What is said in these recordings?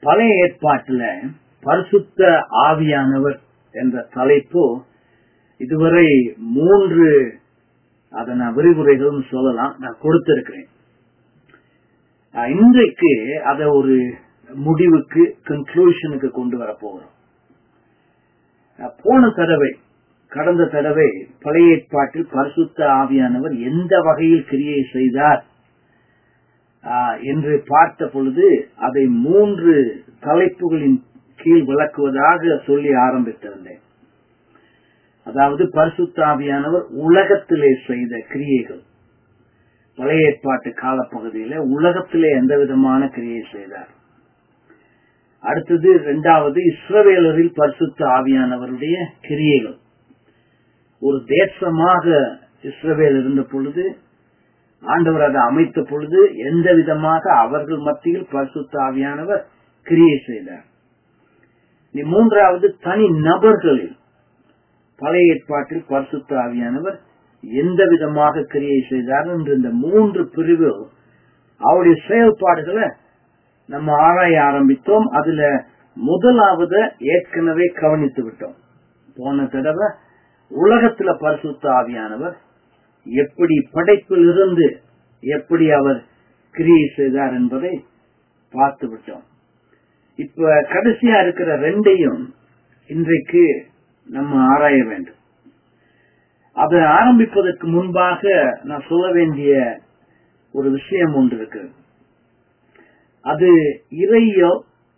பழைய ஏற்பாட்டுல பரிசுத்த ஆவியானவர் என்ற தலைப்பு இதுவரை மூன்று அதை நான் விரிவுரைகள் சொல்லலாம் நான் கொடுத்திருக்கிறேன் அஹ் இன்றைக்கு அதை ஒரு முடிவுக்கு கன்க்ளூஷனுக்கு கொண்டு வர போகிறோம் அஹ் போன தடவை கடந்த தடவை பழைய ஏற்பாட்டில் பரிசுத்த ஆவியானவர் எந்த வகையில் கிரியை செய்தார் ஆஹ் என்று பார்த்த பொழுது அதை மூன்று தலைப்புகளின் கீழ் விளக்குவதாக சொல்லி ஆரம்பித்திருந்தேன் அதாவது பரிசுத்த ஆவியானவர் உலகத்திலே செய்த கிரியைகள் பழைய ஏற்பாட்டு காலப்பகுதியில உலகத்திலே எந்த விதமான கிரியை செய்தார் அடுத்தது இரண்டாவது இஸ்ரவேலரில் பரிசுத்த ஆவியானவருடைய கிரியைகள் ஒரு தேசமாக இஸ்ரவேல் இருந்த பொழுது ஆண்டவர் அதை அமைத்த பொழுது எந்த விதமாக அவர்கள் மத்தியில் பரிசுத்த ஆவியானவர் கிரியை செய்தார் இனி மூன்றாவது தனி நபர்களில் பழைய ஏற்பாட்டில் பரிசுத்த ஆவியானவர் எந்த விதமாக கிரியை செய்தார் என்று இந்த மூன்று பிரிவு அவருடைய செயல்பாடுகளை நம்ம ஆராய ஆரம்பித்தோம் அதுல முதலாவது ஏற்கனவே கவனித்து விட்டோம் போன தடவை உலகத்துல பரிசுத்த ஆவியானவர் எப்படி படைப்பில் இருந்து எப்படி அவர் கிரியை செய்தார் என்பதை பார்த்து விட்டோம் இப்ப கடைசியா இருக்கிற ரெண்டையும் இன்றைக்கு நம்ம ஆராய வேண்டும் அதை ஆரம்பிப்பதற்கு முன்பாக நான் சொல்ல வேண்டிய ஒரு விஷயம் ஒன்று இருக்கு அது இறையல்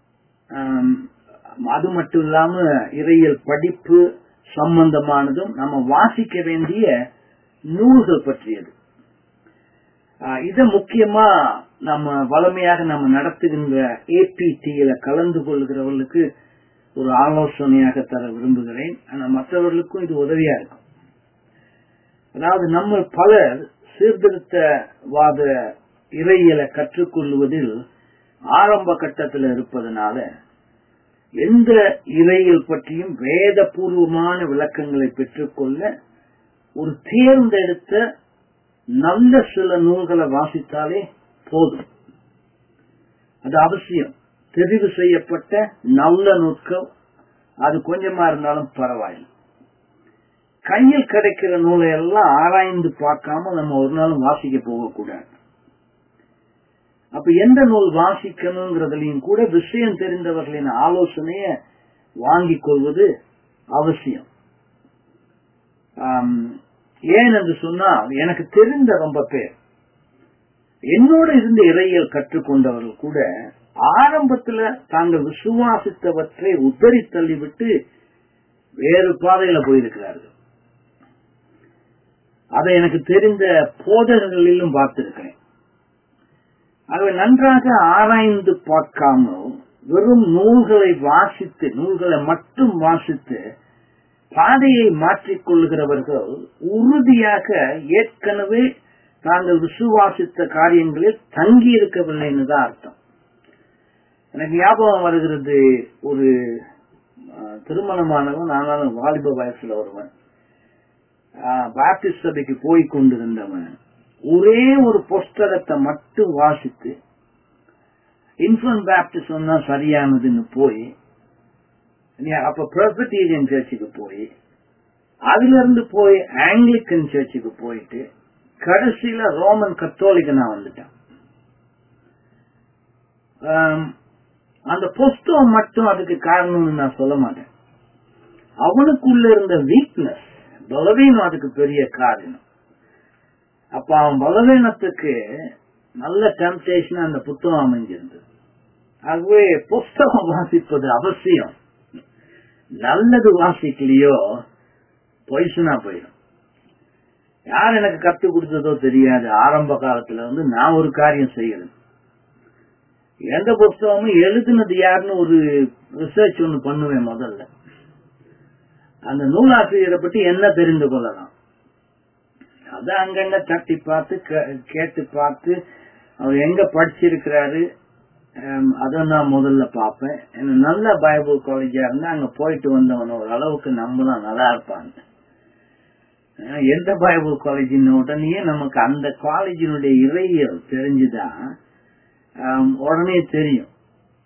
அது மட்டும் இல்லாம இறையல் படிப்பு சம்பந்தமானதும் நம்ம வாசிக்க வேண்டிய நூல்கள் பற்றியது இத முக்கியமா நம்ம வளமையாக நம்ம நடத்துகின்ற ஏபிடியில கலந்து கொள்கிறவர்களுக்கு ஒரு ஆலோசனையாக தர விரும்புகிறேன் ஆனா மற்றவர்களுக்கும் இது உதவியா இருக்கும் அதாவது நம்ம பலர் சீர்திருத்தவாத இறையியலை கற்றுக்கொள்வதில் ஆரம்ப கட்டத்தில் இருப்பதனால எந்த இறையியல் பற்றியும் வேதபூர்வமான விளக்கங்களை பெற்றுக்கொள்ள ஒரு தேர்ந்தெடுத்த நல்ல சில நூல்களை வாசித்தாலே போதும் அது அவசியம் தெரிவு செய்யப்பட்ட நல்ல நூட்கள் அது கொஞ்சமா இருந்தாலும் பரவாயில்லை கையில் கிடைக்கிற நூலை எல்லாம் ஆராய்ந்து பார்க்காம நம்ம ஒரு நாளும் வாசிக்க போகக்கூடாது அப்ப எந்த நூல் வாசிக்கணுங்கிறதுலையும் கூட விஷயம் தெரிந்தவர்களின் ஆலோசனைய வாங்கிக் கொள்வது அவசியம் ஏன் என்று சொன்னால் எனக்கு தெரிந்த ரொம்ப பேர் என்னோட இருந்த இறையியல் கற்றுக்கொண்டவர்கள் கூட ஆரம்பத்துல தாங்கள் விசுவாசித்தவற்றை உத்தரி தள்ளிவிட்டு வேறு பாதையில போயிருக்கிறார்கள் அதை எனக்கு தெரிந்த போதகர்களிலும் பார்த்திருக்கிறேன் ஆகவே நன்றாக ஆராய்ந்து பார்க்காமல் வெறும் நூல்களை வாசித்து நூல்களை மட்டும் வாசித்து பாதையை மாற்றிக் கொள்கிறவர்கள் உறுதியாக ஏற்கனவே தாங்கள் விசுவாசித்த காரியங்களில் தங்கி இருக்கவில்லைன்னு தான் அர்த்தம் எனக்கு ஞாபகம் வருகிறது ஒரு திருமணமானவன் நானும் வாலிப வயசுல வருவன் பாப்டிஸ்ட் சபைக்கு போய் கொண்டிருந்தவன் ஒரே ஒரு புஸ்தகத்தை மட்டும் வாசித்து இன்ஃபன் பேப்டிசம் தான் சரியானதுன்னு போய் அப்ப பிரபட்டீரியன் சர்ச்சுக்கு போய் அதுல இருந்து போய் ஆங்கிலிக்கன் சர்ச்சுக்கு போயிட்டு கடைசியில ரோமன் கத்தோலிக்கனா வந்துட்டான் அந்த புஸ்தகம் மட்டும் அதுக்கு காரணம்னு நான் சொல்ல மாட்டேன் அவனுக்குள்ள இருந்த வீக்னஸ் பலவீனம் அதுக்கு பெரிய காரணம் அப்ப அவன் பலவீனத்துக்கு நல்ல டெம்டேஷன் அந்த புத்தகம் அமைஞ்சிருந்தது ஆகவே புஸ்தகம் வாசிப்பது அவசியம் நல்லது வாசிக்கலையோ பொய்சுனா போயிடும் யார் எனக்கு கத்து கொடுத்ததோ தெரியாது ஆரம்ப காலத்துல வந்து நான் ஒரு காரியம் செய்யறது எந்த புஸ்தகமும் எழுதுனது யாருன்னு ஒரு ரிசர்ச் ஒண்ணு பண்ணுவேன் முதல்ல அந்த நூலாசிரியரை பற்றி என்ன தெரிந்து கொள்ளலாம் அத அங்கங்க தட்டி பார்த்து கேட்டு பார்த்து அவர் எங்க படிச்சிருக்கிறாரு அதை நான் முதல்ல பார்ப்பேன் எனக்கு நல்ல பைபிள் காலேஜா இருந்தா அங்க போயிட்டு வந்தவன் ஒரு அளவுக்கு நம்பலாம் நல்லா இருப்பாங்க எந்த பைபிள் காலேஜின் உடனே நமக்கு அந்த காலேஜினுடைய இறையியல் தெரிஞ்சுதான் உடனே தெரியும்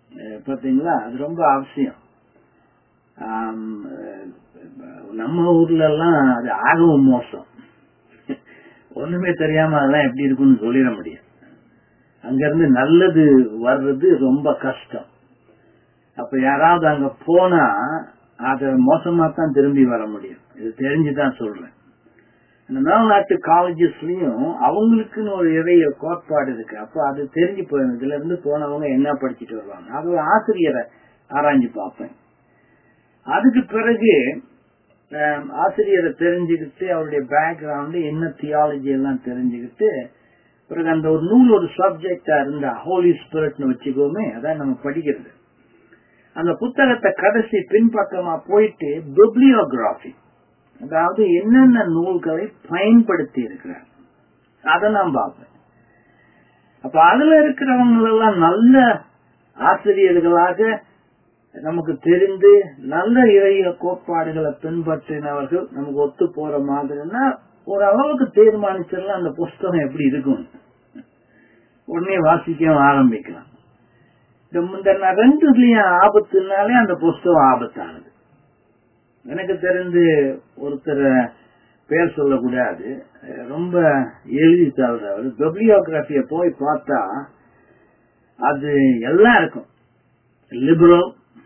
அஹ் பாத்தீங்களா அது ரொம்ப அவசியம் ஆம், அஹ், நம்ம ஊர்ல எல்லாம் அது ஆகவும் மோசம் ஒண்ணுமே தெரியாம அதெல்லாம் எப்படி இருக்குன்னு சொல்லிட முடியும் அங்க இருந்து நல்லது வர்றது ரொம்ப கஷ்டம் அப்ப யாராவது அங்க போனா அத மோசமா தான் திரும்பி வர முடியும் இது தெரிஞ்சுதான் சொல்றேன் இந்த மேல்நாட்டு காலேஜஸ்லயும் அவங்களுக்குன்னு ஒரு இறைய கோட்பாடு இருக்கு அப்ப அது தெரிஞ்சு போயிடும் இதுல இருந்து போனவங்க என்ன படிச்சுட்டு வருவாங்க அது ஒரு ஆசிரியரை ஆராய்ஞ்சு பார்ப்பேன் அதுக்கு பிறகு ஆம், ஆசிரியரை தெரிஞ்சுக்கிட்டு அவருடைய பேக்ரவுண்ட் என்ன தியாலஜி எல்லாம் தெரிஞ்சுக்கிட்டு பிறகு அந்த ஒரு நூல் ஒரு சப்ஜெக்டா இருந்தா ஹோலி ஸ்பிரிட்னு வச்சுக்கோமே அதான் நம்ம படிக்கிறது அந்த புத்தகத்தை கடைசி பின்பக்கமா போயிட்டு பிப்ளியோகிராஃபி அதாவது என்னென்ன நூல்களை பயன்படுத்தி இருக்கிறார் அதை நான் பார்ப்பேன் அப்ப அதுல இருக்கிறவங்க எல்லாம் நல்ல ஆசிரியர்களாக நமக்கு தெரிந்து நல்ல இறைய கோட்பாடுகளை பின்பற்றினவர்கள் நமக்கு ஒத்து போற மாதிரின்னா ஒரு அளவுக்கு தீர்மானிச்சிடலாம் அந்த புஸ்தகம் எப்படி இருக்கும் உடனே வாசிக்கவும் ஆரம்பிக்கலாம் இந்த இந்த ந- ரெண்டுலயும் ஆபத்துனாலே அந்த புஸ்தகம் ஆபத்தானது எனக்கு தெரிந்து ஒருத்தர் பேர் சொல்லக்கூடாது அஹ் ரொம்ப எழுதி தவறவர் பிப்ளியோகிராபிய போய் பார்த்தா அது எல்லாம் இருக்கும் லிபரல்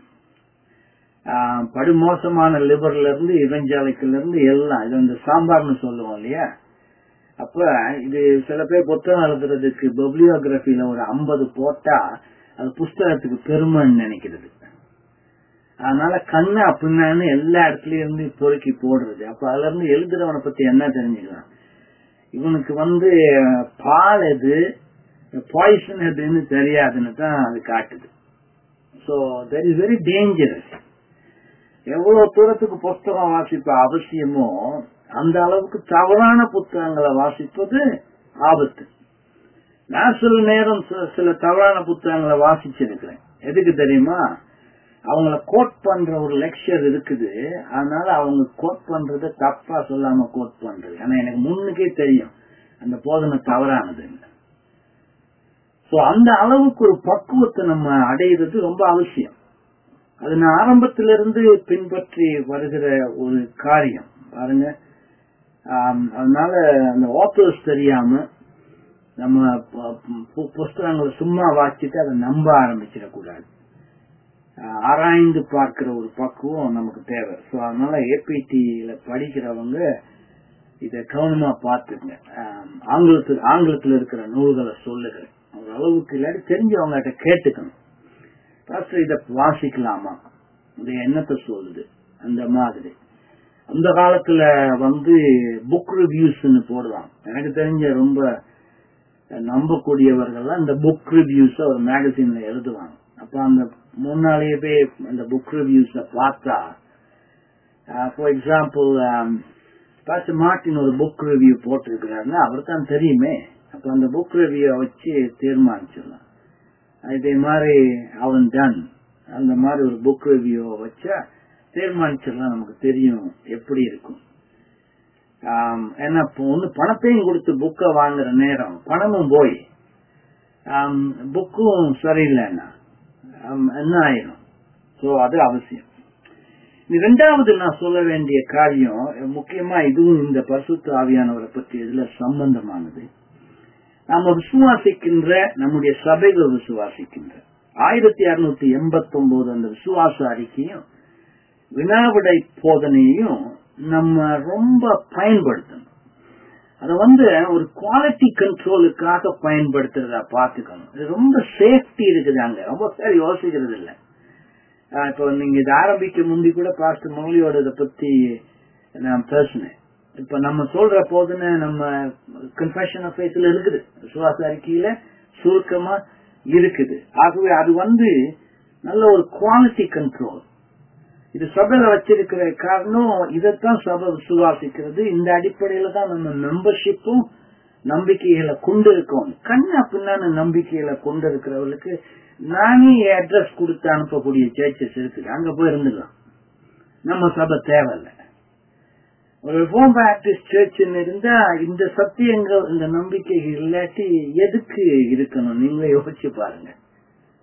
படுமோசமான லிபர்ல இருந்து இவஞ்சாலிக்கல இருந்து எல்லாம் இது வந்து சாம்பார்னு சொல்லுவோம் இல்லையா அப்ப இது சில பேர் புத்தகம் எழுதுறதுக்கு பிப்ளியோகிராபில ஒரு ஐம்பது போட்டா அது புஸ்தகத்துக்கு பெருமைன்னு நினைக்கிறது அதனால கண்ணு அப்படின்னான்னு எல்லா இடத்துலயும் இருந்து பொறுக்கி போடுறது அப்ப அதுல இருந்து எழுதுறவனை பத்தி என்ன தெரிஞ்சுக்கலாம் இவனுக்கு வந்து பால் எது பாய்சன் எதுன்னு தெரியாதுன்னு தான் அது காட்டுது so that is very dangerous எவ்வளவு தூரத்துக்கு புஸ்தகம் வாசிப்ப அவசியமோ அந்த அளவுக்கு தவறான புத்தகங்களை வாசிப்பது ஆபத்து நான் சில நேரம் சில- சில தவறான புத்தகங்களை வாசிச்சிருக்கிறேன் எதுக்கு தெரியுமா அவங்கள கோட் பண்ற ஒரு லெக்சர் இருக்குது அதனால அவங்க கோட் பண்றத தப்பா சொல்லாம கோட் பண்றது ஆனா எனக்கு முன்னுக்கே தெரியும் அந்த போதனை தவறானதுன்னு சோ அந்த அளவுக்கு ஒரு பக்குவத்தை நம்ம அடையிறது ரொம்ப அவசியம் அது நான் ஆரம்பத்திலிருந்து பின்பற்றி வருகிற ஒரு காரியம் பாருங்க ஆம், அதனால அந்த ஆத்தர்ஸ் தெரியாம நம்ம ப- பு- புஸ்தகங்களை சும்மா வாசிச்சுட்டு அதை நம்ப ஆரம்பிச்சிடக்கூடாது ஆஹ், ஆராய்ந்து பார்க்கிற ஒரு பக்குவம் நமக்கு தேவை சோ அதனால ஏபிடியில படிக்கிறவங்க இத கவனமா பார்த்துங்க ஆங்கிலத்தில் ஆங்கிலத்தில் இருக்கிற நூல்களை சொல்லுகிறேன் ஒரு அளவுக்கு இல்லாட்டி தெரிஞ்சவங்ககிட்ட கேட்டுக்கணும் பாஸ்டர் இத வாசிக்கலாமா இது என்னத்தை சொல்லுது அந்த மாதிரி அந்த காலத்துல வந்து புக் ரிவ்யூஸ்னு போடுவாங்க எனக்கு தெரிஞ்ச ரொம்ப நம்பக்கூடியவர்கள்லாம் இந்த புக் ரிவ்யூஸ் ஒரு மேகசின்ல எழுதுவாங்க அப்ப அந்த முன்னாலேயே போய் அந்த புக் ரிவ்யூஸ பார்த்தா ஃபார் எக்ஸாம்பிள் பாஸ்டர் மார்டின் ஒரு புக் ரிவ்யூ போட்டிருக்கிறாருன்னா அவர் தான் தெரியுமே அப்ப அந்த புக் ரிவ்யூ வச்சு தீர்மானிச்சிடலாம் இதே மாதிரி அவன் டன் அந்த மாதிரி ஒரு புக் ரிவ்யூ வச்சா தீர்மானிச்சிடலாம் நமக்கு தெரியும் எப்படி இருக்கும் ஆம், ஏன்னா இப்போ ஒண்ணு பணத்தையும் கொடுத்து புக்கை வாங்குற நேரம் பணமும் போய் புக்கும் சரியில்லைன்னா ஆம், என்ன ஆயிரும் சோ அது அவசியம் இது ரெண்டாவது நான் சொல்ல வேண்டிய காரியம் முக்கியமா இதுவும் இந்த பரிசுத்த ஆவியானவரை பற்றி இதுல சம்பந்தமானது நாம விசுவாசிக்கின்ற நம்முடைய சபைகள் விசுவாசிக்கின்ற ஆயிரத்தி அறுநூத்தி எண்பத்தி ஒன்பது அந்த விசுவாச அறிக்கையும் வினாவிடை போதனையும் நம்ம ரொம்ப பயன்படுத்தணும் அத வந்து ஒரு குவாலிட்டி கண்ட்ரோலுக்காக பயன்படுத்துறதா பாத்துக்கணும் இது ரொம்ப சேஃப்டி இருக்குது அங்க ரொம்ப பேர் யோசிக்கிறது இல்ல ஆஹ் இப்போ நீங்க இதை ஆரம்பிக்க முந்தி கூட பாஸ்டர் மௌலியோட இதை பத்தி நான் பேசினேன் இப்ப நம்ம சொல்ற போதுன்னு நம்ம கன்ஃபெஷன் ஆஃப் ஃபேத்ல இருக்குது விசுவாச அறிக்கையில சுருக்கமா இருக்குது ஆகவே அது வந்து நல்ல ஒரு குவாலிட்டி கண்ட்ரோல் இது சபையில வச்சிருக்கிற காரணம் இதைத்தான் சபை விசுவாசிக்கிறது இந்த அடிப்படையில தான் நம்ம மெம்பர்ஷிப்பும் நம்பிக்கைகளை கொண்டு இருக்கோம் கண்ணா பின்னான நம்பிக்கைகளை கொண்டு இருக்கிறவர்களுக்கு நானே அட்ரஸ் கொடுத்து அனுப்பக்கூடிய சேர்ச்சஸ் இருக்குது அங்க போய் இருந்துக்கலாம் நம்ம சபை தேவையில்லை ஒரு ரிஃபார்ம் பேப்டிஸ்ட் சர்ச்னு இருந்தா இந்த சத்தியங்கள் இந்த நம்பிக்கைகள் இல்லாட்டி எதுக்கு இருக்கணும் நீங்களே யோசிச்சு பாருங்க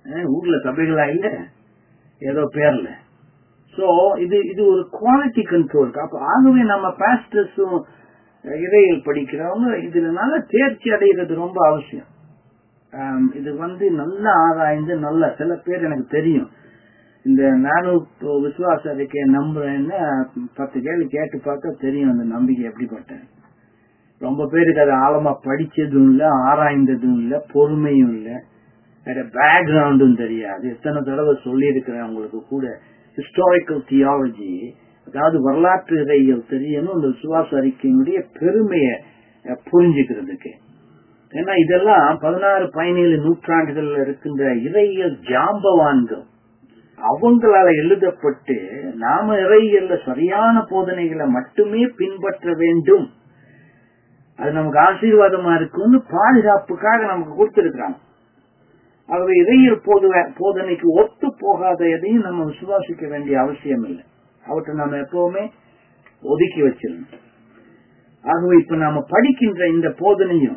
அஹ் ஊர்ல சபைகளா இல்ல ஏதோ பேர்ல சோ இது இது ஒரு குவாலிட்டி கண்ட்ரோல் அப்ப ஆகவே நம்ம பாஸ்டர்ஸும் இறையில் படிக்கிறவங்க இதுல நல்ல தேர்ச்சி அடைகிறது ரொம்ப அவசியம் ஆம், இது வந்து நல்ல ஆராய்ந்து நல்ல சில பேர் எனக்கு தெரியும் இந்த நானும் இப்போ விசுவாச அறிக்கையை நம்புறேன்னு பத்து கேள்வி கேட்டு பார்க்க தெரியும் அந்த நம்பிக்கை எப்படிப்பட்டேன் ரொம்ப பேருக்கு அது ஆழமா படிச்சதும் இல்ல ஆராய்ந்ததும் இல்ல பொறுமையும் இல்ல வேற பேக்ரவுண்டும் தெரியாது எத்தனை தடவை சொல்லி இருக்கிறேன் உங்களுக்கு கூட ஹிஸ்டாரிக்கல் தியாலஜி அதாவது வரலாற்று இறையியல் தெரியணும் இந்த விசுவாச அறிக்கையினுடைய பெருமையை அஹ், புரிஞ்சுக்கிறதுக்கு ஏன்னா இதெல்லாம் பதினாறு பதினேழு நூற்றாண்டுகள்ல இருக்கின்ற இறையியல் ஜாம்பவான்கள் அவங்களால எழுதப்பட்டு நாம இறையியல்ல சரியான போதனைகளை மட்டுமே பின்பற்ற வேண்டும் அது நமக்கு ஆசீர்வாதமா இருக்கும்னு பாதுகாப்புக்காக நமக்கு கொடுத்திருக்கிறாங்க ஆகவே இறையியல் போதுவ- போதனைக்கு ஒத்து போகாத எதையும் நம்ம விசுவாசிக்க வேண்டிய அவசியம் இல்லை அவற்றை நம்ம எப்பவுமே ஒதுக்கி வச்சிடணும் ஆகவே இப்ப நாம படிக்கின்ற இந்த போதனையும்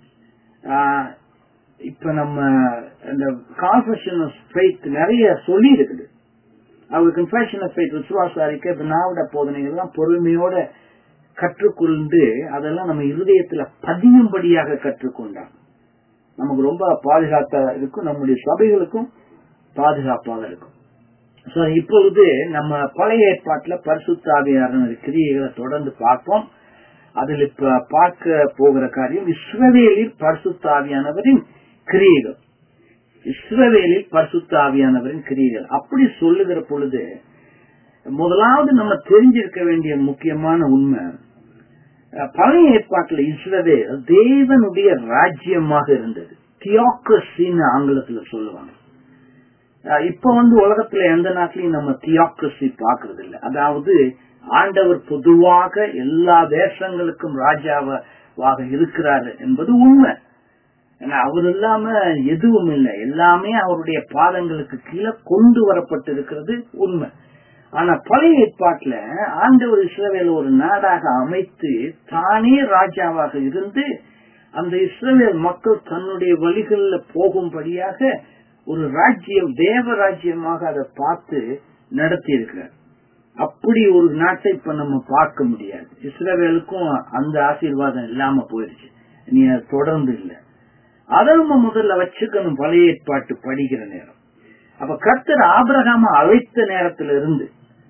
ஆஹ், இப்ப நம்ம இந்த கான்ஃபெஷன் ஆஃப் ஃபெய்த் நிறைய சொல்லி இருக்குது அவங்க கன்ஃபெஷன் ஆஃப் ஃபெய்த் விசுவாச அறிக்கை திராவிட போதனைகள் எல்லாம் பொறுமையோட கற்றுக்கொண்டு அதெல்லாம் நம்ம இருதயத்துல பதியும்படியாக கற்றுக்கொண்டான் நமக்கு ரொம்ப பாதுகாப்பா இருக்கும் நம்முடைய சபைகளுக்கும் பாதுகாப்பாக இருக்கும் சோ இப்பொழுது நம்ம பழைய ஏற்பாட்டுல பரிசுத்தாவியான கிரியைகளை தொடர்ந்து பார்ப்போம் அதில் இப்ப பார்க்க போகிற காரியம் இஸ்ரவேலில் பரிசுத்தாவியானவரின் கிரியைகள் இஸ்ரவேலில் பரிசுத்தாவியானவரின் கிரியைகள் அப்படி சொல்லுகிற பொழுது முதலாவது நம்ம தெரிஞ்சிருக்க வேண்டிய முக்கியமான உண்மை அஹ், பழைய ஏற்பாட்டுல இஸ்ரவேல் தேவனுடைய ராஜ்யமாக இருந்தது தியோக்கசின்னு ஆங்கிலத்துல சொல்லுவாங்க அஹ், இப்ப வந்து உலகத்துல எந்த நாட்டிலையும் நம்ம தியோக்கசி பாக்குறது இல்ல அதாவது ஆண்டவர் பொதுவாக எல்லா தேசங்களுக்கும் ராஜாவாக இருக்கிறாரு என்பது உண்மை ஏன்னா அவர் இல்லாம எதுவும் இல்லை எல்லாமே அவருடைய பாதங்களுக்கு கீழே கொண்டு வரப்பட்டிருக்கிறது உண்மை ஆனா பழைய ஏற்பாட்டுல ஆண்டவர் இஸ்ரவேல் ஒரு நாடாக அமைத்து தானே ராஜாவாக இருந்து அந்த இஸ்ரவேல் மக்கள் தன்னுடைய வழிகளில் போகும்படியாக ஒரு ராஜ்யம் தேவ ராஜ்யமாக அதை பார்த்து நடத்தி இருக்கிறார் அப்படி ஒரு நாட்டை இப்ப நம்ம பார்க்க முடியாது இஸ்ரவேலுக்கும் அந்த ஆசீர்வாதம் இல்லாம போயிருச்சு நீ அது தொடர்ந்து இல்லை அதை நம்ம முதல்ல வச்சுக்கணும் பழைய ஏற்பாட்டு படிக்கிற நேரம் அப்ப கர்த்தர் ஆபிரகாம அழைத்த நேரத்துல இருந்து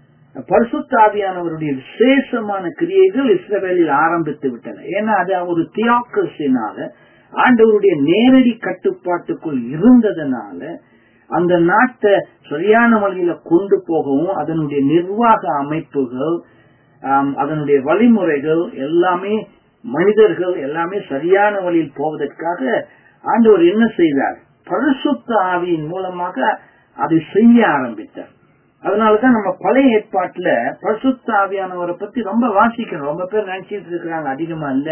பரிசுத்தாவியானவருடைய விசேஷமான கிரியைகள் இஸ்ரவேலில் ஆரம்பித்து விட்டன ஏன்னா அது ஒரு தியாக்கசினால ஆண்டவருடைய நேரடி கட்டுப்பாட்டுக்குள் இருந்ததுனால அந்த நாட்டை சரியான வழியில கொண்டு போகவும் அதனுடைய நிர்வாக அமைப்புகள் ஆம், அதனுடைய வழிமுறைகள் எல்லாமே மனிதர்கள் எல்லாமே சரியான வழியில் போவதற்காக ஆண்டவர் என்ன செய்தார் பரிசுத்த ஆவியின் மூலமாக அதை செய்ய ஆரம்பித்தார் அதனாலதான் நம்ம பழைய ஏற்பாட்டுல பரிசுத்த ஆவியானவரை பத்தி ரொம்ப வாசிக்கிறோம் ரொம்ப பேர் நினைச்சிட்டு இருக்கிறாங்க அதிகமா இல்ல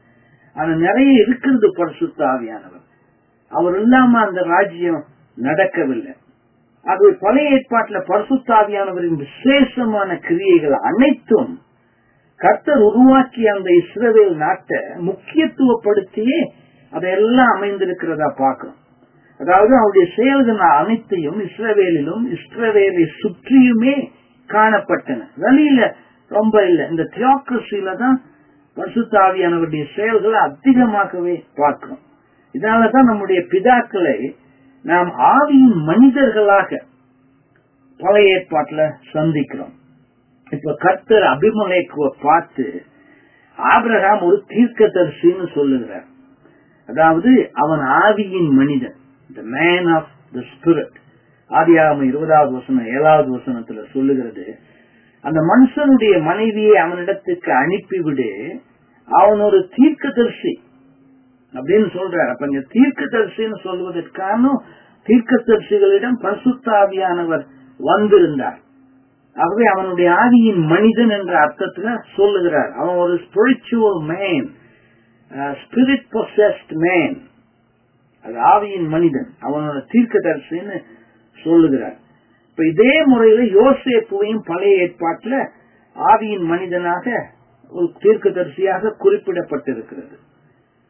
ஆனா நிறைய இருக்கிறது பரிசுத்த ஆவியானவர் அவர் இல்லாம அந்த ராஜ்யம் நடக்கவில்லை அது பழைய ஏற்பாட்டுல பரிசுத்தாவியானவரின் விசேஷமான கிரியைகள் அனைத்தும் கர்த்தர் உருவாக்கிய அந்த இஸ்ரவேல் நாட்டை முக்கியத்துவப்படுத்தியே அதையெல்லாம் அமைந்திருக்கிறதா பார்க்கிறோம் அதாவது அவருடைய செயல்கள் அனைத்தையும் இஸ்ரவேலிலும் இஸ்ரவேலை சுற்றியுமே காணப்பட்டன வெளியில ரொம்ப இல்ல இந்த தியோக்ரஸில தான் பரிசுத்தாவியானவருடைய செயல்களை அதிகமாகவே பார்க்கிறோம் இதனாலதான் நம்முடைய பிதாக்களை நாம் ஆவியின் மனிதர்களாக பழைய ஏற்பாட்டுல சந்திக்கிறோம் இப்ப கர்த்தர் அபிமலேக்குவ பார்த்து ஆபிரகாம் ஒரு தீர்க்கதரிசின்னு சொல்லுகிறார் அதாவது அவன் ஆவியின் மனிதன் the man of the spirit ஆதியாகம இருபதாவது வசனம் ஏழாவது வசனத்துல சொல்லுகிறது அந்த மனுஷனுடைய மனைவியை அவனிடத்துக்கு அனுப்பிவிடு அவன் ஒரு தீர்க்கதரிசி அப்படின்னு சொல்றார் அப்ப இங்க தீர்க்கதரிசின்னு சொல்வதற்கான தீர்க்கதரிசிகளிடம் பரிசுத்தாவியானவர் வந்திருந்தார் ஆகவே அவனுடைய ஆவியின் மனிதன் என்ற அர்த்தத்துல சொல்லுகிறார் அவன் ஒரு spiritual man spirit possessed man அது ஆவியின் மனிதன் அவனோட தீர்க்கதரிசின்னு சொல்லுகிறார் இப்ப இதே முறையில யோசேப்புவையும் பழைய ஏற்பாட்டுல ஆவியின் மனிதனாக ஒரு தீர்க்கதரிசியாக குறிப்பிடப்பட்டிருக்கிறது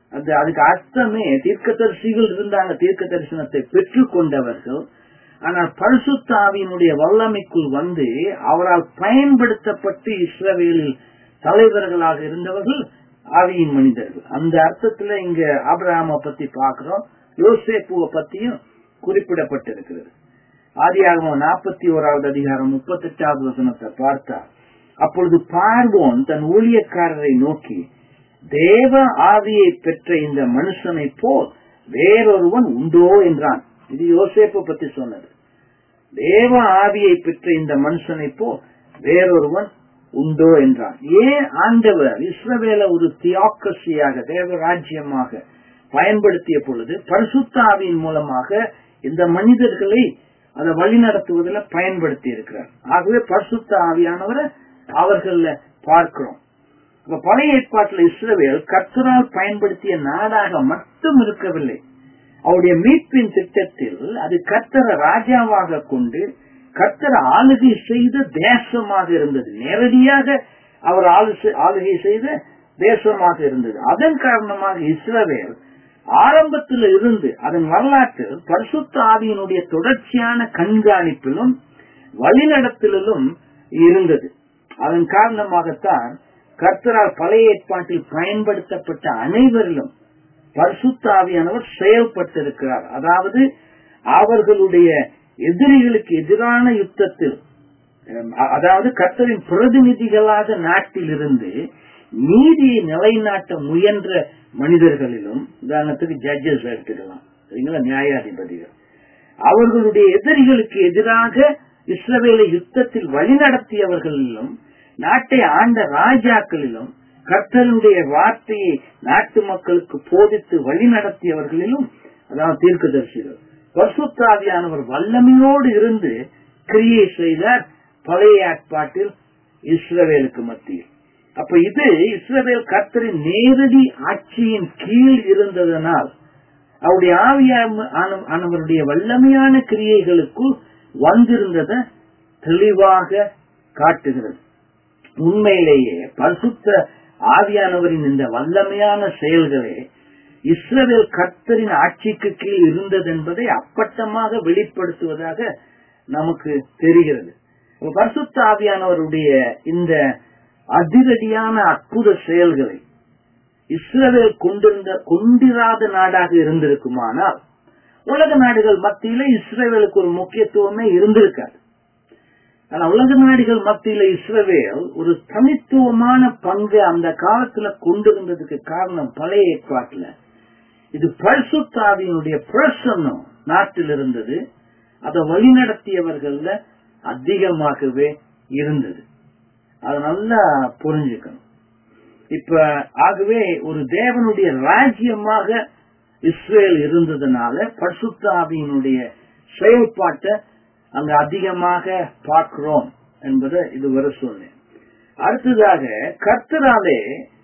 அது அதுக்கு அர்த்தமே தீர்க்கதரிசிகள் இருந்தாங்க தீர்க்க தரிசனத்தை பெற்றுக் கொண்டவர்கள் ஆனால் பரிசுத்த ஆவியினுடைய வல்லமைக்குள் வந்து அவரால் பயன்படுத்தப்பட்டு இஸ்ரவேலில் தலைவர்களாக இருந்தவர்கள் ஆவியின் மனிதர்கள் அந்த அர்த்தத்துல இங்க ஆபிரகாம பத்தி பாக்குறோம் யோசேப்புவை பத்தியும் குறிப்பிடப்பட்டிருக்கிறது ஆதியாகமம் நாற்பத்தி ஓராவது அதிகாரம் முப்பத்தி எட்டாவது வசனத்தை பார்த்தா அப்பொழுது பார்வோன் தன் ஊழியக்காரரை நோக்கி தேவ ஆவியை பெற்ற இந்த மனுஷனை போல் வேறொருவன் உண்டோ என்றான் இது யோசேப்பை பத்தி சொன்னது தேவ ஆவியை பெற்ற இந்த மனுஷனை போல் வேறொருவன் உண்டோ என்றான் ஏன் ஆண்டவர் இஸ்ரவேல ஒரு தியாக்கசியாக தேவராஜ்யமாக பயன்படுத்திய பொழுது பரிசுத்த ஆவியின் மூலமாக இந்த மனிதர்களை அதை வழி நடத்துவதில் பயன்படுத்தி இருக்கிறார் ஆகவே பரிசுத்த ஆவியானவரை அவர்கள பார்க்கிறோம் இப்ப பழைய ஏற்பாட்டில் இஸ்ரவேல் கர்த்தரால் பயன்படுத்திய நாடாக மட்டும் இருக்கவில்லை அவருடைய மீட்பின் திட்டத்தில் அது கர்த்தர ராஜாவாக கொண்டு கர்த்தர ஆளுகை செய்த தேசமாக இருந்தது நேரடியாக அவர் ஆளுகை செய்த தேசமாக இருந்தது அதன் காரணமாக இஸ்ரவேல் ஆரம்பத்தில் இருந்து அதன் வரலாற்றில் பரிசுத்த ஆவியினுடைய தொடர்ச்சியான கண்காணிப்பிலும் வழிநடத்தலிலும் இருந்தது அதன் காரணமாகத்தான் கர்த்தரால் பழைய ஏற்பாட்டில் பயன்படுத்தப்பட்ட அனைவரிலும் பரிசுத்த ஆவியானவர் செயல்பட்டிருக்கிறார் அதாவது அவர்களுடைய எதிரிகளுக்கு எதிரான யுத்தத்தில் அதாவது கர்த்தரின் பிரதிநிதிகளாக நாட்டில் இருந்து நீதியை நிலைநாட்ட முயன்ற மனிதர்களிலும் உதாரணத்துக்கு ஜட்ஜஸ் எடுத்துக்கலாம் சரிங்களா நியாயாதிபதிகள் அவர்களுடைய எதிரிகளுக்கு எதிராக இஸ்ரவேலை யுத்தத்தில் வழிநடத்தியவர்களிலும் நாட்டை ஆண்ட ராஜாக்களிலும் கர்த்தருடைய வார்த்தையை நாட்டு மக்களுக்கு போதித்து வழி நடத்தியவர்களிலும் அதாவது தீர்க்கதரிசிகள் பசுத்தாவியானவர் வல்லமையோடு இருந்து கிரியை செய்தார் பழைய ஏற்பாட்டில் இஸ்ரவேலுக்கு மத்தியில் அப்ப இது இஸ்ரவேல் கர்த்தரின் நேரடி ஆட்சியின் கீழ் இருந்ததனால் அவருடைய ஆவியானவருடைய வல்லமையான கிரியைகளுக்குள் வந்திருந்தத தெளிவாக காட்டுகிறது உண்மையிலேயே பரிசுத்த ஆவியானவரின் இந்த வல்லமையான செயல்களே இஸ்ரவேல் கர்த்தரின் ஆட்சிக்கு கீழ் இருந்தது என்பதை அப்பட்டமாக வெளிப்படுத்துவதாக நமக்கு தெரிகிறது பரிசுத்த ஆவியானவருடைய இந்த அதிரடியான அற்புத செயல்களை இஸ்ரவேல் கொண்டிருந்த கொண்டிராத நாடாக இருந்திருக்குமானால் உலக நாடுகள் மத்தியில இஸ்ரேவேலுக்கு ஒரு முக்கியத்துவமே இருந்திருக்காது ஆனா உலக நாடுகள் மத்தியில இஸ்ரவேல் ஒரு தனித்துவமான பங்கு அந்த காலத்துல கொண்டிருந்ததுக்கு காரணம் பழைய ஏற்பாட்டுல இது பரிசுத்தாவினுடைய பிரசன்னம் நாட்டில் இருந்தது அதை வழிநடத்தியவர்கள்ல அதிகமாகவே இருந்தது அதை நல்லா புரிஞ்சுக்கணும் இப்ப ஆகவே ஒரு தேவனுடைய ராஜ்யமாக இஸ்ரேல் இருந்ததுனால பரிசுத்தாவியினுடைய செயல்பாட்டை அங்க அதிகமாக பார்க்கிறோம் என்பதை இதுவரை சொன்னேன் அடுத்ததாக கர்த்தராலே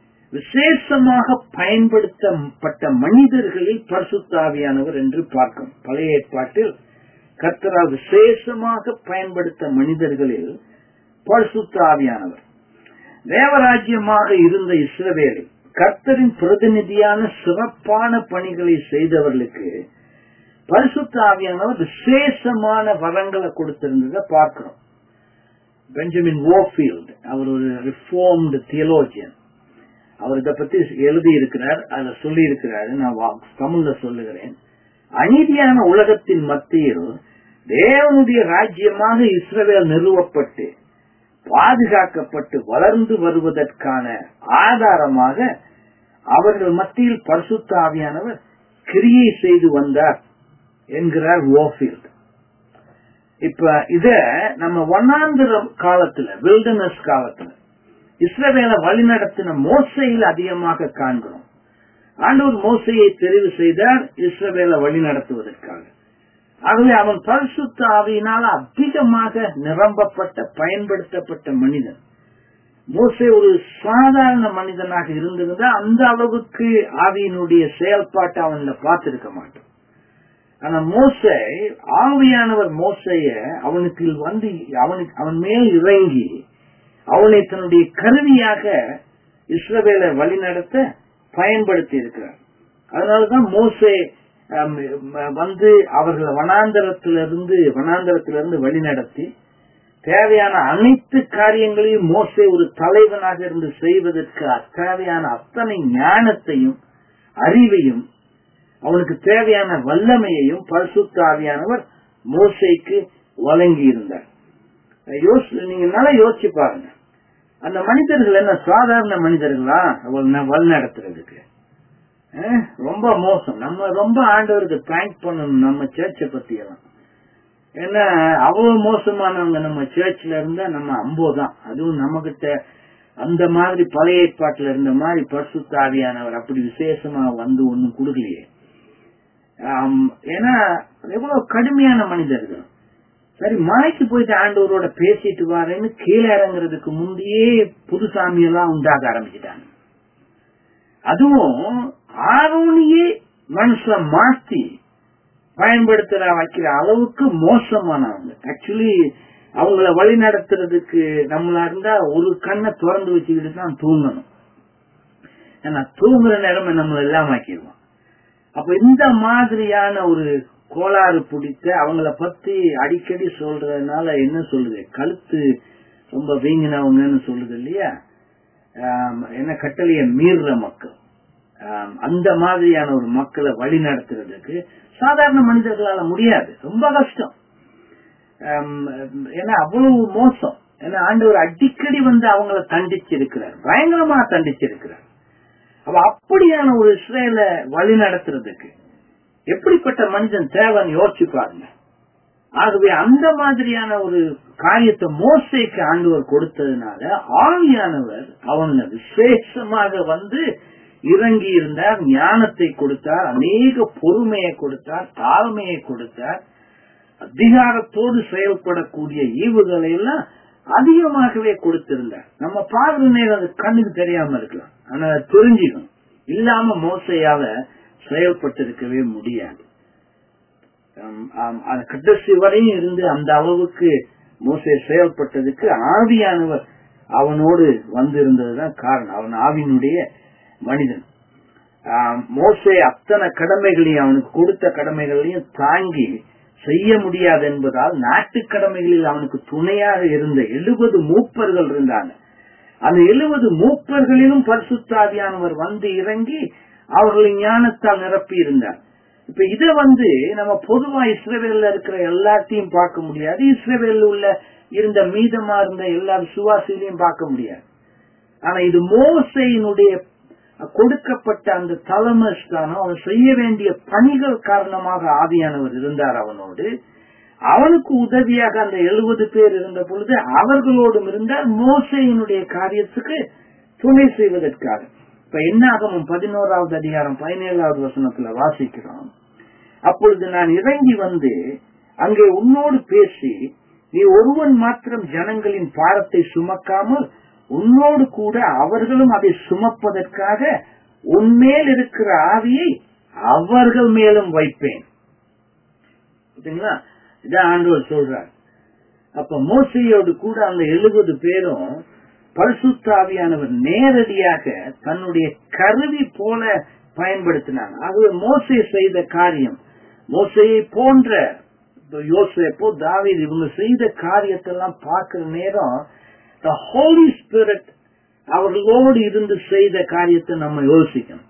விசேஷமாக பயன்படுத்தப்பட்ட மனிதர்களில் பரிசுத்தாவியானவர் என்று பார்க்கும் பழைய ஏற்பாட்டில் கர்த்தரால் விசேஷமாக பயன்படுத்த மனிதர்களில் பரிசுத்தாவியானவர் தேவராஜ்யமாக இருந்த இஸ்ரவேலில் கர்த்தரின் பிரதிநிதியான சிறப்பான பணிகளை செய்தவர்களுக்கு பரிசுத்த ஆவியானவர் விசேஷமான வரங்களை கொடுத்திருந்ததை பார்க்கிறோம் பெஞ்சமின் ஓஃபீல்ட் அவர் ஒரு ரிஃபார்ம்டு தியலோஜியன் அவர் இதை பத்தி எழுதி இருக்கிறார் அதுல சொல்லி இருக்கிறாரு நான் தமிழ்ல சொல்லுகிறேன் அநீதியான உலகத்தின் மத்தியில் தேவனுடைய ராஜ்யமாக இஸ்ரவேல் நிறுவப்பட்டு பாதுகாக்கப்பட்டு வளர்ந்து வருவதற்கான ஆதாரமாக அவர்கள் மத்தியில் பரிசுத்த ஆவியானவர் கிரியை செய்து வந்தார் என்கிறார் ஓஃபீல்ட் இப்ப இத நம்ம ஒன்னாந்திர காலத்துல வில்டனஸ் காலத்துல இஸ்ரவேல வழிநடத்தின மோசையில் அதிகமாக காண்கிறோம் ஆண்டவர் மோசையை தெரிவு செய்தார் இஸ்ரவேல வழி நடத்துவதற்காக ஆகவே அவன் பரிசுத்த ஆவியினால் அதிகமாக நிரம்பப்பட்ட பயன்படுத்தப்பட்ட மனிதன் மோசே ஒரு சாதாரண மனிதனாக இருந்திருந்தா அந்த அளவுக்கு ஆவியினுடைய செயல்பாட்டை அவன்ல பார்த்திருக்க மாட்டான் ஆனா மோசை ஆவியானவர் மோசைய அவனுக்கு வந்து அவனுக்கு அவன் மேல் இறங்கி அவனை தன்னுடைய கருவியாக இஸ்ரவேலை வழிநடத்த பயன்படுத்தி இருக்கிறார் அதனாலதான் மோசே ஆம், ம- வந்து அவர்களை வனாந்தரத்திலிருந்து வனாந்தரத்திலிருந்து வழிநடத்தி தேவையான அனைத்து காரியங்களையும் மோசே ஒரு தலைவனாக இருந்து செய்வதற்கு தேவையான அத்தனை ஞானத்தையும் அறிவையும் அவனுக்கு தேவையான வல்லமையையும் பரிசுத்த ஆவியானவர் மோசைக்கு வழங்கி இருந்தார் யோசி நீங்க நல்லா யோசிச்சு பாருங்க அந்த மனிதர்கள் என்ன சாதாரண மனிதர்களா அவள் வழிநடத்துறதுக்கு அஹ், ரொம்ப மோசம் நம்ம ரொம்ப ஆண்டவருக்கு தேங்க் பண்ணணும் நம்ம சர்ச்சை பத்தி எல்லாம் ஏன்னா அவ்வளவு மோசமானவங்க நம்ம சர்ச்ல இருந்தா நம்ம அம்போதான் அதுவும் நம்ம கிட்ட அந்த மாதிரி பழைய ஏற்பாட்டுல இருந்த மாதிரி பரிசுத்த ஆவியானவர் அப்படி விசேஷமா வந்து ஒண்ணும் கொடுக்கலையே ஆம், ஏன்னா எவ்வளவு கடுமையான மனிதர்கள் சரி மலைக்கு போயிட்டு ஆண்டவரோட பேசிட்டு வரேன்னு கீழே இறங்குறதுக்கு முந்தையே புது சாமியெல்லாம் உண்டாக ஆரம்பிச்சிட்டாங்க அதுவும் ஆரோனியே மனுஷன் மாத்தி பயன்படுத்துற வைக்கிற அளவுக்கு மோசமானவங்க ஆக்சுவலி அவங்கள வழி நடத்துறதுக்கு நம்மளா இருந்தா ஒரு கண்ணை திறந்து வச்சுக்கிட்டு தான் தூங்கணும் ஏன்னா தூங்குற நேரம் நம்மள எல்லாம் ஆக்கிடுவோம் அப்ப இந்த மாதிரியான ஒரு கோளாறு பிடித்த அவங்கள பத்தி அடிக்கடி சொல்றதுனால என்ன சொல்லுது கழுத்து ரொம்ப வீங்கினவங்கன்னு சொல்லுது இல்லையா ஆம், என்ன கட்டளைய மீறுற மக்கள் ஆம், அந்த மாதிரியான ஒரு மக்களை வழி நடத்துறதுக்கு சாதாரண மனிதர்களால முடியாது ரொம்ப கஷ்டம் ஆம், ஏன்னா அவ்வளவு மோசம் ஏன்னா ஆண்டவர் அடிக்கடி வந்து அவங்கள தண்டிச்சிருக்கிறார் பயங்கரமா தண்டிச்சிருக்கிறார் அப்ப அப்படியான ஒரு இஸ்ரேல வழி நடத்துறதுக்கு எப்படிப்பட்ட மனிதன் தேவைன்னு யோசிச்சு பாருங்க ஆகவே அந்த மாதிரியான ஒரு காரியத்தை மோசைக்கு ஆண்டவர் கொடுத்ததுனால ஆவியானவர் அவனை விசேஷமாக வந்து இறங்கி இருந்தார் ஞானத்தை கொடுத்தார் அநேக பொறுமையை கொடுத்தார் தாழ்மையை கொடுத்தார் அதிகாரத்தோடு செயல்படக்கூடிய ஈவுகளை எல்லாம் அதிகமாகவே கொடுத்திருந்தார் நம்ம பார்வை நேரம் அது கண்ணுக்கு தெரியாம இருக்கலாம் ஆனா அது தெரிஞ்சிடும் இல்லாம மோசையால செயல்பட்டிருக்கவே முடியாது ஆம், ஆம், அது கடைசி வரையும் இருந்து அந்த அளவுக்கு மோசே செயல்பட்டதுக்கு ஆவியானவர் அவனோடு வந்திருந்ததுதான் காரணம் அவன் ஆவியினுடைய மனிதன் ஆம், மோசே அத்தனை கடமைகளையும் அவனுக்கு கொடுத்த கடமைகளையும் தாங்கி செய்ய முடியாது என்பதால் நாட்டு கடமைகளில் அவனுக்கு துணையாக இருந்த எழுபது மூப்பர்கள் இருந்தாங்க அந்த எழுபது மூப்பர்களிலும் பரிசுத்தாவியானவர் வந்து இறங்கி அவர்களை ஞானத்தால் நிரப்பி இருந்தார் இப்ப இத வந்து நம்ம பொதுவா இஸ்ரேவேல்ல இருக்கிற எல்லாத்தையும் பார்க்க முடியாது இஸ்ரேவேல்ல உள்ள இருந்த மீதமா இருந்த எல்லா விசுவாசிகளையும் பார்க்க முடியாது ஆனா இது மோசையினுடைய கொடுக்கப்பட்ட அந்த தலைமை ஸ்தானம் அவன் செய்ய வேண்டிய பணிகள் காரணமாக ஆவியானவர் இருந்தார் அவனோடு அவனுக்கு உதவியாக அந்த எழுபது பேர் இருந்த பொழுது அவர்களோடும் இருந்தார் மோசையினுடைய காரியத்துக்கு துணை செய்வதற்காக இப்ப என்ன ஆகமும் பதினோராவது அதிகாரம் பதினேழாவது வசனத்துல வாசிக்கிறோம் அப்பொழுது நான் இறங்கி வந்து அங்கே உன்னோடு பேசி நீ ஒருவன் மாத்திரம் ஜனங்களின் பாரத்தை சுமக்காமல் உன்னோடு கூட அவர்களும் அதை சுமப்பதற்காக உன்மேல் இருக்கிற ஆவியை அவர்கள் மேலும் வைப்பேன் புரியுதுங்களா இதான் ஆண்டவர் சொல்றார் அப்ப மோசையோடு கூட அந்த எழுபது பேரும் பரிசுத்தாவியானவர் நேரடியாக தன்னுடைய கருவி போல பயன்படுத்தினாங்க ஆகவே மோசை செய்த காரியம் மோசையை போன்ற யோசேப்போ தாவீது இவங்க செய்த காரியத்தெல்லாம் பார்க்கிற நேரம் த ஹோலி ஸ்பிரிட் அவர்களோடு இருந்து செய்த காரியத்தை நம்ம யோசிக்கணும்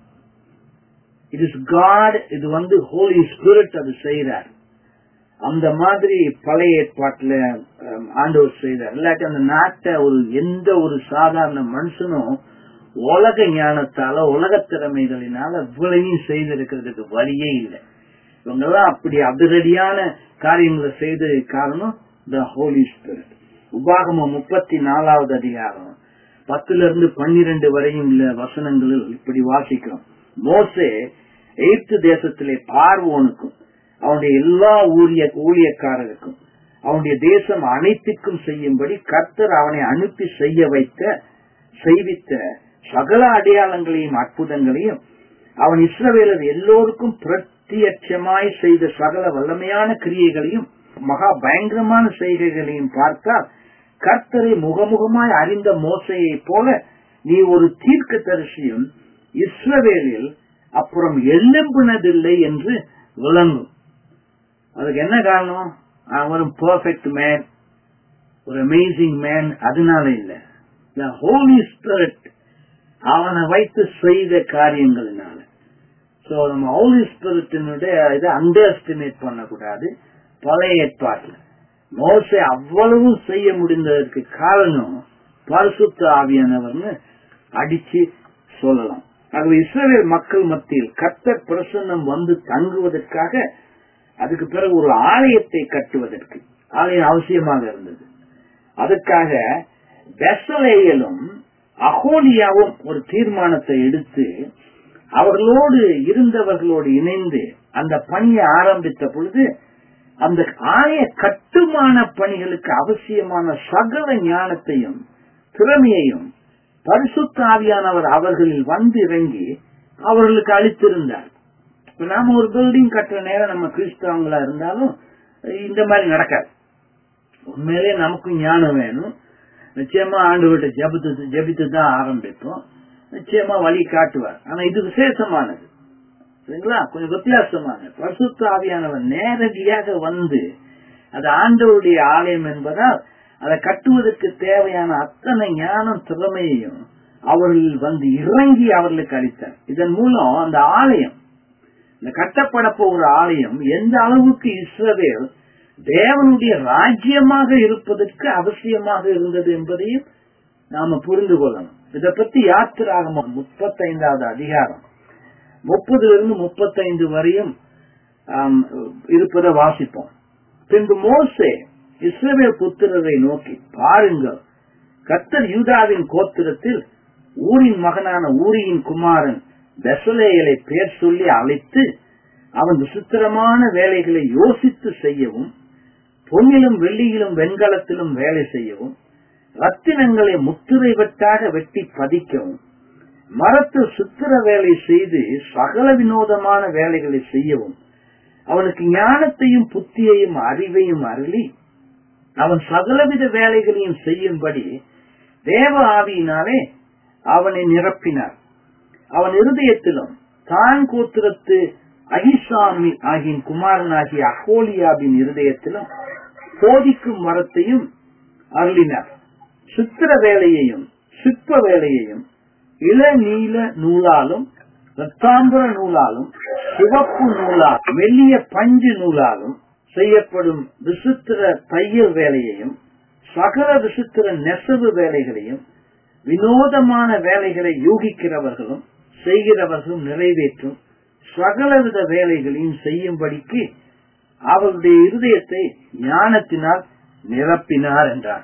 இட் இஸ் காட் இது வந்து ஹோலி ஸ்பிரிட் அது செய்யறார் அந்த மாதிரி பழைய ஏற்பாட்டுல அஹ், ஆண்டவர் செய்தார் இல்லாட்டி அந்த நாட்டை ஒரு எந்த ஒரு சாதாரண மனுஷனும் உலக ஞானத்தால உலக திறமைகளினால இவ்வளவையும் செய்திருக்கிறதுக்கு வழியே இல்லை இவங்கெல்லாம் அப்படி அதிரடியான காரியங்களை செய்தது காரணம் த ஹோலி ஸ்பிரிட் உபாகமம் முப்பத்தி நாலாவது அதிகாரம் பத்துல இருந்து பன்னிரண்டு வரையும் உள்ள வசனங்களில் இப்படி வாசிக்கிறோம் மோசே எகிப்து தேசத்திலே பார்வோனுக்கும் அவனுடைய எல்லா ஊழிய ஊழியக்காரருக்கும் அவனுடைய தேசம் அனைத்துக்கும் செய்யும்படி கர்த்தர் அவனை அனுப்பி செய்ய வைத்த செய்வித்த சகல அடையாளங்களையும் அற்புதங்களையும் அவன் இஸ்ரவேலர் எல்லோருக்கும் பிரத்யட்சமாய் செய்த சகல வல்லமையான கிரியைகளையும் மகா பயங்கரமான செய்கைகளையும் பார்த்தால் கர்த்தரை முகமுகமாய் அறிந்த மோசையைப் போல நீ ஒரு தீர்க்க தரிசியும் இஸ்ரவேலில் அப்புறம் எலும்பினதில்லை என்று விளங்கும் அதுக்கு என்ன காரணம் அவன் பர்ஃபெக்ட் மேன் ஒரு அமேசிங் மேன் அதனால இல்ல த ஹோலி ஸ்பிரிட் அவனை வைத்து செய்த காரியங்களினால சோ நம்ம ஹோலி ஸ்பிரிட்டினுடைய இதை அண்டர் எஸ்டிமேட் பண்ணக்கூடாது பழைய ஏற்பாட்டில் மோசை அவ்வளவு செய்ய முடிந்ததற்கு காரணம் பரிசுத்த ஆவியானவர்னு அடிச்சு சொல்லலாம் ஆகவே இஸ்ரேல் மக்கள் மத்தியில் கத்தர் பிரசன்னம் வந்து தங்குவதற்காக அதுக்கு பிறகு ஒரு ஆலயத்தை கட்டுவதற்கு ஆலயம் அவசியமாக இருந்தது அதுக்காக பெசலேயலும் அகோலியாவும் ஒரு தீர்மானத்தை எடுத்து அவர்களோடு இருந்தவர்களோடு இணைந்து அந்த பணியை ஆரம்பித்த பொழுது அந்த ஆலய கட்டுமான பணிகளுக்கு அவசியமான சகல ஞானத்தையும் திறமையையும் பரிசுத்த ஆவியானவர் அவர்களில் வந்து இறங்கி அவர்களுக்கு அளித்திருந்தார் இப்ப நாம ஒரு பில்டிங் கட்டுற நேரம் நம்ம கிறிஸ்தவங்களா இருந்தாலும் இந்த மாதிரி நடக்காது உண்மையிலே நமக்கும் ஞானம் வேணும் நிச்சயமா ஆண்டு ஜபித்து ஜபித்து தான் ஆரம்பிப்போம் நிச்சயமா வழி காட்டுவார் ஆனா இது விசேஷமானது சரிங்களா கொஞ்சம் வித்தியாசமானது பரிசுத்த ஆவியானவர் நேரடியாக வந்து அது ஆண்டவருடைய ஆலயம் என்பதால் அதை கட்டுவதற்கு தேவையான அத்தனை ஞானம் திறமையையும் அவர்கள் வந்து இறங்கி அவர்களுக்கு அளித்தார் இதன் மூலம் அந்த ஆலயம் இந்த கட்டப்பட போகிற ஆலயம் எந்த அளவுக்கு இஸ்ரவேல் தேவனுடைய ராஜ்யமாக இருப்பதற்கு அவசியமாக இருந்தது என்பதையும் நாம புரிந்து கொள்ளணும் இதை பத்தி யாத்திராகமம் முப்பத்தைந்தாவது அதிகாரம் முப்பதுல இருந்து முப்பத்தைந்து வரையும் இருப்பதை வாசிப்போம் பின்பு மோசே இஸ்ரவேல் புத்திரரை நோக்கி பாருங்கள் கத்தர் யூதாவின் கோத்திரத்தில் ஊரின் மகனான ஊரியின் குமாரன் பெசலேயலை பேர் சொல்லி அழைத்து அவன் விசித்திரமான வேலைகளை யோசித்து செய்யவும் பொன்னிலும் வெள்ளியிலும் வெண்கலத்திலும் வேலை செய்யவும் ரத்தினங்களை முத்திரை வெட்டாக வெட்டி பதிக்கவும் மரத்தில் சித்திர வேலை செய்து சகல வினோதமான வேலைகளை செய்யவும் அவனுக்கு ஞானத்தையும் புத்தியையும் அறிவையும் அருளி அவன் சகலவித வேலைகளையும் செய்யும்படி தேவ ஆவியினாலே அவனை நிரப்பினார் அவன் இருதயத்திலும் தான் கோத்திரத்து அகிசாமி ஆகிய குமாரனாகிய அகோலியாவின் இருதயத்திலும் போதிக்கும் மரத்தையும் அருளினார் சித்திர வேலையையும் சிற்ப வேலையையும் இளநீல நூலாலும் ரத்தாம்பர நூலாலும் சிவப்பு நூலாலும் மெல்லிய பஞ்சு நூலாலும் செய்யப்படும் விசித்திர தையல் வேலையையும் சகல விசித்திர நெசவு வேலைகளையும் வினோதமான வேலைகளை யூகிக்கிறவர்களும் செய்கிறவர்களும் நிறைவேற்றும் சகலவித வேலைகளையும் செய்யும்படிக்கு அவருடைய இருதயத்தை ஞானத்தினால் நிரப்பினார் என்றார்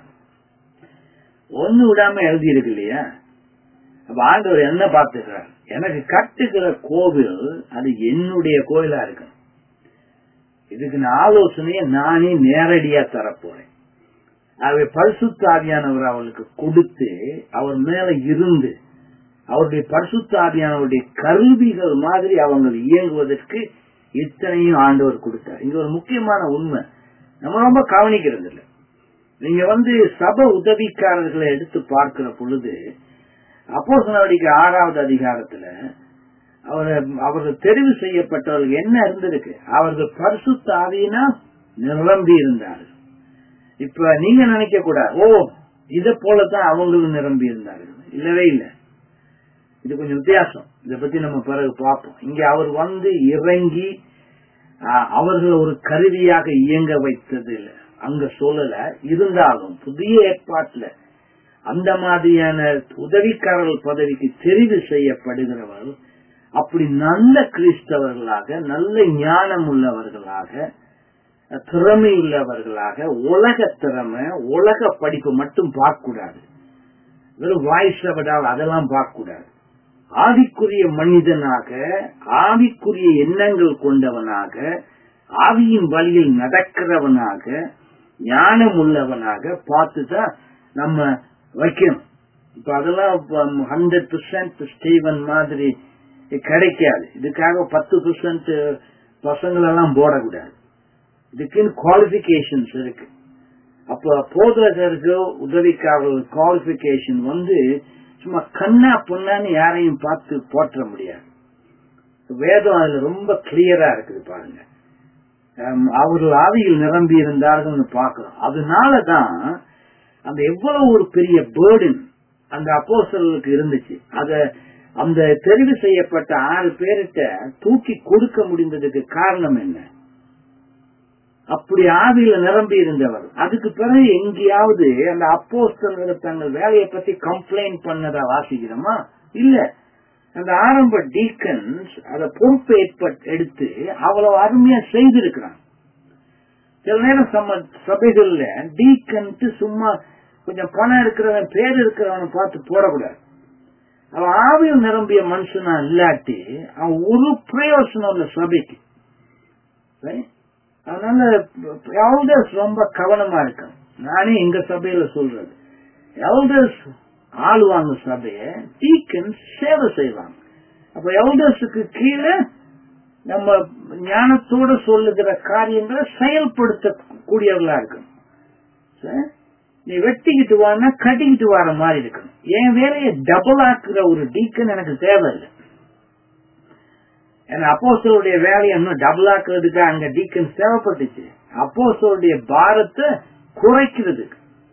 ஒண்ணு விடாம எழுதியிருக்கு இல்லையா அப்ப ஆண்டவர் என்ன பார்த்துக்கிறார் எனக்கு கட்டுகிற கோவில் அது என்னுடைய கோயிலா இருக்கணும் இதுக்கு நான் ஆலோசனையை நானே நேரடியா தரப்போறேன் அவை பரிசுத்தாவியானவர் அவளுக்கு கொடுத்து அவர் மேல இருந்து அவருடைய பரிசுத்தாவியானவருடைய கருவிகள் மாதிரி அவங்க இயங்குவதற்கு இத்தனையும் ஆண்டவர் கொடுத்தார் இங்க ஒரு முக்கியமான உண்மை நம்ம ரொம்ப கவனிக்கிறது இல்லை நீங்க வந்து சப உதவிக்காரர்களை எடுத்து பார்க்கிற பொழுது அப்போ நடவடிக்கை ஆறாவது அதிகாரத்துல அவர் அவர்கள் தெரிவு செய்யப்பட்டவர்கள் என்ன இருந்திருக்கு அவர்கள் பரிசுத்த ஆவியினா நிரம்பி இருந்தார்கள் இப்ப நீங்க நினைக்க கூடாது ஓ இத போலதான் அவங்களும் நிரம்பி இருந்தார்கள் இல்லவே இல்லை இது கொஞ்சம் வித்தியாசம் இத பத்தி நம்ம பிறகு பார்ப்போம் இங்க அவர் வந்து இறங்கி அவர்கள் ஒரு கருவியாக இயங்க வைத்தது இல்ல அங்க சொல்லல இருந்தாலும் புதிய ஏற்பாட்டுல அந்த மாதிரியான உதவிக்காரர்கள் பதவிக்கு தெரிவு செய்யப்படுகிறவர்கள் அப்படி நல்ல கிறிஸ்தவர்களாக நல்ல ஞானம் உள்ளவர்களாக திறமை உள்ளவர்களாக உலக திறமை உலக படிப்பு மட்டும் பார்க்க கூடாது வெறும் வாய்ஸ் அதெல்லாம் பார்க்க கூடாது ஆவிக்குரிய மனிதனாக ஆவிக்குரிய எண்ணங்கள் கொண்டவனாக ஆவியின் வழியில் நடக்கிறவனாக ஞானம் உள்ளவனாக பார்த்துதான் நம்ம வைக்கணும் இப்ப அதெல்லாம் ஹண்ட்ரட் பெர்சென்ட் ஸ்டீவன் மாதிரி கிடைக்காது இதுக்காக பத்து பெர்சென்ட் பசங்களெல்லாம் போடக்கூடாது இதுக்குன்னு குவாலிபிகேஷன்ஸ் இருக்கு அப்ப போதகருக்கு உதவிக்காரர்கள் குவாலிபிகேஷன் வந்து சும்மா கண்ணா பொண்ணான்னு யாரையும் பார்த்து போற்ற முடியாது வேதம் அதுல ரொம்ப கிளியரா இருக்குது பாருங்க ஹம், அவர்கள் ஆவியில் நிரம்பி இருந்தார்கள்னு பார்க்கிறோம் அதனாலதான் அந்த எவ்வளவு ஒரு பெரிய பேர்டன் அந்த அப்போஸ்தலர்களுக்கு இருந்துச்சு அத அந்த தெரிவு செய்யப்பட்ட ஆறு பேர்கிட்ட தூக்கி கொடுக்க முடிந்ததுக்கு காரணம் என்ன அப்படி ஆவியில நிரம்பி இருந்தவர் அதுக்கு பிறகு எங்கேயாவது அந்த அப்போஸ்தலர்கள் தங்கள் வேலையை பத்தி கம்ப்ளைண்ட் பண்ணதா வாசிக்கிறோமா இல்ல அந்த ஆரம்ப டீக்கன்ஸ் அத பொறுப்பு ஏற்பட் எடுத்து அவ்வளவு அருமையா செய்திருக்கிறாங்க சில நேரம் சம சபைகள்ல டீக்கன்ட்டு சும்மா கொஞ்சம் பணம் இருக்கிறவன் பேர் இருக்கிறவனை பார்த்து போடக்கூடாது அவன் ஆவியில் நிரம்பிய மனுஷனா இல்லாட்டி அவன் ஒரு பிரயோசனம் இல்ல சபைக்கு Right? அதனால எல்டர்ஸ் ரொம்ப கவனமா இருக்கணும் நானே எங்க சபையில சொல்றது எல்டர்ஸ் ஆளுவாங்க சபைய டீக்கன்ஸ் சேவை செய்வாங்க அப்ப எல்டர்ஸுக்கு கீழே நம்ம ஞானத்தோட சொல்லுகிற காரியங்களை செயல்படுத்தக்கூடியவர்களா இருக்கணும் சரி? நீ வெட்டிக்கிட்டு வானா கட்டிக்கிட்டு வர மாதிரி இருக்கணும் என் வேலையை டபுள் ஆக்குற ஒரு டீக்கன் எனக்கு தேவையில்லை ஏன்னா அப்போஸ்தலருடைய வேலையை இன்னும் டபுள் ஆக்குறதுக்கு அங்க டீக்கன் தேவைப்பட்டுச்சு அப்போஸ்தலருடைய பாரத்தை குறைக்கிறதுக்கு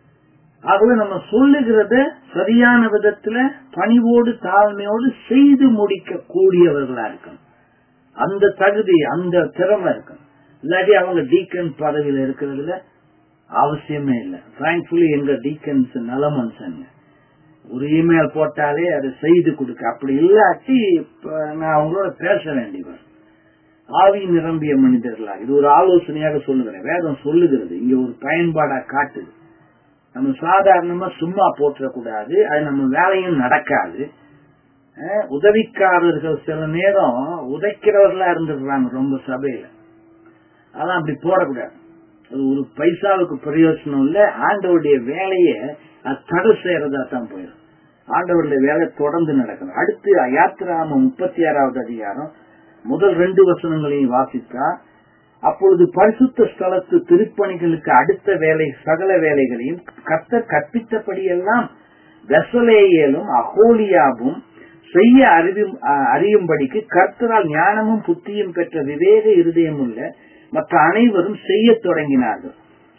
ஆகவே நம்ம சொல்லுகிறத சரியான விதத்துல பணிவோடு தாழ்மையோடு செய்து முடிக்க கூடியவர்களா இருக்கணும் அந்த தகுதி அந்த திறமை இருக்கணும் இல்லாட்டி அவங்க டீக்கன் பதவியில இருக்கிறதுல அவசியமே இல்லை தேங்க்ஃபுல்லி எங்க டீக்கன்ஸ் நல்ல மனுஷங்க ஒரு இமெயில் போட்டாலே அதை செய்து கொடுக்க அப்படி இல்லாட்டி இப்ப நான் அவங்களோட பேச வேண்டியவர் ஆவி நிரம்பிய மனிதர்களா இது ஒரு ஆலோசனையாக சொல்லுகிறேன் வேதம் சொல்லுகிறது இங்க ஒரு பயன்பாடா காட்டுது நம்ம சாதாரணமா சும்மா போட்டுறக்கூடாது அது நம்ம வேலையும் நடக்காது அஹ், உதவிக்காரர்கள் சில நேரம் உதைக்கிறவர்களா இருந்துடுறாங்க ரொம்ப சபையில அதான் அப்படி போடக்கூடாது அது ஒரு பைசாவுக்கு பிரயோஜனம் இல்ல ஆண்டவருடைய வேலையை அது தடை செய்யறதா தான் போயிடும் ஆண்டவருடைய வேலை தொடர்ந்து நடக்கணும் அடுத்து யாத்திராம முப்பத்தி ஆறாவது அதிகாரம் முதல் ரெண்டு வசனங்களையும் வாசித்தா அப்பொழுது பரிசுத்த ஸ்தலத்து திருப்பணிகளுக்கு அடுத்த வேலை சகல வேலைகளையும் கர்த்தர் கற்பித்தபடியெல்லாம் வெசலேயலும் அகோலியாவும் செய்ய அறிவும் அ- அறியும்படிக்கு கர்த்தரால் ஞானமும் புத்தியும் பெற்ற விவேக இருதயம் உள்ள மற்ற அனைவரும் செய்யத் தொடங்கினார்கள்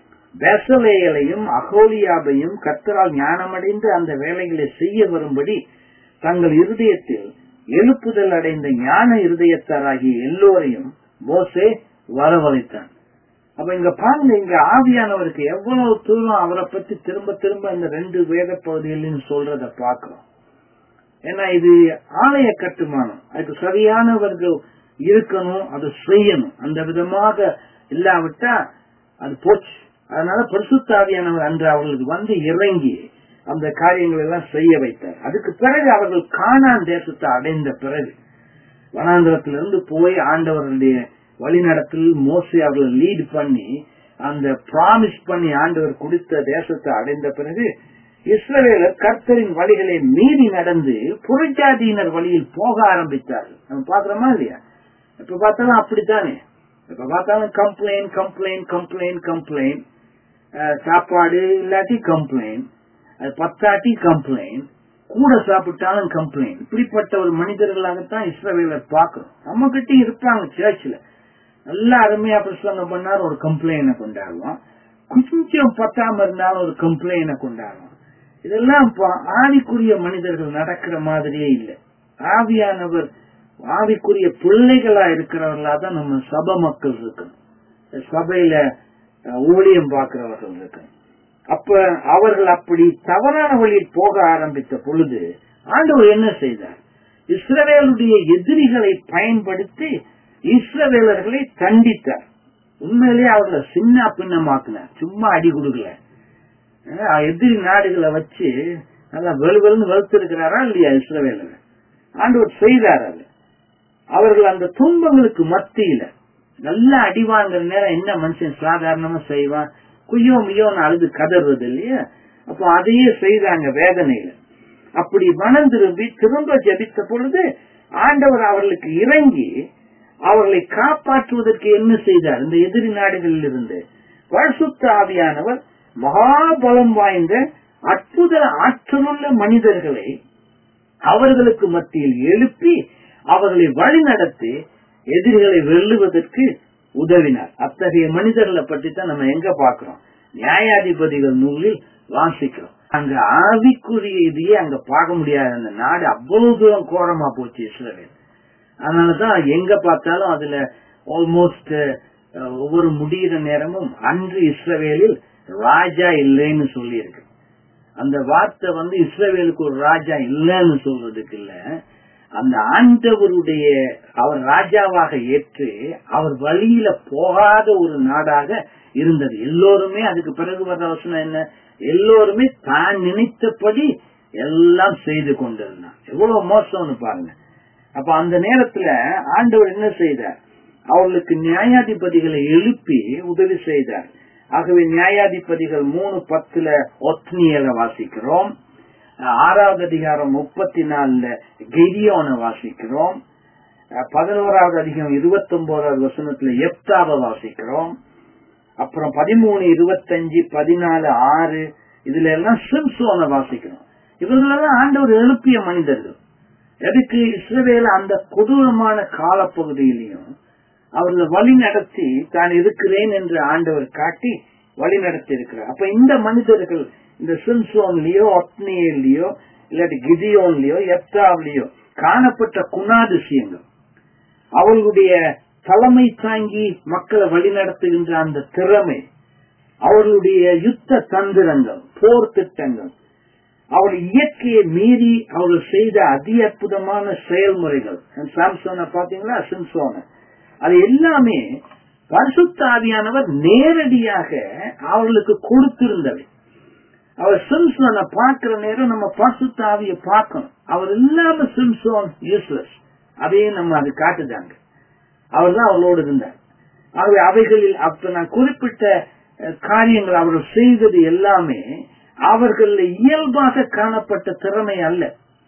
பெசலேயலையும் அகோலியாவையும் கர்த்தரால் ஞானமடைந்து அந்த வேலைகளை செய்ய வரும்படி தங்கள் இருதயத்தில் எழுப்புதல் அடைந்த ஞான இருதயத்தாராகிய எல்லோரையும் மோசே வரவழைத்தான் அப்ப இங்க பாருங்க இங்க ஆவியானவருக்கு எவ்வளவு தூரம் அவரை பத்தி திரும்ப திரும்ப இந்த ரெண்டு வேத பகுதிகளிலும் சொல்றத பாக்குறோம் ஏன்னா இது ஆலய கட்டுமானம் அதுக்கு சரியானவர்கள் இருக்கணும் அது செய்யணும் அந்த விதமாக இல்லாவிட்டா அது போச்சு அதனால பரிசுத்தாவியானவர் அன்று அவர்களுக்கு வந்து இறங்கி அந்த காரியங்கள் எல்லாம் செய்ய வைத்தார் அதுக்கு பிறகு அவர்கள் கானான் தேசத்தை அடைந்த பிறகு வனாந்திரத்திலிருந்து போய் ஆண்டவருடைய வழிநடத்தில் மோசி அவர்களை லீட் பண்ணி அந்த ப்ராமிஸ் பண்ணி ஆண்டவர் கொடுத்த தேசத்தை அடைந்த பிறகு இஸ்ரவேலர் கர்த்தரின் வழிகளை மீறி நடந்து புறஜாதியினர் வழியில் போக ஆரம்பித்தார்கள் நம்ம பாக்குறோமா இல்லையா இப்ப பார்த்தாலும் அப்படித்தானே இப்ப பார்த்தாலும் கம்ப்ளைண்ட் கம்ப்ளைண்ட் கம்ப்ளைண்ட் கம்ப்ளைண்ட் சாப்பாடு இல்லாட்டி கம்ப்ளைண்ட் அது பத்தாட்டி கம்ப்ளைண்ட் கூட சாப்பிட்டாலும் கம்ப்ளைண்ட் இப்படிப்பட்ட ஒரு மனிதர்களாகத்தான் இஸ்ரவேலர் பார்க்கிறோம் நம்ம கிட்ட இருப்பாங்க சர்ச்சில் நல்லா அருமையா பிரசங்கம் பண்ணாலும் ஒரு கம்ப்ளைண்ட கொண்டாடுவோம் கொஞ்சம் பத்தாம இருந்தாலும் ஒரு கம்ப்ளைண்ட கொண்டாடுவோம் இதெல்லாம் இப்ப ஆவிக்குரிய மனிதர்கள் நடக்கிற மாதிரியே இல்லை ஆவியானவர் ஆவிக்குரிய பிள்ளைகளா இருக்கிறவர்களா தான் நம்ம சபை மக்கள் இருக்கணும் சபையில அஹ், ஊழியம் பார்க்கிறவர்கள் இருக்கணும் அப்ப அவர்கள் அப்படி தவறான வழியில் போக ஆரம்பித்த பொழுது ஆண்டவர் என்ன செய்தார் இஸ்ரவேலுடைய எதிரிகளை பயன்படுத்தி இஸ்ரவேலர்களை தண்டித்தார் உண்மையிலேயே அவர்களை சின்ன பின்னமாக்குனார் சும்மா அடி கொடுக்கல அஹ் எதிரி நாடுகளை வச்சு நல்லா வெளுவெளுன்னு வெளுத்திருக்கிறாரா இல்லையா இஸ்ரவேலர் ஆண்டவர் செய்தார் அது அவர்கள் அந்த துன்பங்களுக்கு மத்தியில நல்லா அடி வாங்குற நேரம் என்ன மனுஷன் சாதாரணமா செய்வான் குய்யோ மியோன்னு அழுது கதறது இல்லையா அப்போ அதையே செய்தாங்க வேதனையில அப்படி மனம் திரும்பி திரும்ப ஜெபித்த பொழுது ஆண்டவர் அவர்களுக்கு இறங்கி அவர்களை காப்பாற்றுவதற்கு என்ன செய்தார் இந்த எதிரி நாடுகளில் இருந்து பரிசுத்த ஆவியானவர் மகாபலம் வாய்ந்த அற்புத ஆற்றலுள்ள மனிதர்களை அவர்களுக்கு மத்தியில் எழுப்பி அவர்களை வழிநடத்தி எதிரிகளை வெல்லுவதற்கு உதவினார் அத்தகைய மனிதர்களை பற்றி தான் நம்ம எங்க பாக்குறோம் நியாயாதிபதிகள் நூலில் வாசிக்கிறோம் அங்க ஆவிக்குரிய இதையே அங்க பார்க்க முடியாத அந்த நாடு அவ்வளவு தூரம் கோரமா போச்சு இஸ்ரேல் அதனாலதான் எங்க பார்த்தாலும் அதுல ஆல்மோஸ்ட் ஒவ்வொரு முடிகிற நேரமும் அன்று இஸ்ரவேலில் ராஜா இல்லைன்னு சொல்லி இருக்கு அந்த வார்த்தை வந்து இஸ்ரவேலுக்கு ஒரு ராஜா இல்லைன்னு சொல்றதுக்கு இல்ல அந்த ஆண்டவருடைய அவர் ராஜாவாக ஏற்று அவர் வழியில போகாத ஒரு நாடாக இருந்தது எல்லோருமே அதுக்கு பிறகு வர்ற வசனம் என்ன எல்லோருமே தான் நினைத்தபடி எல்லாம் செய்து கொண்டிருந்தான் எவ்வளவு மோசம்னு பாருங்க அப்ப அந்த நேரத்துல ஆண்டவர் என்ன செய்தார் அவர்களுக்கு நியாயாதிபதிகளை எழுப்பி உதவி செய்தார் ஆகவே நியாயாதிபதிகள் மூணு பத்துல ஒத்னியல வாசிக்கிறோம் ஆறாவது அதிகாரம் முப்பத்தி நாலுல கெரியோன வாசிக்கிறோம் பதினோராவது அதிகாரம் இருபத்தி ஒன்பதாவது வசனத்துல எப்தாவை வாசிக்கிறோம் அப்புறம் பதிமூணு இருபத்தஞ்சு பதினாலு ஆறு இதுல எல்லாம் சிம்சோனை வாசிக்கிறோம் இவர்களெல்லாம் ஆண்டவர் எழுப்பிய மனிதர்கள் எதுக்கு இஸ்ரவேல அந்த கொடூரமான காலப்பகுதியிலையும் அவர்களை வழி நடத்தி தான் இருக்கிறேன் என்று ஆண்டவர் காட்டி வழி நடத்தி இருக்கிறார் அப்ப இந்த மனிதர்கள் இந்த சிம்சோன்லயோ ஒத்னியிலயோ இல்லாட்டி கிதியோன்லயோ எப்தாவிலயோ காணப்பட்ட குணாதிசயங்கள் அவர்களுடைய தலைமை தாங்கி மக்களை வழிநடத்துகின்ற அந்த திறமை அவர்களுடைய யுத்த தந்திரங்கள் போர் திட்டங்கள் அவள் இயற்கையை மீறி அவர்கள் செய்த அதி அற்புதமான செயல்முறைகள் சாம்சோனை பாத்தீங்களா சிம்சோனை அது எல்லாமே பரிசுத்த ஆவியானவர் நேரடியாக அவர்களுக்கு கொடுத்திருந்தவை அவர் சிம்சோனை பார்க்கிற நேரம் நம்ம பரிசுத்த ஆவியை பார்க்கணும் அவர் இல்லாம சிம்சோன் யூஸ்லெஸ் அதையும் நம்ம அது காட்டுதாங்க அவர் தான் அவளோடு இருந்தார் ஆகவே அவைகளில் அப்ப நான் குறிப்பிட்ட காரியங்கள் அவர்கள் செய்தது எல்லாமே அவர்கள் இயல்பாக காணப்பட்ட திறமை அல்ல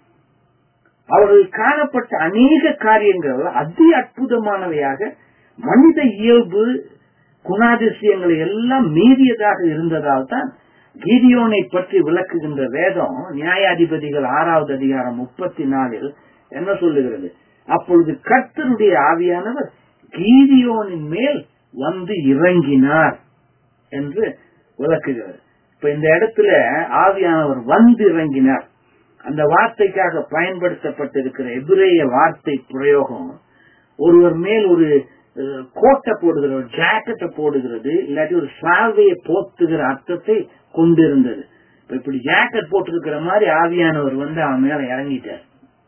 அவர்கள் காணப்பட்ட அநேக காரியங்கள் அதி அற்புதமானவையாக மனித இயல்பு குணாதிசயங்களை எல்லாம் மீறியதாக இருந்ததால் தான் கீதியோனை பற்றி விளக்குகின்ற வேதம் நியாயாதிபதிகள் ஆறாவது அதிகாரம் முப்பத்தி நாலில் என்ன சொல்லுகிறது அப்பொழுது கர்த்தருடைய ஆவியானவர் கீதியோனின் மேல் வந்து இறங்கினார் என்று விளக்குகிறது இப்ப இந்த இடத்துல ஆவியானவர் வந்து இறங்கினார் அந்த வார்த்தைக்காக பயன்படுத்தப்பட்டிருக்கிற எபிரேய வார்த்தை பிரயோகம் ஒருவர் மேல் ஒரு கோட்டை போடுகிற ஒரு ஜாக்கெட்டை போடுகிறது இல்லாட்டி ஒரு சால்வையை போத்துகிற அர்த்தத்தை கொண்டிருந்தது இப்படி ஜாக்கெட் போட்டிருக்கிற மாதிரி ஆவியானவர் வந்து அவன் மேல இறங்கிட்டார்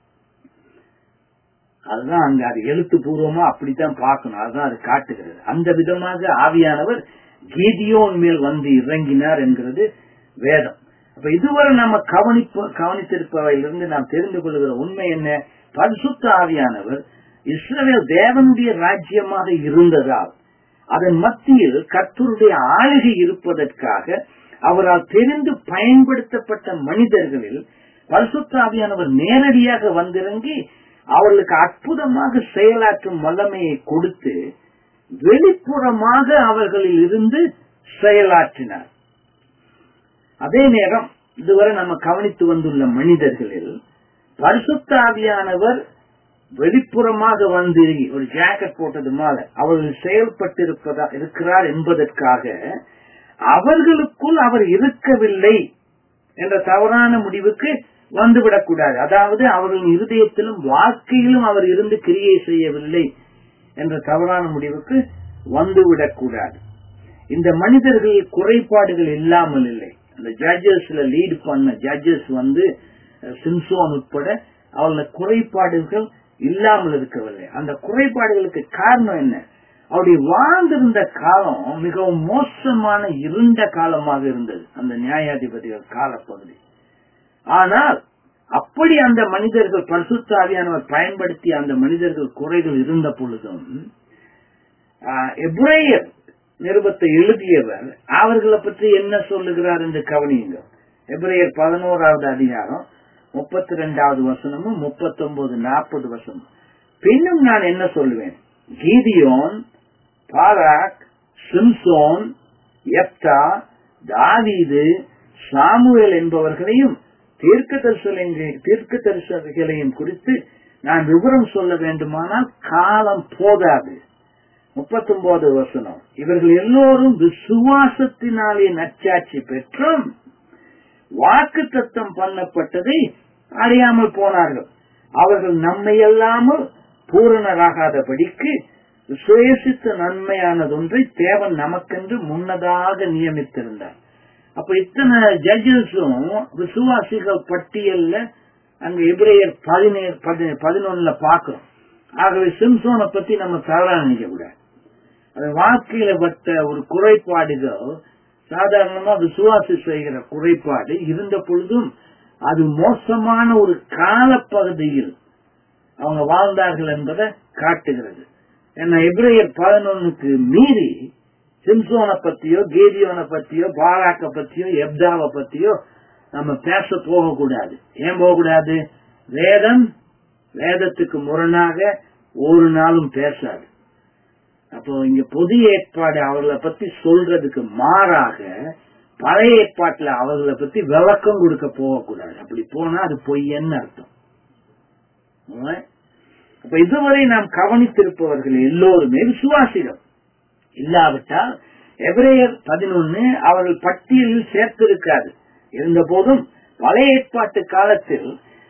அதுதான் அங்க அது எழுத்து பூர்வமா அப்படித்தான் பார்க்கணும் அதுதான் அது காட்டுகிறது அந்த விதமாக ஆவியானவர் கீதியோன் மேல் வந்து இறங்கினார் என்கிறது வேதம் அப்ப இதுவரை நம்ம கவனிப்பு கவனித்திருப்பவையிலிருந்து நாம் தெரிந்து கொள்கிற உண்மை என்ன பரிசுத்த ஆவியானவர் இஸ்ரேல் தேவனுடைய ராஜ்யமாக இருந்ததால் அதன் மத்தியில் கர்த்தருடைய ஆளுகை இருப்பதற்காக அவரால் தெரிந்து பயன்படுத்தப்பட்ட மனிதர்களில் பரிசுத்த ஆவியானவர் நேரடியாக வந்திறங்கி அவர்களுக்கு அற்புதமாக செயலாற்றும் வல்லமையை கொடுத்து வெளிப்புறமாக அவர்களில் இருந்து செயலாற்றினார் அதே நேரம் இதுவரை நம்ம கவனித்து வந்துள்ள மனிதர்களில் பரிசுத்த ஆவியானவர் வெளிப்புறமாக வந்து ஒரு ஜாக்கெட் போட்டது மேல அவர்கள் செயல்பட்டிருப்பதா இருக்கிறார் என்பதற்காக அவர்களுக்குள் அவர் இருக்கவில்லை என்ற தவறான முடிவுக்கு வந்துவிடக்கூடாது அதாவது அவர்களின் இருதயத்திலும் வாழ்க்கையிலும் அவர் இருந்து கிரியை செய்யவில்லை என்ற தவறான முடிவுக்கு வந்துவிடக்கூடாது இந்த மனிதர்கள் குறைபாடுகள் இல்லாமல் இல்லை அந்த ஜட்ஜஸ்ல லீட் பண்ண ஜட்ஜஸ் வந்து சிம்சோன் உட்பட அவர்கள குறைபாடுகள் இல்லாமல் இருக்கவில்லை அந்த குறைபாடுகளுக்கு காரணம் என்ன அவருடைய வாழ்ந்திருந்த காலம் மிகவும் மோசமான இருண்ட காலமாக இருந்தது அந்த நியாயாதிபதிகள் காலப்பகுதி ஆனால் அப்படி அந்த மனிதர்கள் பரிசுத்தாவியானவர் பயன்படுத்தி அந்த மனிதர்கள் குறைகள் இருந்த பொழுதும் எப்ரேயர் நிருபத்தை எழுதியவர் அவர்களை பற்றி என்ன சொல்லுகிறார் என்று கவனியுங்கள் எப்ரேயர் பதினோராவது அதிகாரம் முப்பத்தி ரெண்டாவது வசனமும் முப்பத்தி ஒன்பது நாற்பது வசனம் பின்னும் நான் என்ன சொல்லுவேன் கீதியோன் பாராக் சிம்சோன் எப்தா தாவீது சாமுவேல் என்பவர்களையும் தீர்க்க தீர்க்க தரிசனைகளையும் குறித்து நான் விவரம் சொல்ல வேண்டுமானால் காலம் போதாது முப்பத்தொன்பது வசனம் இவர்கள் எல்லோரும் விசுவாசத்தினாலே நச்சாட்சி பெற்றும் வாக்கு தத்தம் பண்ணப்பட்டதை அறியாமல் போனார்கள் அவர்கள் நம்மை அல்லாமல் பூரணராகாதபடிக்கு சுயசித்த நன்மையானதொன்றை தேவன் நமக்கென்று முன்னதாக நியமித்திருந்தார் அப்ப இத்தனை ஜட்ஜஸும் விசுவாசிகள் பட்டியல்ல அங்க எபிரேயர் பதினேழு பதினொன்னுல பாக்குறோம் ஆகவே சிம்சோனை பத்தி நம்ம தவறா நினைக்க கூடாது அது வாழ்க்கையில பட்ட ஒரு குறைபாடுகள் சாதாரணமா விசுவாசி செய்கிற குறைபாடு இருந்த பொழுதும் அது மோசமான ஒரு காலப்பகுதியில் அவங்க வாழ்ந்தார்கள் என்பதை காட்டுகிறது ஏன்னா எப்ரேயர் பதினொன்னுக்கு மீறி சிம்சோனை பத்தியோ கேதியோனை பத்தியோ பாராக்க பத்தியோ எப்தாவை பத்தியோ நம்ம பேச போகக்கூடாது ஏன் போகக்கூடாது வேதம் வேதத்துக்கு முரணாக ஒரு நாளும் பேசாது அப்போ இங்க புதிய ஏற்பாடு அவர்களை பத்தி சொல்றதுக்கு மாறாக பழைய ஏற்பாட்டுல அவர்களை பத்தி விளக்கம் கொடுக்க போகக்கூடாது அப்படி போனா அது பொய்யன்னு அர்த்தம் அப்ப இதுவரை நாம் கவனித்திருப்பவர்கள் எல்லோருமே விசுவாசிகள் இல்லாவிட்டால் எபிரேயர் பதினொன்னு அவர்கள் பட்டியலில் சேர்த்திருக்காது இருந்த போதும் பழைய ஏற்பாட்டு காலத்தில்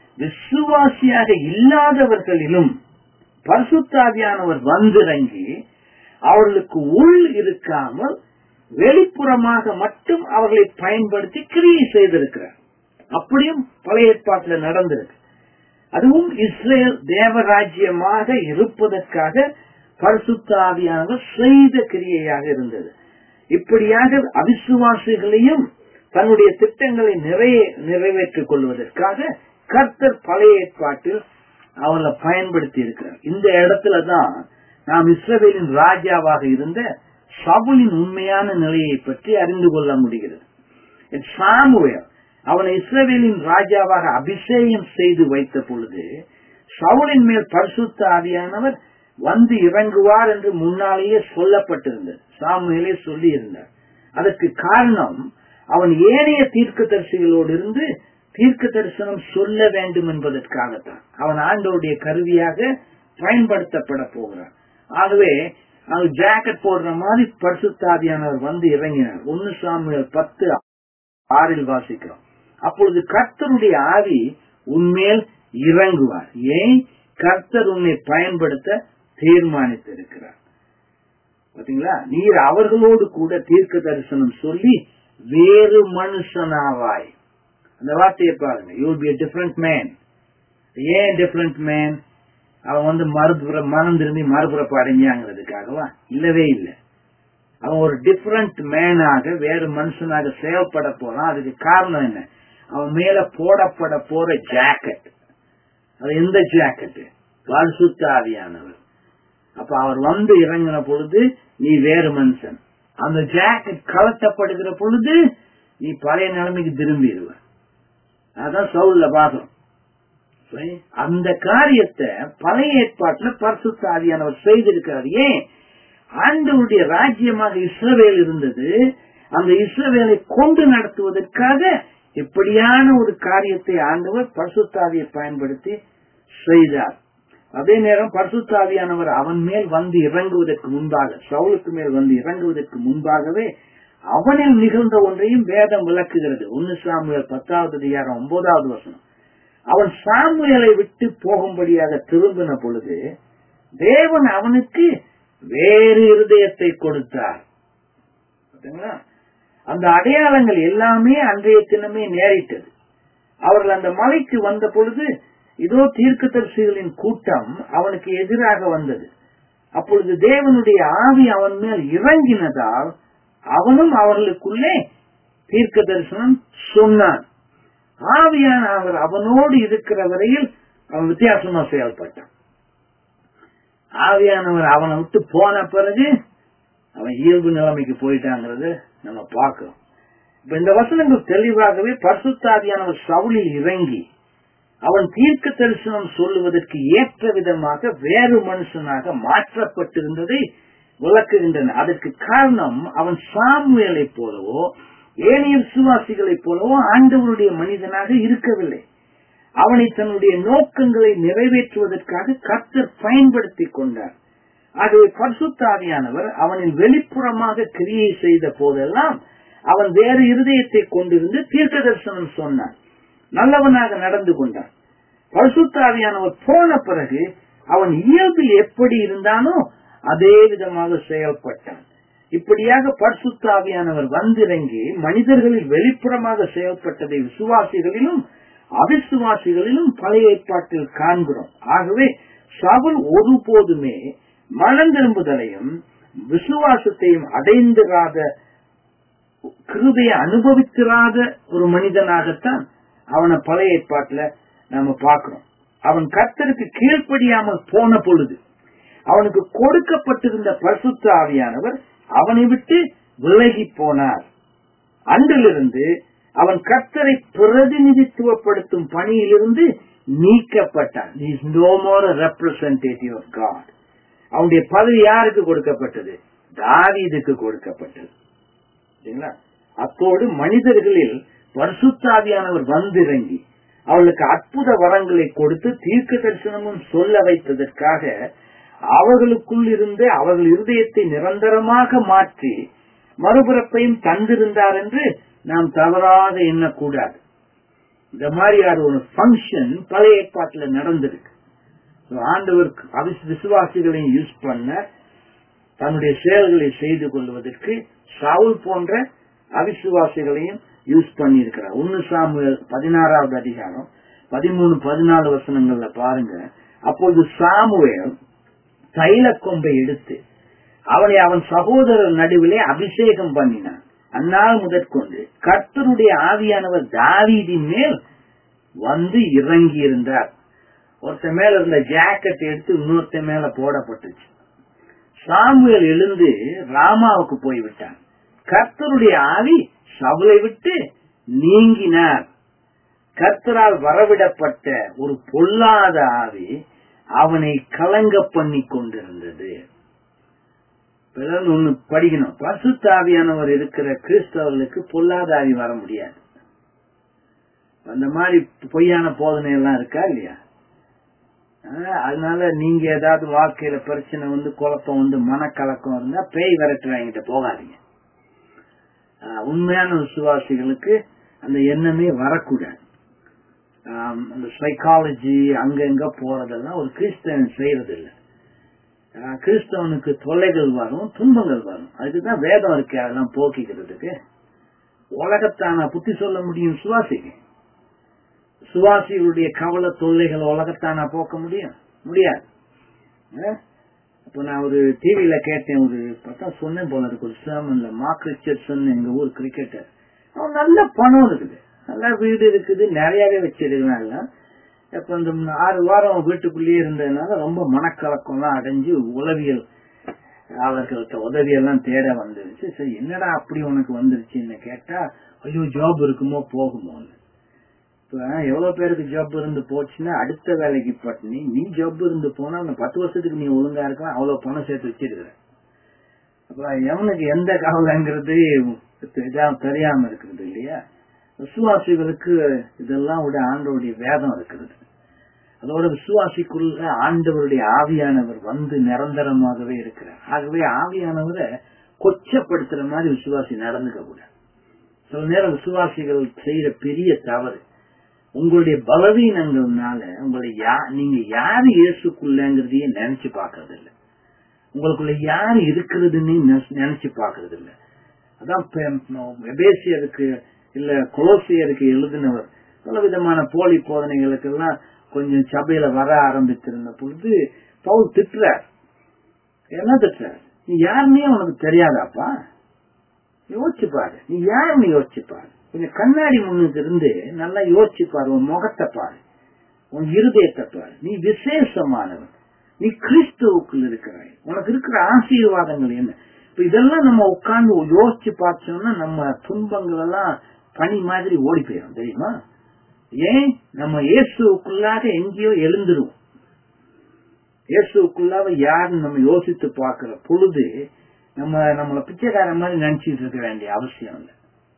விசுவாசியாக இல்லாதவர்களிலும் பரிசுத்தாவியானவர் வந்திறங்கி அவர்களுக்கு உள் இருக்காமல் வெளிப்புறமாக மட்டும் அவர்களை பயன்படுத்தி கிரியை செய்திருக்கிறார் அப்படியும் பழைய ஏற்பாட்டில் நடந்திருக்கு அதுவும் இஸ்ரேல் தேவராஜ்யமாக இருப்பதற்காக பரிசுத்தாவியானவர் செய்த கிரியையாக இருந்தது இப்படியாக அவிசுவாசிகளையும் தன்னுடைய திட்டங்களை நிறைய நிறைவேற்றிக் கொள்வதற்காக கர்த்தர் பழைய ஏற்பாட்டில் அவங்களை பயன்படுத்தி இருக்கிறார் இந்த இடத்துலதான் நாம் இஸ்ரவேலின் ராஜாவாக இருந்த சவுலின் உண்மையான நிலையை பற்றி அறிந்து கொள்ள முடிகிறது சாமுவேல் அவனை இஸ்ரவேலின் ராஜாவாக அபிஷேகம் செய்து வைத்த பொழுது சவுலின் மேல் பரிசுத்த ஆவியானவர் வந்து இறங்குவார் என்று முன்னாலேயே சொல்லப்பட்டிருந்தது சாமுவேலே சொல்லி இருந்தார் அதற்கு காரணம் அவன் ஏனைய தீர்க்க தரிசிகளோடு இருந்து தீர்க்க தரிசனம் சொல்ல வேண்டும் என்பதற்காகத்தான் அவன் ஆண்டோருடைய கருவியாக பயன்படுத்தப்பட போகிறான் ஆகவே அவன் ஜாக்கெட் போடுற மாதிரி பரிசுத்தாதியானவர் வந்து இறங்கினார் ஒன்னு சாமுவேல் பத்து ஆறில் வாசிக்கிறோம் அப்பொழுது கர்த்தருடைய ஆவி உன்மேல் இறங்குவார் ஏன் கர்த்தர் உன்னை பயன்படுத்த தீர்மானித்திருக்கிறார் பாத்தீங்களா நீர் அவர்களோடு கூட தீர்க்க தரிசனம் சொல்லி வேறு மனுஷனாவாய் அந்த வார்த்தையை பாருங்க யூ பி டிஃபரெண்ட் மேன் ஏன் டிஃபரெண்ட் மேன் அவன் வந்து மறுபுற மனம் திரும்பி மறுபுறப்பு அடைஞ்சாங்கிறதுக்காகவா இல்லவே இல்லை அவன் ஒரு டிஃபரெண்ட் மேனாக வேறு மனுஷனாக செயல்பட போறான் அதுக்கு காரணம் என்ன அவன் மேல போடப்பட போற ஜாக்கெட் அது எந்த ஜாக்கெட் பரிசுத்தாவியானவர் அப்ப அவர் வந்து இறங்கின பொழுது நீ வேறு மனுஷன் அந்த ஜாக்கெட் கலட்டப்படுகிற பொழுது நீ பழைய நிலைமைக்கு திரும்பிடுவ அதான் சவுல்ல பாகம் அந்த காரியத்தை பழைய ஏற்பாட்டுல பரிசுத்த ஆவியானவர் செய்திருக்கிறார் ஏன் ஆண்டவருடைய ராஜ்யமாக இஸ்ரவேல் இருந்தது அந்த இஸ்ரவேலை கொண்டு நடத்துவதற்காக இப்படியான ஒரு காரியத்தை ஆண்டவர் பரிசுத்தாவியை பயன்படுத்தி செய்தார் அதே நேரம் பரிசுத்தாவியானவர் அவன் மேல் வந்து இறங்குவதற்கு முன்பாக சவுலுக்கு மேல் வந்து இறங்குவதற்கு முன்பாகவே அவனில் நிகழ்ந்த ஒன்றையும் வேதம் விளக்குகிறது ஒன்னு சாமுவேல் பத்தாவது அதிகாரம் ஒன்பதாவது வசனம் அவன் சாமுவேலை விட்டு போகும்படியாக திரும்பின பொழுது தேவன் அவனுக்கு வேறு இருதயத்தை கொடுத்தார் அந்த அடையாளங்கள் எல்லாமே அன்றைய தினமே நேரிட்டது அவர்கள் அந்த மலைக்கு வந்த பொழுது இதோ தீர்க்கதரிசிகளின் கூட்டம் அவனுக்கு எதிராக வந்தது அப்பொழுது தேவனுடைய ஆவி அவன் மேல் இறங்கினதால் அவனும் அவர்களுக்குள்ளே தீர்க்க தரிசனம் சொன்னான் ஆவியான அவர் அவனோடு இருக்கிற வரையில் அவன் வித்தியாசமா செயல்பட்டான் ஆவியானவர் அவனை விட்டு போன பிறகு அவன் இயல்பு நிலைமைக்கு போயிட்டாங்கிறது நம்ம பார்க்கிறோம் இப்ப இந்த வசனங்கள் தெளிவாகவே பரிசுத்தாவியானவர் சவுளில் இறங்கி அவன் தீர்க்க தரிசனம் சொல்லுவதற்கு ஏற்ற விதமாக வேறு மனுஷனாக மாற்றப்பட்டிருந்ததை விளக்குகின்றன அதற்கு காரணம் அவன் சாமுவேலை போலவோ ஏனைய விசுவாசிகளைப் போலவோ ஆண்டவருடைய மனிதனாக இருக்கவில்லை அவனை தன்னுடைய நோக்கங்களை நிறைவேற்றுவதற்காக கர்த்தர் பயன்படுத்தி கொண்டார் ஆகவே பரிசுத்தாவியானவர் அவனில் வெளிப்புறமாக கிரியை செய்த போதெல்லாம் அவன் வேறு இருதயத்தை கொண்டிருந்து தீர்க்க தரிசனம் சொன்னான் நல்லவனாக நடந்து கொண்டான் பரிசுத்தாவியானவர் போன பிறகு அவன் இயல்பில் எப்படி இருந்தானோ அதே விதமாக செயல்பட்டான் இப்படியாக பரிசுத்தாவியானவர் வந்திறங்கி மனிதர்களில் வெளிப்புறமாக செயல்பட்டதை விசுவாசிகளிலும் அவிசுவாசிகளிலும் பழைய ஏற்பாட்டில் காண்கிறோம் ஆகவே சவுல் ஒருபோதுமே மனம் திரும்புதலையும் விசுவாசத்தையும் அடைந்திராத கிருபையை அனுபவித்திராத ஒரு மனிதனாகத்தான் அவனை பழைய ஏற்பாட்டுல நாம பார்க்கிறோம் அவன் கர்த்தருக்கு கீழ்ப்படியாமல் போன பொழுது அவனுக்கு கொடுக்கப்பட்டிருந்த பரிசுத்த ஆவியானவர் அவனை விட்டு விலகி போனார் அன்றிலிருந்து அவன் கர்த்தரை பிரதிநிதித்துவப்படுத்தும் பணியிலிருந்து நீக்கப்பட்டான் is no more representative of God அவனுடைய பதவி யாருக்கு கொடுக்கப்பட்டது தாவீதுக்கு கொடுக்கப்பட்டது சரிங்களா அத்தோடு மனிதர்களில் பரிசுத்தாவியானவர் வந்திறங்கி அவளுக்கு அற்புத வரங்களை கொடுத்து தீர்க்க தரிசனமும் சொல்ல வைத்ததற்காக அவர்களுக்குள் இருந்து அவர்கள் இருதயத்தை நிரந்தரமாக மாற்றி மறுபிறப்பையும் தந்திருந்தார் என்று நாம் தவறாக எண்ணக்கூடாது இந்த மாதிரியான ஒரு பங்கன் பழைய ஏற்பாட்டுல நடந்திருக்கு ஆண்டவருக்கு அவிஸ் விசுவாசிகளையும் யூஸ் பண்ண தன்னுடைய செயல்களை செய்து கொள்வதற்கு சவுல் போன்ற அவிசுவாசிகளையும் யூஸ் பண்ணியிருக்கிறார் ஒன்னு சாமுவேல் பதினாறாவது அதிகாரம் பதிமூணு பதினாலு வசனங்கள்ல பாருங்க அப்போது சாமுவேல் தைல கொம்பை எடுத்து அவனை அவன் சகோதரர் நடுவிலே அபிஷேகம் பண்ணினான் அந்நாள் முதற்கொண்டு கர்த்தருடைய ஆவியானவர் தாவீதின் மேல் வந்து இறங்கி இருந்தார் ஒருத்த மேல இருந்த ஜாக்கெட் எடுத்து இன்னொருத்த மேல போடப்பட்டுச்சு சாமுவேல் எழுந்து ராமாவுக்கு போய்விட்டான் கர்த்தருடைய ஆவி சவுளை விட்டு நீங்கினார் கர்த்தரால் வரவிடப்பட்ட ஒரு பொல்லாத ஆவி அவனை கலங்க பண்ணி கொண்டிருந்தது ஒண்ணு படிக்கணும் பசுத்தாவியானவர் இருக்கிற கிறிஸ்தவர்களுக்கு பொல்லாத ஆவி வர முடியாது அந்த மாதிரி பொய்யான போதனை எல்லாம் இருக்கா இல்லையா அதனால நீங்க ஏதாவது வாழ்க்கையில பிரச்சனை வந்து குழப்பம் வந்து மனக்கலக்கம் இருந்தா பேய் விரட்டுறாங்கிட்ட போகாதீங்க உண்மையான விசுவாசிகளுக்கு அந்த எண்ணமே வரக்கூடாது அந்த சைக்காலஜி அங்க எங்க போறதெல்லாம் ஒரு கிறிஸ்தவன் செய்யறது இல்லை கிறிஸ்தவனுக்கு தொல்லைகள் வரும் துன்பங்கள் வரும் அதுதான் வேதம் இருக்கு அதெல்லாம் போக்கிக்கிறதுக்கு உலகத்தான புத்தி சொல்ல முடியும் சுவாசிக்கு சுவாசிகளுடைய கவலை தொல்லைகள் உலகத்தானா போக்க முடியும் முடியாது இப்ப நான் ஒரு டிவியில கேட்டேன் ஒரு பார்த்தா சொன்னேன் போல இருக்கு ஒரு சேமன்ல மார்க் ரிச்சர்ட்சன் எங்க ஊர் கிரிக்கெட்டர் அவன் நல்ல பணம் இருக்குது நல்ல வீடு இருக்குது நிறையவே வச்சிருக்காங்க இப்ப இந்த ஆறு வாரம் வீட்டுக்குள்ளேயே இருந்ததுனால ரொம்ப மனக்கலக்கம்லாம் அடைஞ்சு உளவியல் அவர்கள்ட்ட உதவியெல்லாம் தேட வந்துருச்சு சரி என்னடா அப்படி உனக்கு வந்துருச்சுன்னு கேட்டா ஐயோ ஜாப் இருக்குமோ போகுமோன்னு இப்ப எவ்வளவு பேருக்கு ஜாப் இருந்து போச்சுன்னா அடுத்த வேலைக்கு பட்டினி நீ ஜாப் இருந்து போனா அந்த பத்து வருஷத்துக்கு நீ ஒழுங்கா இருக்கலாம் அவ்வளவு பணம் சேர்த்து வச்சிருக்கிற அப்ப எவனுக்கு எந்த கவலைங்கிறது தெரியாம இருக்கிறது இல்லையா விசுவாசிகளுக்கு இதெல்லாம் விட ஆண்டவருடைய வேதம் இருக்கிறது அதோட விசுவாசிக்குள்ள ஆண்டவருடைய ஆவியானவர் வந்து நிரந்தரமாகவே இருக்கிறார் ஆகவே ஆவியானவரை கொச்சப்படுத்துற மாதிரி விசுவாசி நடந்துக்க கூடாது சில நேரம் விசுவாசிகள் செய்யற பெரிய தவறு உங்களுடைய பலவீனங்கள்னால உங்களை யா நீங்க யாரு இயேசுக்குள்ளங்கிறதையே நினைச்சு பாக்குறது இல்ல உங்களுக்குள்ள யாரு இருக்கிறதுன்னு நினைச்சு பாக்குறது இல்ல அதான் எபேசியருக்கு இல்ல குலோசியருக்கு எழுதினவர் பல விதமான போலி போதனைகளுக்கு எல்லாம் கொஞ்சம் சபையில வர ஆரம்பித்திருந்த பொழுது பவுல் திட்டுறார் என்ன திட்டுறார் நீ யாருன்னே உனக்கு தெரியாதாப்பா யோசிச்சு பாரு நீ யாருன்னு யோசிச்சு பாரு கொஞ்சம் கண்ணாடி முன்னுக்கு இருந்து நல்லா யோசிச்சு பாரு உன் முகத்தை பாரு உன் இருதயத்தை பாரு நீ விசேஷமானவன் நீ கிறிஸ்துவுக்குள் இருக்கிறாய் உனக்கு இருக்கிற ஆசீர்வாதங்கள் என்ன இப்ப இதெல்லாம் நம்ம உட்கார்ந்து யோசிச்சு பார்த்தோம்னா நம்ம துன்பங்கள் எல்லாம் பனி மாதிரி ஓடி போயிடும் தெரியுமா ஏன் நம்ம இயேசுக்குள்ளாக எங்கேயோ எழுந்துருவோம் இயேசுக்குள்ளாக யாருன்னு நம்ம யோசித்து பார்க்கிற பொழுது நம்ம நம்மள பிச்சைக்கார மாதிரி நினைச்சிட்டு இருக்க வேண்டிய அவசியம் இல்லை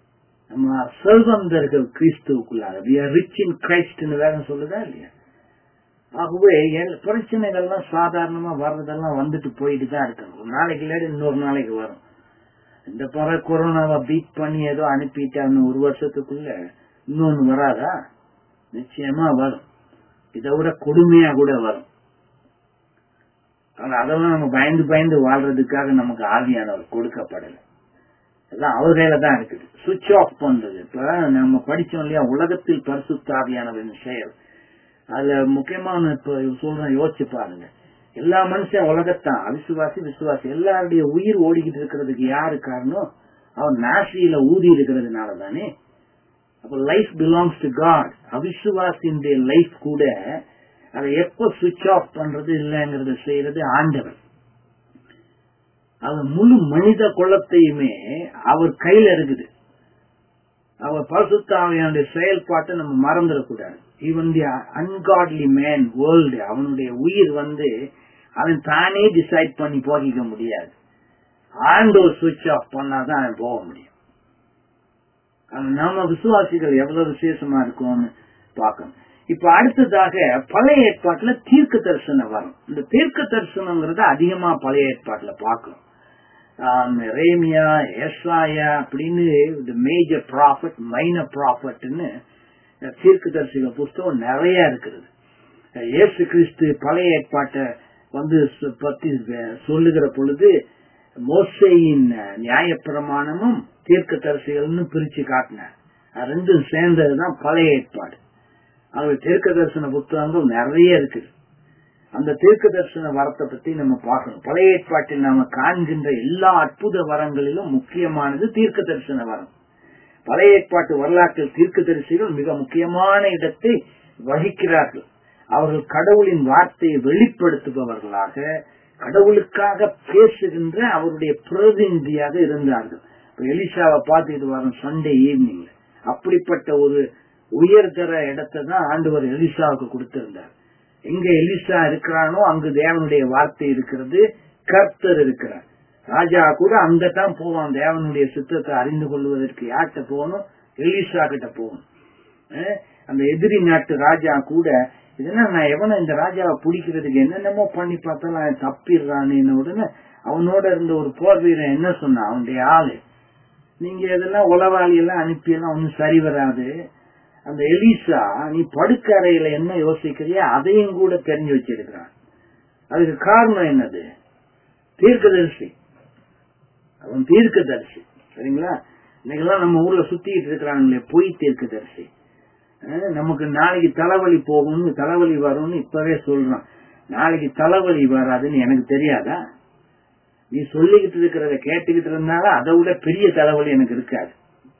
நம்ம செல்வந்தர்கள் கிறிஸ்துவுக்குள்ளாக we are rich in Christ ன்னு வேதம் சொல்லுதா இல்லையா ஆகவே எல்- பிரச்சனைகள்லாம் சாதாரணமா வர்றதெல்லாம் வந்துட்டு போயிட்டு தான் இருக்கணும் ஒரு நாளைக்கு இல்லாட்டி இன்னொரு நாளைக்கு வரும் இந்த பிற கொரோனாவை பீட் பண்ணி ஏதோ அனுப்பிட்டான்னு ஒரு வருஷத்துக்குள்ள இன்னொன்னு வராதா நிச்சயமா வரும் இதை விட கொடுமையா கூட வரும் ஆனா அதெல்லாம் நம்ம பயந்து பயந்து வாழ்றதுக்காக நமக்கு ஆவியானவர் கொடுக்கப்படல எல்லாம் அவர் கையில தான் இருக்குது சுவிட்ச் ஆஃப் பண்றது இப்ப நம்ம படிச்சோம் இல்லையா உலகத்தில் பரிசுத்த ஆவியானவரின் செயல் அதுல முக்கியமான இப்ப சொல்றேன் யோசிச்சு பாருங்க எல்லா மனுஷன் உலகத்தான் அவிசுவாசி விசுவாசி எல்லாருடைய உயிர் ஓடிக்கிட்டு இருக்கிறதுக்கு யாரு காரணம் அவன் நாசியில ஊதி இருக்கிறதுனால தானே அப்ப லைஃப் பிலாங்ஸ் டு காட் அவிசுவாசியுடைய லைஃப் கூட அதை எப்ப சுவிட்ச் ஆஃப் பண்றது இல்லைங்கிறத செய்யறது ஆண்டவர் அவர் முழு மனித குலத்தையுமே அவர் கையில இருக்குது அவர் பரிசுத்தாவியானுடைய செயல்பாட்டை நம்ம மறந்துடக்கூடாது even the ungodly man world அவனுடைய உயிர் வந்து அவன் தானே டிசைட் பண்ணி போகிக்க முடியாது ஆண்டோர் சுவிட்ச் ஆஃப் பண்ணாதான் அவன் போக முடியும் ஆனா நம்ம விசுவாசிகள் எவ்வளவு விசேஷமா இருக்கும்னு பார்க்கணும் இப்ப அடுத்ததாக பழைய ஏற்பாட்டுல தீர்க்க தரிசனம் வரும் இந்த தீர்க்க தரிசனங்கிறத அதிகமா பழைய ஏற்பாட்டுல பார்க்கணும் ரேமியா எஸ்ராயா அப்படின்னு இந்த மேஜர் ப்ராஃபிட் மைனர் ப்ராஃபிட்னு தீர்க்கதரிசிகள் புஸ்தகம் நிறைய இருக்கிறது இயேசு கிறிஸ்து பழைய ஏற்பாட்டை வந்து சொ- பத்தி வே- சொல்லுகிற பொழுது மோசையின் நியாயப்பிரமாணமும் தீர்க்க தரிசிகள்னு பிரிச்சு காட்டினார் அது ரெண்டும் சேர்ந்ததுதான் பழைய ஏற்பாடு அது தீர்க்க தரிசன புத்தகங்கள் நிறைய இருக்குது அந்த தீர்க்க தரிசன வரத்தை பத்தி நம்ம பார்க்கணும் பழைய ஏற்பாட்டில் நாம காண்கின்ற எல்லா அற்புத வரங்களிலும் முக்கியமானது தீர்க்க தரிசன வரம் பழைய ஏற்பாட்டு வரலாற்றில் தீர்க்க தரிசிகள் மிக முக்கியமான இடத்தை வகிக்கிறார்கள் அவர்கள் கடவுளின் வார்த்தையை வெளிப்படுத்துபவர்களாக கடவுளுக்காக பேசுகின்ற அவருடைய பிரதிநிதியாக இருந்தார்கள் இப்ப எலிசாவை பார்த்துட்டு வரோம் சண்டே ஈவினிங்ல அப்படிப்பட்ட ஒரு உயர்தர இடத்தை தான் ஆண்டவர் எலிசாவுக்கு கொடுத்திருந்தார் எங்க எலிசா இருக்கிறானோ அங்கு தேவனுடைய வார்த்தை இருக்கிறது கர்த்தர் இருக்கிறார் ராஜா கூட அங்க தான் போவான் தேவனுடைய சித்தத்தை அறிந்து கொள்வதற்கு யார்கிட்ட போகணும் எலிசா கிட்ட போகணும் அஹ் அந்த எதிரி நாட்டு ராஜா கூட இதுனா நான் எவனை இந்த ராஜாவை பிடிக்கிறதுக்கு என்னென்னமோ பண்ணி பார்த்தாலும் அவன் தப்பிடுறான்னு உடனே அவனோட இருந்த ஒரு போர் வீரன் என்ன சொன்னான் அவனுடைய ஆளு நீங்க இதெல்லாம் உளவாளி எல்லாம் அனுப்பி எல்லாம் ஒன்னும் சரி வராது அந்த எலிசா நீ படுக்க அறையில என்ன யோசிக்கிறியோ அதையும் கூட தெரிஞ்சு வச்சிருக்கிறான் அதுக்கு காரணம் என்னது தீர்க்கதரிசி அவன் தீர்க்கதரிசி சரிங்களா இன்னைக்கெல்லாம் நம்ம ஊர்ல சுத்திட்டு இருக்கிறாங்களே பொய் தீர்க்கதரிசி அஹ் நமக்கு நாளைக்கு தலைவலி போகும்னு தலைவலி வரும்னு இப்பவே சொல்றான் நாளைக்கு தலைவலி வராதுன்னு எனக்கு தெரியாதா நீ சொல்லிக்கிட்டு இருக்கிறத கேட்டுக்கிட்டு இருந்தாலும் அதை விட பெரிய தலைவலி எனக்கு இருக்காது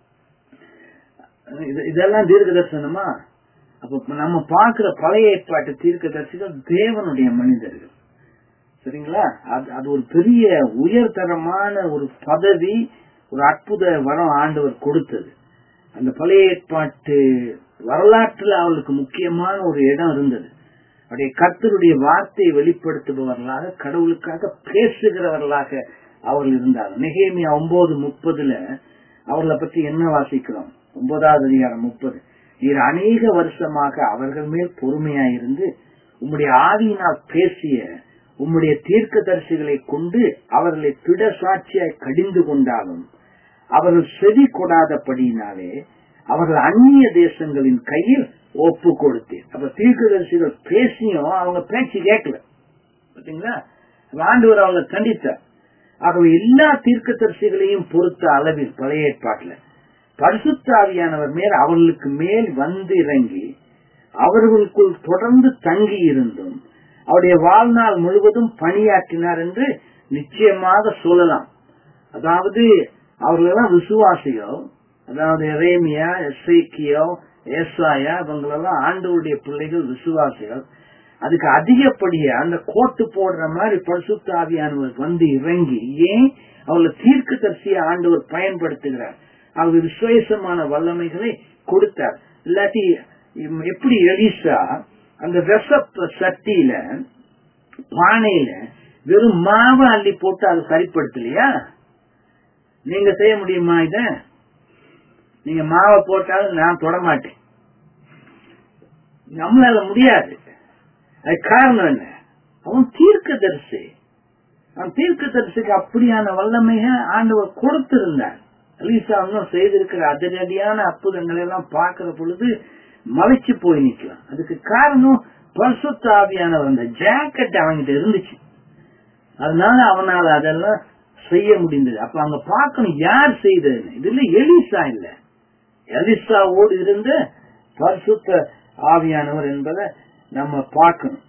இது- இதெல்லாம் தீர்க்க தரிசனமா அப்ப நம்ம பார்க்கிற பழைய ஏற்பாட்டு தீர்க்க தரிசிகள் தேவனுடைய மனிதர்கள் சரிங்களா அது அது ஒரு பெரிய உயர்தரமான ஒரு பதவி ஒரு அற்புத வரம் ஆண்டவர் கொடுத்தது அந்த பழைய ஏற்பாட்டு வரலாற்றுல அவளுக்கு முக்கியமான ஒரு இடம் இருந்தது அவருடைய கர்த்தருடைய வார்த்தையை வெளிப்படுத்துபவர்களாக கடவுளுக்காக பேசுகிறவர்களாக அவர்கள் இருந்தார்கள் நெகேமியா ஒன்பது முப்பதுல அவர்களை பத்தி என்ன வாசிக்கிறோம் ஒன்பதாவது அதிகாரம் முப்பது நீர் அநேக வருஷமாக அவர்கள் மேல் பொறுமையாயிருந்து உம்முடைய ஆவியினால் பேசிய உம்முடைய தீர்க்கதரிசிகளை கொண்டு அவர்களை திட சாட்சியாய் கடிந்து கொண்டாலும் அவர்கள் செவி கொடாதபடியினாலே அவர்கள் அந்நிய தேசங்களின் கையில் ஒப்பு கொடுத்தேன் அப்ப தீர்க்கதரிசிகள் பேசியும் அவங்க பேச்சு கேட்கல பாத்தீங்களா அப்ப ஆண்டவர் அவங்க கண்டித்தார் ஆகவே எல்லா தீர்க்கதரிசிகளையும் பொறுத்த அளவில் பழைய ஏற்பாட்டுல பரிசுத்தாவியானவர் மேல் அவர்களுக்கு மேல் வந்து இறங்கி அவர்களுக்குள் தொடர்ந்து தங்கி இருந்தும் அவருடைய வாழ்நாள் முழுவதும் பணியாற்றினார் என்று நிச்சயமாக சொல்லலாம் அதாவது அவர்களெல்லாம் விசுவாசிகள் அதாவது எரேமியா எஸ்ஐக்கியோ ஏசாயா இவங்களெல்லாம் ஆண்டவருடைய பிள்ளைகள் விசுவாசிகள் அதுக்கு அதிகப்படியா அந்த கோட்டு போடுற மாதிரி பரிசுத்த ஆவியானவர் வந்து இறங்கி ஏன் அவளை தீர்க்க தரிசிய ஆண்டவர் பயன்படுத்துகிறார் அவர் விசேஷமான வல்லமைகளை கொடுத்தார் இல்லாட்டி இம் எப்படி எலிசா அந்த வெசப் சட்டியில பானையில வெறும் மாவை அள்ளி போட்டு அதை சரிப்படுத்தலையா நீங்க செய்ய முடியுமா இத நீங்க மாவை போட்டாலும் நான் தொட மாட்டேன் நம்மளால முடியாது அது காரணம் என்ன அவன் தீர்க்கதரிசி அவன் தீர்க்கதரிசிக்கு அப்படியான வல்லமைய ஆண்டவர் கொடுத்திருந்தார் அலிசா இன்னும் செய்திருக்கிற அதிரடியான அற்புதங்களை எல்லாம் பார்க்கிற பொழுது மலைச்சு போய் நிக்கலாம் அதுக்கு காரணம் பரிசுத்த ஆவியானவர் அந்த ஜாக்கெட் அவன்கிட்ட இருந்துச்சு அதனால அவனால அதெல்லாம் செய்ய முடிந்தது அப்ப அங்க பார்க்கணும் யார் செய்ததுன்னு இதுல எலிசா இல்ல எலிசாவோடு இருந்த பரிசுத்த ஆவியானவர் என்பதை நம்ம பார்க்கணும்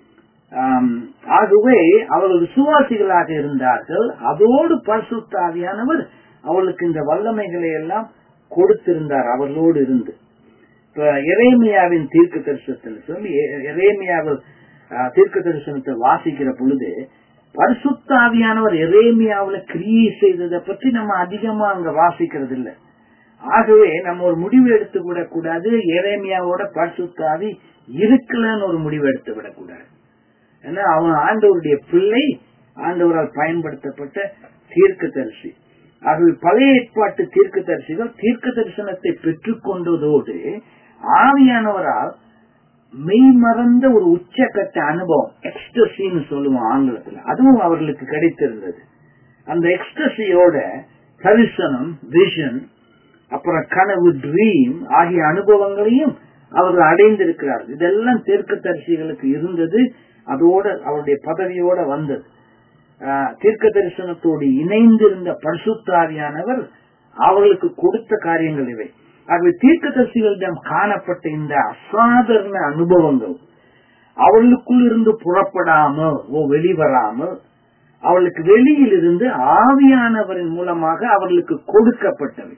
ஆகவே அவர்கள் விசுவாசிகளாக இருந்தார்கள் அதோடு பரிசுத்த ஆவியானவர் அவளுக்கு இந்த வல்லமைகளை எல்லாம் கொடுத்திருந்தார் அவர்களோடு இருந்து இப்ப எரேமியாவின் தீர்க்க தரிசனத்தில் சொல்லி எரேமியாவில் தீர்க்க தரிசனத்தை வாசிக்கிற பொழுது பரிசுத்தாவியானவர் எரேமியாவில கிரியை செய்ததை பற்றி நம்ம அதிகமா அங்க வாசிக்கிறது இல்லை ஆகவே நம்ம ஒரு முடிவு எடுத்து விடக்கூடாது எரேமியாவோட பரிசுத்தாவி இருக்கலன்னு ஒரு முடிவு எடுத்து விடக்கூடாது ஏன்னா அவன் ஆண்டவருடைய பிள்ளை ஆண்டவரால் பயன்படுத்தப்பட்ட தீர்க்க தரிசி ஆகவே பழைய ஏற்பாட்டு தீர்க்க தரிசிகள் தீர்க்க தரிசனத்தை பெற்றுக்கொண்டதோடு ஆவியானவரால் மெய்மறந்த ஒரு உச்சக்கட்ட அனுபவம் எக்ஸ்டசின்னு சொல்லுவோம் ஆங்கிலத்தில் அதுவும் அவர்களுக்கு கிடைத்திருந்தது அந்த எக்ஸ்டசியோட தரிசனம் விஷன் அப்புறம் கனவு ட்ரீம் ஆகிய அனுபவங்களையும் அவர்கள் அடைந்திருக்கிறார்கள் இதெல்லாம் தீர்க்க தரிசிகளுக்கு இருந்தது அதோட அவருடைய பதவியோட வந்தது தீர்க்க தரிசனத்தோடு இணைந்திருந்த பரிசுத்தாவியானவர் அவர்களுக்கு கொடுத்த காரியங்கள் இவை ஆகவே தீர்க்க தரிசிகளிடம் காணப்பட்ட இந்த அசாதாரண அனுபவங்கள் அவர்களுக்குள் இருந்து புறப்படாமல் ஓ வெளிவராமல் அவளுக்கு வெளியில் இருந்து ஆவியானவரின் மூலமாக அவர்களுக்கு கொடுக்கப்பட்டவை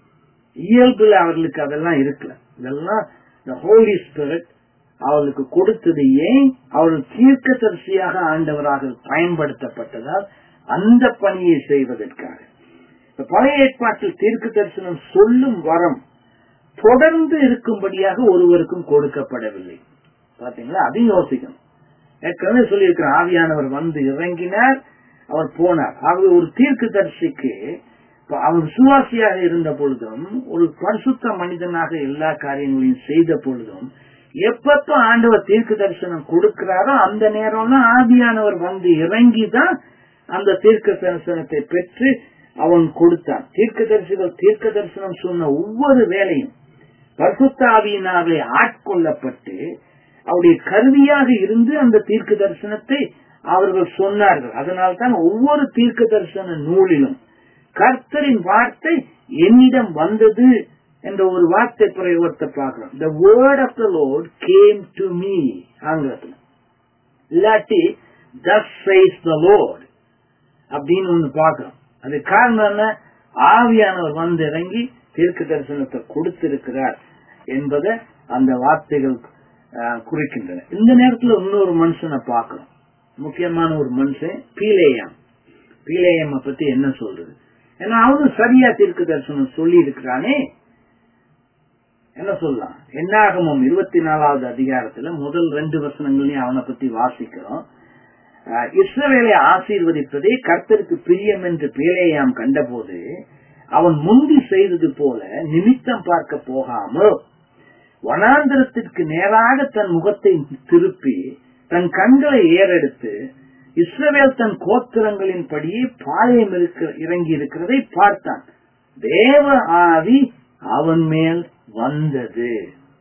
இயல்புல அவர்களுக்கு அதெல்லாம் இருக்கல இதெல்லாம் ஹோலி ஸ்பிரிட் அவர்களுக்கு கொடுத்தது ஏன் அவர்கள் தீர்க்க தரிசியாக ஆண்டவராக பயன்படுத்தப்பட்டதால் அந்த பணியை செய்வதற்காக பழைய ஏற்பாட்டில் தீர்க்க தரிசனம் சொல்லும் வரம் தொடர்ந்து இருக்கும்படியாக ஒருவருக்கும் கொடுக்கப்படவில்லை பாத்தீங்களா அதையும் யோசிக்கணும் ஏற்கனவே சொல்லியிருக்கிற ஆவியானவர் வந்து இறங்கினார் அவர் போனார் ஆகவே ஒரு தீர்க்க தரிசிக்கு அவன் விசுவாசியாக இருந்த பொழுதும் ஒரு பரிசுத்த மனிதனாக எல்லா காரியங்களையும் செய்த பொழுதும் எப்பப்ப ஆண்டவர் தீர்க்க தரிசனம் கொடுக்கிறாரோ அந்த நேரம்லாம் ஆவியானவர் வந்து இறங்கிதான் அந்த தீர்க்க தரிசனத்தை பெற்று அவன் கொடுத்தான் தீர்க்க தரிசிகள் தீர்க்க தரிசனம் சொன்ன ஒவ்வொரு வேலையும் பரிசுத்த ஆவியினாலே ஆட்கொள்ளப்பட்டு அவருடைய கருவியாக இருந்து அந்த தீர்க்க தரிசனத்தை அவர்கள் சொன்னார்கள் அதனால்தான் ஒவ்வொரு தீர்க்க தரிசன நூலிலும் கர்த்தரின் வார்த்தை என்னிடம் வந்தது என்ற ஒரு வார்த்தை பிரயோகத்தை பார்க்கிறோம் the word of the Lord came to me ஆங்கிலத்தில் இல்லாட்டி தஸ் சைஸ் த லோட் அப்படின்னு ஒண்ணு பார்க்கிறோம் அது காரணம் என்ன ஆவியானவர் வந்து இறங்கி தீர்க்க தரிசனத்தை கொடுத்திருக்கிறார் என்பதை அந்த வார்த்தைகள் குறிக்கின்றன இந்த நேரத்தில் இன்னொரு மனுஷனை பார்க்கிறோம் முக்கியமான ஒரு மனுஷன் பீலேயம் பீலேயம் பத்தி என்ன சொல்றது ஏன்னா அவனும் சரியா தீர்க்க தரிசனம் சொல்லி இருக்கிறானே என்ன சொல்லலாம் என்னாகமும் இருபத்தி நாலாவது அதிகாரத்துல முதல் ரெண்டு வசனங்களையும் அவனை பத்தி வாசிக்கிறோம் இஸ்ரவேலை ஆசீர்வதிப்பதே கர்த்தருக்கு பிரியம் என்று பேலேயாம் கண்டபோது அவன் முந்தி செய்தது போல நிமித்தம் பார்க்க போகாமல் வனாந்திரத்திற்கு நேராக தன் முகத்தை திருப்பி தன் கண்களை ஏறெடுத்து இஸ்ரவேல் தன் கோத்திரங்களின் படியே பாளையம் இறங்கி இருக்கிறதை பார்த்தான் தேவ ஆவி அவன் மேல் வந்தது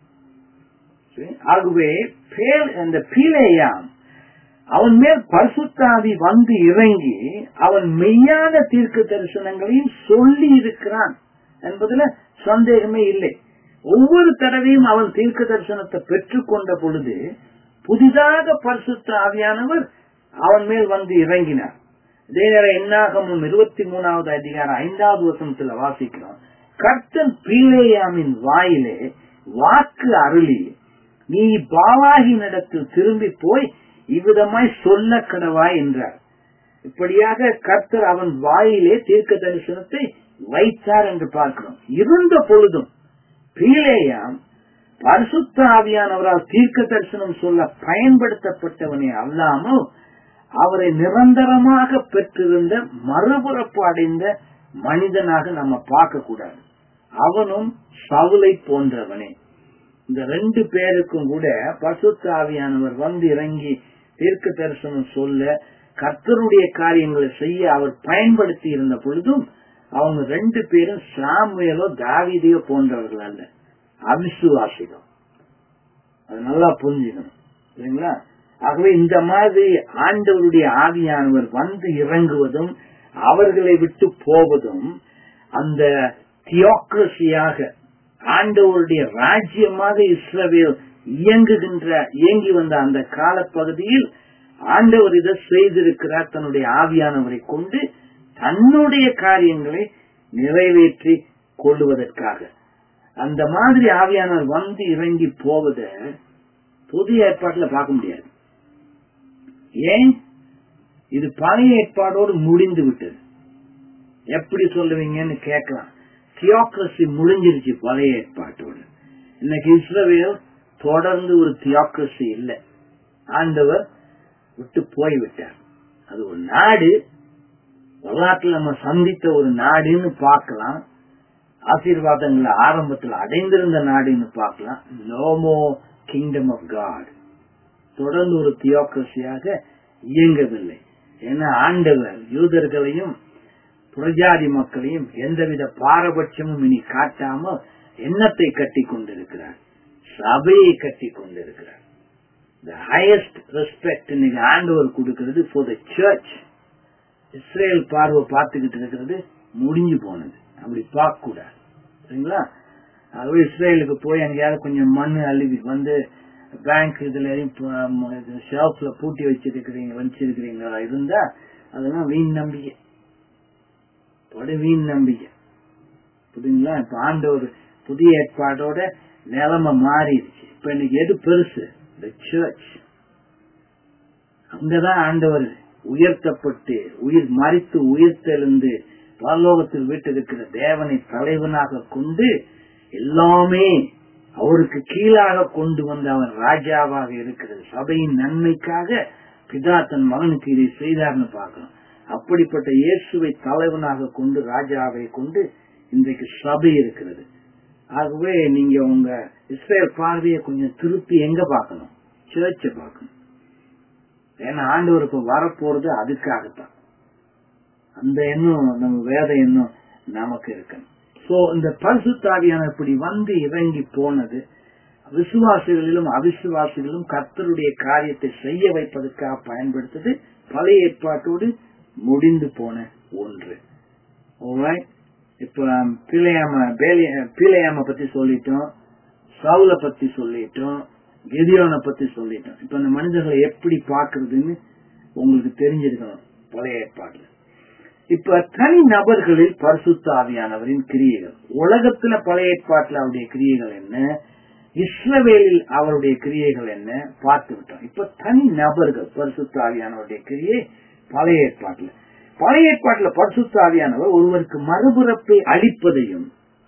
ஆகவே அந்த பீலேயாம் அவன் மேல் பரிசுத்தாவி வந்து இறங்கி அவன் மெய்யான தீர்க்க தரிசனங்களையும் சொல்லி இருக்கிறான் என்பதுல சந்தேகமே இல்லை ஒவ்வொரு தடவையும் அவன் தீர்க்க தரிசனத்தை பெற்றுக்கொண்ட பொழுது புதிதாக பரிசுத்த ஆவியானவர் அவன் மேல் வந்து இறங்கினார் இதே நேரம் என்னாகமும் இருபத்தி மூணாவது அதிகாரம் ஐந்தாவது வசனத்துல வாசிக்கிறோம் கர்த்தன் பீலேயாமின் வாயிலே வாக்கு அருளி நீ பாலாகினிடத்தில் திரும்பி போய் இவ்விதமாய் சொல்ல கடவாய் என்றார் இப்படியாக கர்த்தர் அவன் வாயிலே தீர்க்க தரிசனத்தை வைத்தார் என்று பார்க்கிறோம் இருந்த பொழுதும் பீலேயாம் பரிசுத்த ஆவியானவரால் தீர்க்க தரிசனம் சொல்ல பயன்படுத்தப்பட்டவனே அல்லாமல் அவரை நிரந்தரமாக பெற்றிருந்த மறுபுறப்பு அடைந்த மனிதனாக நம்ம பார்க்க கூடாது அவனும் சவுலை போன்றவனே இந்த ரெண்டு பேருக்கும் கூட பசுத்த ஆவியானவர் வந்து இறங்கி தீர்க்க தரிசனம் சொல்ல கர்த்தருடைய காரியங்களை செய்ய அவர் பயன்படுத்தி இருந்த பொழுதும் அவங்க ரெண்டு பேரும் சாமுவேலோ தாவிதையோ போன்றவர்கள் அல்ல அவிசுவாசிகள் அது நல்லா புரிஞ்சுக்கணும் சரிங்களா ஆகவே இந்த மாதிரி ஆண்டவருடைய ஆவியானவர் வந்து இறங்குவதும் அவர்களை விட்டு போவதும் அந்த தியோக்ரசியாக ஆண்டவருடைய ராஜ்யமாக இஸ்ரவேல் இயங்குகின்ற இயங்கி வந்த அந்த காலப்பகுதியில் ஆண்டவர் இதை செய்திருக்கிறார் தன்னுடைய ஆவியானவரை கொண்டு தன்னுடைய காரியங்களை நிறைவேற்றி கொள்ளுவதற்காக அந்த மாதிரி ஆவியானவர் வந்து இறங்கி போவத புதிய ஏற்பாட்டுல பார்க்க முடியாது ஏன் இது பழைய ஏற்பாடோடு முடிந்து விட்டது எப்படி சொல்லுவீங்கன்னு கேட்கலாம் தியோக்ரசி முடிஞ்சிருச்சு பழைய ஏற்பாட்டோடு இன்னைக்கு இஸ்ரவேல் தொடர்ந்து ஒரு தியோக்ரசி இல்லை ஆண்டவர் விட்டு போய்விட்டார் அது ஒரு நாடு வரலாற்றில் நம்ம சந்தித்த ஒரு நாடுன்னு பார்க்கலாம் ஆசீர்வாதங்களை ஆரம்பத்தில் அடைந்திருந்த நாடுன்னு பார்க்கலாம் நோமோ கிங்டம் ஆஃப் காட் தொடர்ந்து ஒரு தியோக்ரசியாக இயங்கவில்லை ஏன்னா ஆண்டவர் யூதர்களையும் புரஜாதி மக்களையும் எந்தவித பாரபட்சமும் இனி காட்டாமல் எண்ணத்தை கட்டி கொண்டிருக்கிறார் சபையை கட்டி கொண்டிருக்கிறார் த ஹையஸ்ட் ரெஸ்பெக்ட் இன்னைக்கு ஆண்டவர் கொடுக்கிறது ஃபார் த சர்ச் இஸ்ரேல் பார்வை பார்த்துக்கிட்டு இருக்கிறது முடிஞ்சு போனது அப்படி பார்க்க கூடாது சரிங்களா ஆகவே இஸ்ரேலுக்கு போய் எங்கேயாவது கொஞ்சம் மண் அழுவி வந்து பேங்க் இதுல ஷெல்ஃப்ல பூட்டி வச்சிருக்கிறீங்க வச்சிருக்கிறீங்களா இருந்தா அதெல்லாம் வீண் நம்பிக்கை படு வீண் நம்பிக்கை புரியுங்களா இப்ப ஆண்டவர் புதிய ஏற்பாடோட நிலைமை மாறிடுச்சு இப்ப இன்னைக்கு எது பெருசு த சர்ச் அங்கதான் ஆண்டவர் உயர்த்தப்பட்டு உயிர் மறித்து உயிர்த்தெழுந்து பரலோகத்தில் வீட்டிருக்கிற தேவனை தலைவனாக கொண்டு எல்லாமே அவருக்கு கீழாக கொண்டு வந்து அவன் ராஜாவாக இருக்கிறது சபையின் நன்மைக்காக பிதா தன் மகனுக்கு இதை செய்தார்னு பார்க்கணும் அப்படிப்பட்ட இயேசுவை தலைவனாக கொண்டு ராஜாவை கொண்டு இன்றைக்கு சபை இருக்கிறது ஆகவே நீங்க உங்க இஸ்ரேல் பார்வையை கொஞ்சம் திருப்பி எங்க பார்க்கணும் சேர்ச்ச பார்க்கணும் ஏன்னா ஆண்டவர் இப்ப வரப்போறது அதுக்காகத்தான் அந்த எண்ணம் நம்ம வேத எண்ணம் நமக்கு இருக்கணும் சோ இந்த பரிசுத்தாவியான இப்படி வந்து இறங்கி போனது விசுவாசிகளிலும் அவிசுவாசிகளிலும் கர்த்தருடைய காரியத்தை செய்ய வைப்பதற்காக பயன்படுத்தது பழைய ஏற்பாட்டோடு முடிந்து போன ஒன்று இப்ப பிள்ளையாம பிள்ளையாம பத்தி சொல்லிட்டோம் சவுல பத்தி சொல்லிட்டோம் கெதியோனை பத்தி சொல்லிட்டோம் இப்ப அந்த மனிதர்களை எப்படி பாக்குறதுன்னு உங்களுக்கு தெரிஞ்சிருக்கணும் பழைய ஏற்பாட்டுல இப்ப தனி நபர்களில் பரிசுத்த ஆவியானவரின் கிரியைகள் உலகத்துல பழைய ஏற்பாட்டுல அவருடைய கிரியைகள் என்ன இஸ்ரவேலில் அவருடைய கிரியைகள் என்ன பார்த்து விட்டோம் இப்ப தனி நபர்கள் பரிசுத்த ஆவியானவருடைய கிரியை பழைய ஏற்பாட்டுல பழைய ஏற்பாட்டுல பரிசுத்த ஆவியானவர் ஒருவருக்கு மறுபிறப்பை அளிப்பதையும்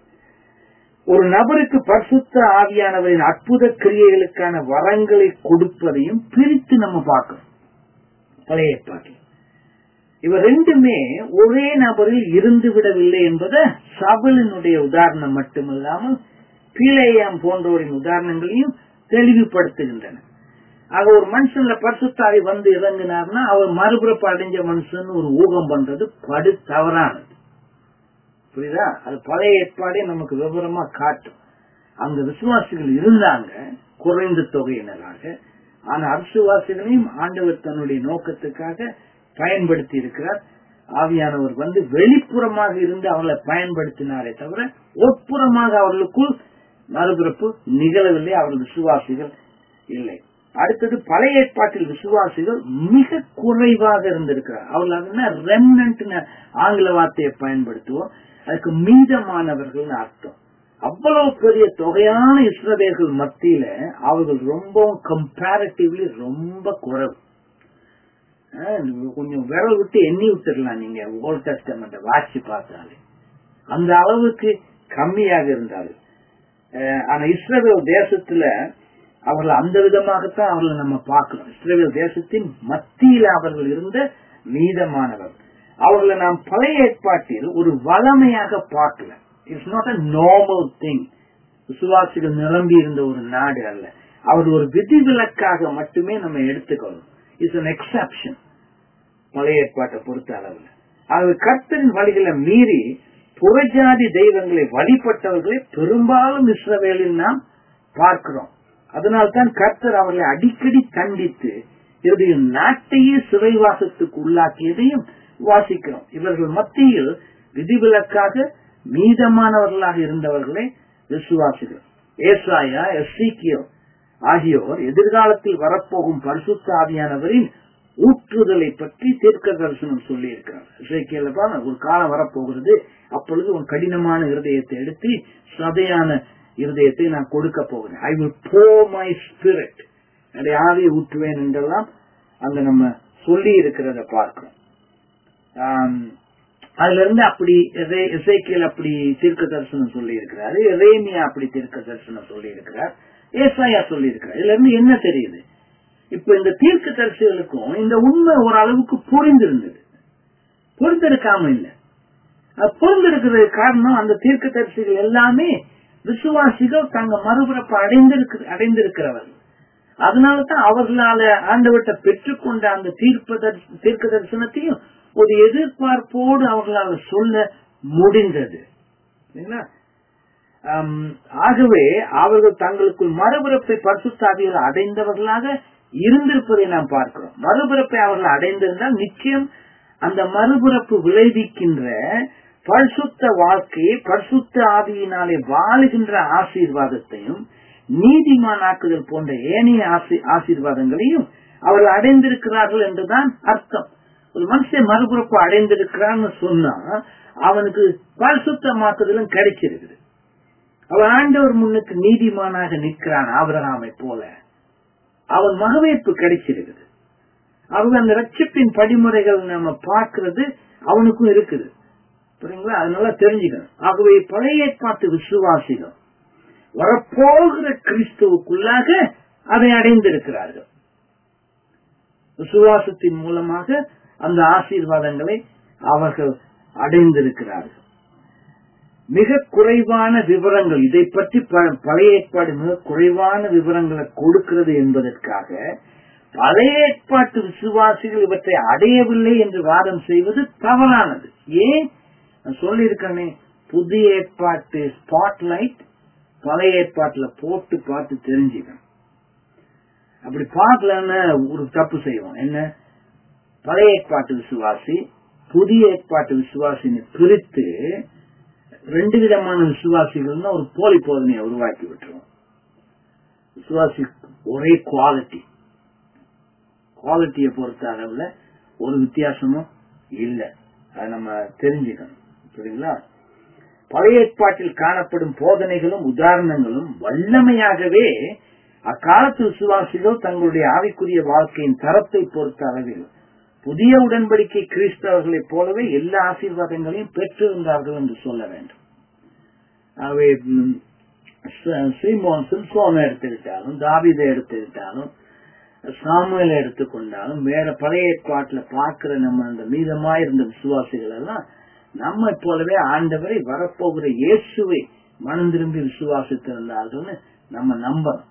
ஒரு நபருக்கு பரிசுத்த ஆவியானவரின் அற்புத கிரியைகளுக்கான வரங்களை கொடுப்பதையும் பிரித்து நம்ம பார்க்கணும் பழைய ஏற்பாட்டில் இவர் ரெண்டுமே ஒரே நபரில் இருந்து விடவில்லை என்பதை சபலினுடைய உதாரணம் மட்டுமில்லாமல் பீலேயாம் போன்றோரின் உதாரணங்களையும் தெளிவுபடுத்துகின்றன ஆக ஒரு மனுஷன்ல பரிசுத்தாவி வந்து இறங்கினார்னா அவர் மறுபிறப்பு அடைஞ்ச மனுஷன் ஒரு ஊகம் பண்றது படு தவறானது புரியுதா அது பழைய ஏற்பாடே நமக்கு விவரமா காட்டும் அந்த விசுவாசிகள் இருந்தாங்க குறைந்த தொகையினராக ஆனா அவிசுவாசிகளையும் ஆண்டவர் தன்னுடைய நோக்கத்துக்காக பயன்படுத்தி இருக்கிறார் ஆவியானவர் வந்து வெளிப்புறமாக இருந்து அவர்களை பயன்படுத்தினாரே தவிர உட்புறமாக அவர்களுக்குள் மறுபிறப்பு நிகழவில்லை அவர்கள் விசுவாசிகள் இல்லை அடுத்தது பழைய ஏற்பாட்டில் விசுவாசிகள் மிக குறைவாக இருந்திருக்கிறார் அவர்கள் ரெம்னன்ட் ஆங்கில வார்த்தையை பயன்படுத்துவோம் அதுக்கு மீதமானவர்கள் அர்த்தம் அவ்வளவு பெரிய தொகையான இஸ்ரவேர்கள் மத்தியில அவர்கள் ரொம்பவும் கம்பேரிட்டிவ்லி ரொம்ப குறைவு கொஞ்சம் விரல் விட்டு எண்ணி விட்டுடலாம் நீங்க ஓல்ட் டெஸ்டமெண்ட் வாட்சி பார்த்தாலே அந்த அளவுக்கு கம்மியாக இருந்தார்கள் ஆனா இஸ்ரேல் தேசத்துல அவர்கள் அந்த விதமாகத்தான் அவர்களை நம்ம பார்க்கிறோம் இஸ்ரேல் தேசத்தின் மத்தியில் அவர்கள் இருந்த மீதமானவர் அவர்களை நாம் பழைய ஏற்பாட்டில் ஒரு வளமையாக பார்க்கல it's not a normal thing விசுவாசிகள் நிரம்பி இருந்த ஒரு நாடு அல்ல அவர் ஒரு விதிவிலக்காக மட்டுமே நம்ம எடுத்துக்கணும் இட்ஸ் அன் எக்ஸப்ஷன் பழைய ஏற்பாட்டை பொறுத்த அளவுல ஆகவே கர்த்தரின் வழிகளை மீறி புறஜாதி தெய்வங்களை வழிபட்டவர்களை பெரும்பாலும் இஸ்ரவேலில் நாம் பார்க்கிறோம் அதனால்தான் கர்த்தர் அவர்களை அடிக்கடி தண்டித்து இவருடைய நாட்டையே சிறைவாசத்துக்கு உள்ளாக்கியதையும் வாசிக்கிறோம் இவர்கள் மத்தியில் விதிவிலக்காக மீதமானவர்களாக இருந்தவர்களே விசுவாசிகள் ஏசாயா எஸ்சிக்கியோ ஆகியோர் எதிர்காலத்தில் வரப்போகும் பரிசுத்த ஆவியானவரின் ஊற்றுதலை பற்றி தீர்க்க தரிசனம் சொல்லி இருக்கிறார் ஒரு காலம் வரப்போகிறது அப்பொழுது உன் கடினமான இருதயத்தை எடுத்து சதையான இருதயத்தை நான் கொடுக்க போகிறேன் I will pour my spirit என்னுடைய ஆவியை ஊற்றுவேன் என்றெல்லாம் அங்க நம்ம சொல்லி இருக்கிறத பார்க்கிறோம் அதுல இருந்து அப்படி இசைக்கியல் அப்படி தீர்க்க தரிசனம் சொல்லி இருக்கிறாரு ரேமியா அப்படி தீர்க்க தரிசனம் சொல்லி இருக்கிறார் ஏசாயா சொல்லி இருக்கிறார் இதுல இருந்து என்ன தெரியுது இப்ப இந்த தீர்க்க தரிசிகளுக்கும் இந்த உண்மை ஓரளவுக்கு புரிந்திருந்தது பொருந்திருக்காம இல்ல பொருந்திருக்கிறது காரணம் அந்த தீர்க்க தரிசிகள் எல்லாமே விசுவாசிகள் தங்க மறுபிறப்பு அடைந்திருக்க அடைந்திருக்கிறவர்கள் அதனாலதான் அவர்களால ஆண்டவர்கிட்ட பெற்றுக்கொண்ட அந்த தீர்ப்ப தீர்க்க தரிசனத்தையும் ஒரு எதிர்பார்ப்போடு அவர்களால் சொல்ல முடிந்தது ஆகவே அவர்கள் தங்களுக்குள் மறுபிறப்பை பரிசுத்தாவியில் அடைந்தவர்களாக இருந்திருப்பதை நாம் பார்க்கிறோம் மறுபிறப்பை அவர்கள் அடைந்திருந்தால் நிச்சயம் அந்த மறுபிறப்பு விளைவிக்கின்ற பரிசுத்த வாழ்க்கையை பரிசுத்த ஆவியினாலே வாழுகின்ற ஆசீர்வாதத்தையும் நீதிமானாக்குதல் போன்ற ஏனைய ஆசீர்வாதங்களையும் அவர்கள் அடைந்திருக்கிறார்கள் என்றுதான் அர்த்தம் ஒரு மனுஷன் மறுபிறப்பு அடைந்திருக்கிறான்னு சொன்னா அவனுக்கு பரிசுத்தமாக்குதலும் கிடைச்சிருக்குது அவன் ஆண்டவர் முன்னுக்கு நீதிமானாக நிற்கிறான் ஆபரகாமை போல அவன் மகவேற்பு கிடைச்சிருக்குது அவங்க அந்த ரட்சிப்பின் படிமுறைகள் நம்ம பார்க்கிறது அவனுக்கும் இருக்குது புரியுங்களா அதனால தெரிஞ்சுக்கணும் ஆகவே பழைய ஏற்பாட்டு விசுவாசிகள் வரப்போகிற கிறிஸ்துவுக்குள்ளாக அதை அடைந்திருக்கிறார்கள் விசுவாசத்தின் மூலமாக அந்த ஆசீர்வாதங்களை அவர்கள் அடைந்திருக்கிறார்கள் மிக குறைவான விவரங்கள் இதை பற்றி பழைய ஏற்பாடு மிக குறைவான விவரங்களை கொடுக்கிறது என்பதற்காக பழைய ஏற்பாட்டு விசுவாசிகள் இவற்றை அடையவில்லை என்று வாதம் செய்வது தவறானது ஏன் நான் சொல்லியிருக்கேனே புதிய ஏற்பாட்டு ஸ்பாட்லைட் பழைய ஏற்பாட்டுல போட்டு பார்த்து தெரிஞ்சுக்கணும் அப்படி பார்க்கலன்னு ஒரு தப்பு செய்வோம் என்ன பழைய ஏற்பாட்டு விசுவாசி புதிய ஏற்பாட்டு விசுவாசின்னு பிரித்து ரெண்டு விதமான விசுவாசிகள்னா ஒரு போலி போதனையை உருவாக்கி விட்டுருவோம் விசுவாசி ஒரே குவாலிட்டி குவாலிட்டியை பொறுத்த அளவுல ஒரு வித்தியாசமும் இல்லை அதை நம்ம தெரிஞ்சுக்கணும் சரிங்களா பழைய ஏற்பாட்டில் காணப்படும் போதனைகளும் உதாரணங்களும் வல்லமையாகவே அக்காலத்து விசுவாசிகள் தங்களுடைய ஆவிக்குரிய வாழ்க்கையின் தரத்தை பொறுத்த அளவில் புதிய உடன்படிக்கை கிறிஸ்தவர்களைப் போலவே எல்லா ஆசீர்வாதங்களையும் பெற்றிருந்தார்கள் என்று சொல்ல வேண்டும் ஆகவே சீமோன் சிம்சோனை எடுத்துக்கிட்டாலும் தாவிதை எடுத்துக்கிட்டாலும் சாமுவேலை எடுத்துக்கொண்டாலும் வேற பழைய ஏற்பாட்டுல பார்க்கிற நம்ம அந்த மீதமா இருந்த விசுவாசிகள் எல்லாம் நம்மை போலவே ஆண்டவரை வரப்போகிற இயேசுவை மனம் திரும்பி விசுவாசித்திருந்தார்கள்னு நம்ம நம்பணும்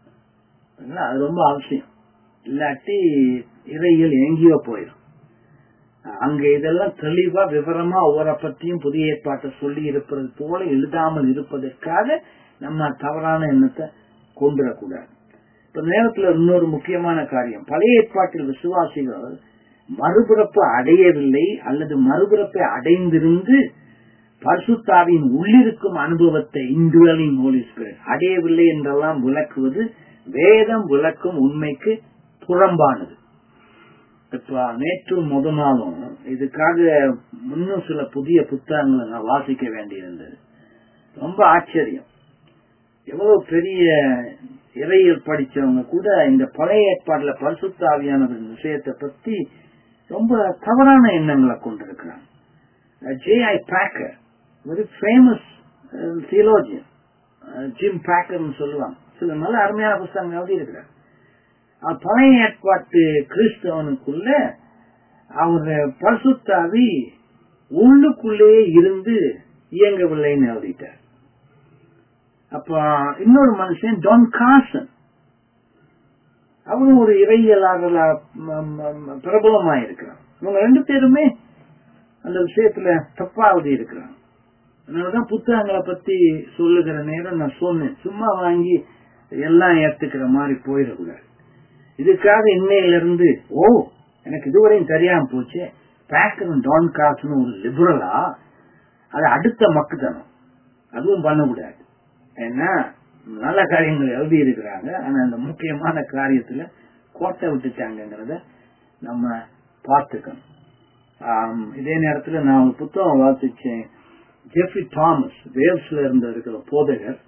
அது ரொம்ப அவசியம் இல்லாட்டி இறையில் எங்கேயோ போயிடும் அங்க இதெல்லாம் தெளிவா விவரமா ஒவ்வொரு பற்றியும் புதிய ஏற்பாட்டை சொல்லி இருப்பது போல எழுதாமல் இருப்பதற்காக நம்ம தவறான எண்ணத்தை கொண்டுடக்கூடாது இப்ப நேரத்துல இன்னொரு முக்கியமான காரியம் பழைய ஏற்பாட்டில் விசுவாசிகள் மறுபிறப்பு அடையவில்லை அல்லது மறுபிறப்பை அடைந்திருந்து பரிசுத்தாவின் உள்ளிருக்கும் அனுபவத்தை இந்துவலின் ஹோலி ஸ்பிரிட் அடையவில்லை என்றெல்லாம் விளக்குவது வேதம் விளக்கும் உண்மைக்கு புறம்பானது இப்ப நேற்றும் முத நாளும் இதுக்காக இன்னும் சில புதிய புத்தகங்களை நான் வாசிக்க வேண்டியிருந்தது ரொம்ப ஆச்சரியம் எவ்வளவு பெரிய இறையில் படிச்சவங்க கூட இந்த பழைய ஏற்பாடுல பரிசுத்தாவியான விஷயத்தை பத்தி ரொம்ப தவறான எண்ணங்களை கொண்டிருக்கிறாங்க J I Packer very famous theologian Jim பேக்கர்னு சொல்லுவாங்க சில நல்ல அருமையான புஸ்தகங்கள் எழுதி இருக்கிறார் பழைய ஏற்பாட்டு கிறிஸ்தவனுக்குள்ள அவர் பரிசுத்தாவி உள்ளுக்குள்ளேயே இருந்து இயங்கவில்லைன்னு எழுதிட்டார் அப்ப இன்னொரு மனுஷன் டான் காசன் அவனும் ஒரு இறையியலாளர்களா பிரபலமா இருக்கிறான் இவங்க ரெண்டு பேருமே அந்த விஷயத்துல தப்பா எழுதி இருக்கிறான் அதனாலதான் புத்தகங்களை பத்தி சொல்லுகிற நேரம் நான் சொன்னேன் சும்மா வாங்கி எல்லாம் ஏத்துக்கிற மாதிரி போயிடக்கூடாது இதுக்காக இன்னையில இருந்து ஓ எனக்கு இதுவரையும் தெரியாம போச்சு பேக்கரும் டான் காசுன்னு ஒரு லிபரலா அது அடுத்த மக்குத்தனம் அதுவும் பண்ணக்கூடாது ஏன்னா நல்ல காரியங்கள் எழுதி இருக்கிறாங்க ஆனா அந்த முக்கியமான காரியத்துல கோட்டை விட்டுட்டாங்கிறத நம்ம பார்த்துக்கணும் இதே நேரத்துல நான் ஒரு புத்தகம் வாசிச்சேன் ஜெஃப்ரி தாமஸ் வேல்ஸ்ல இருந்த இருக்கிற போதகர்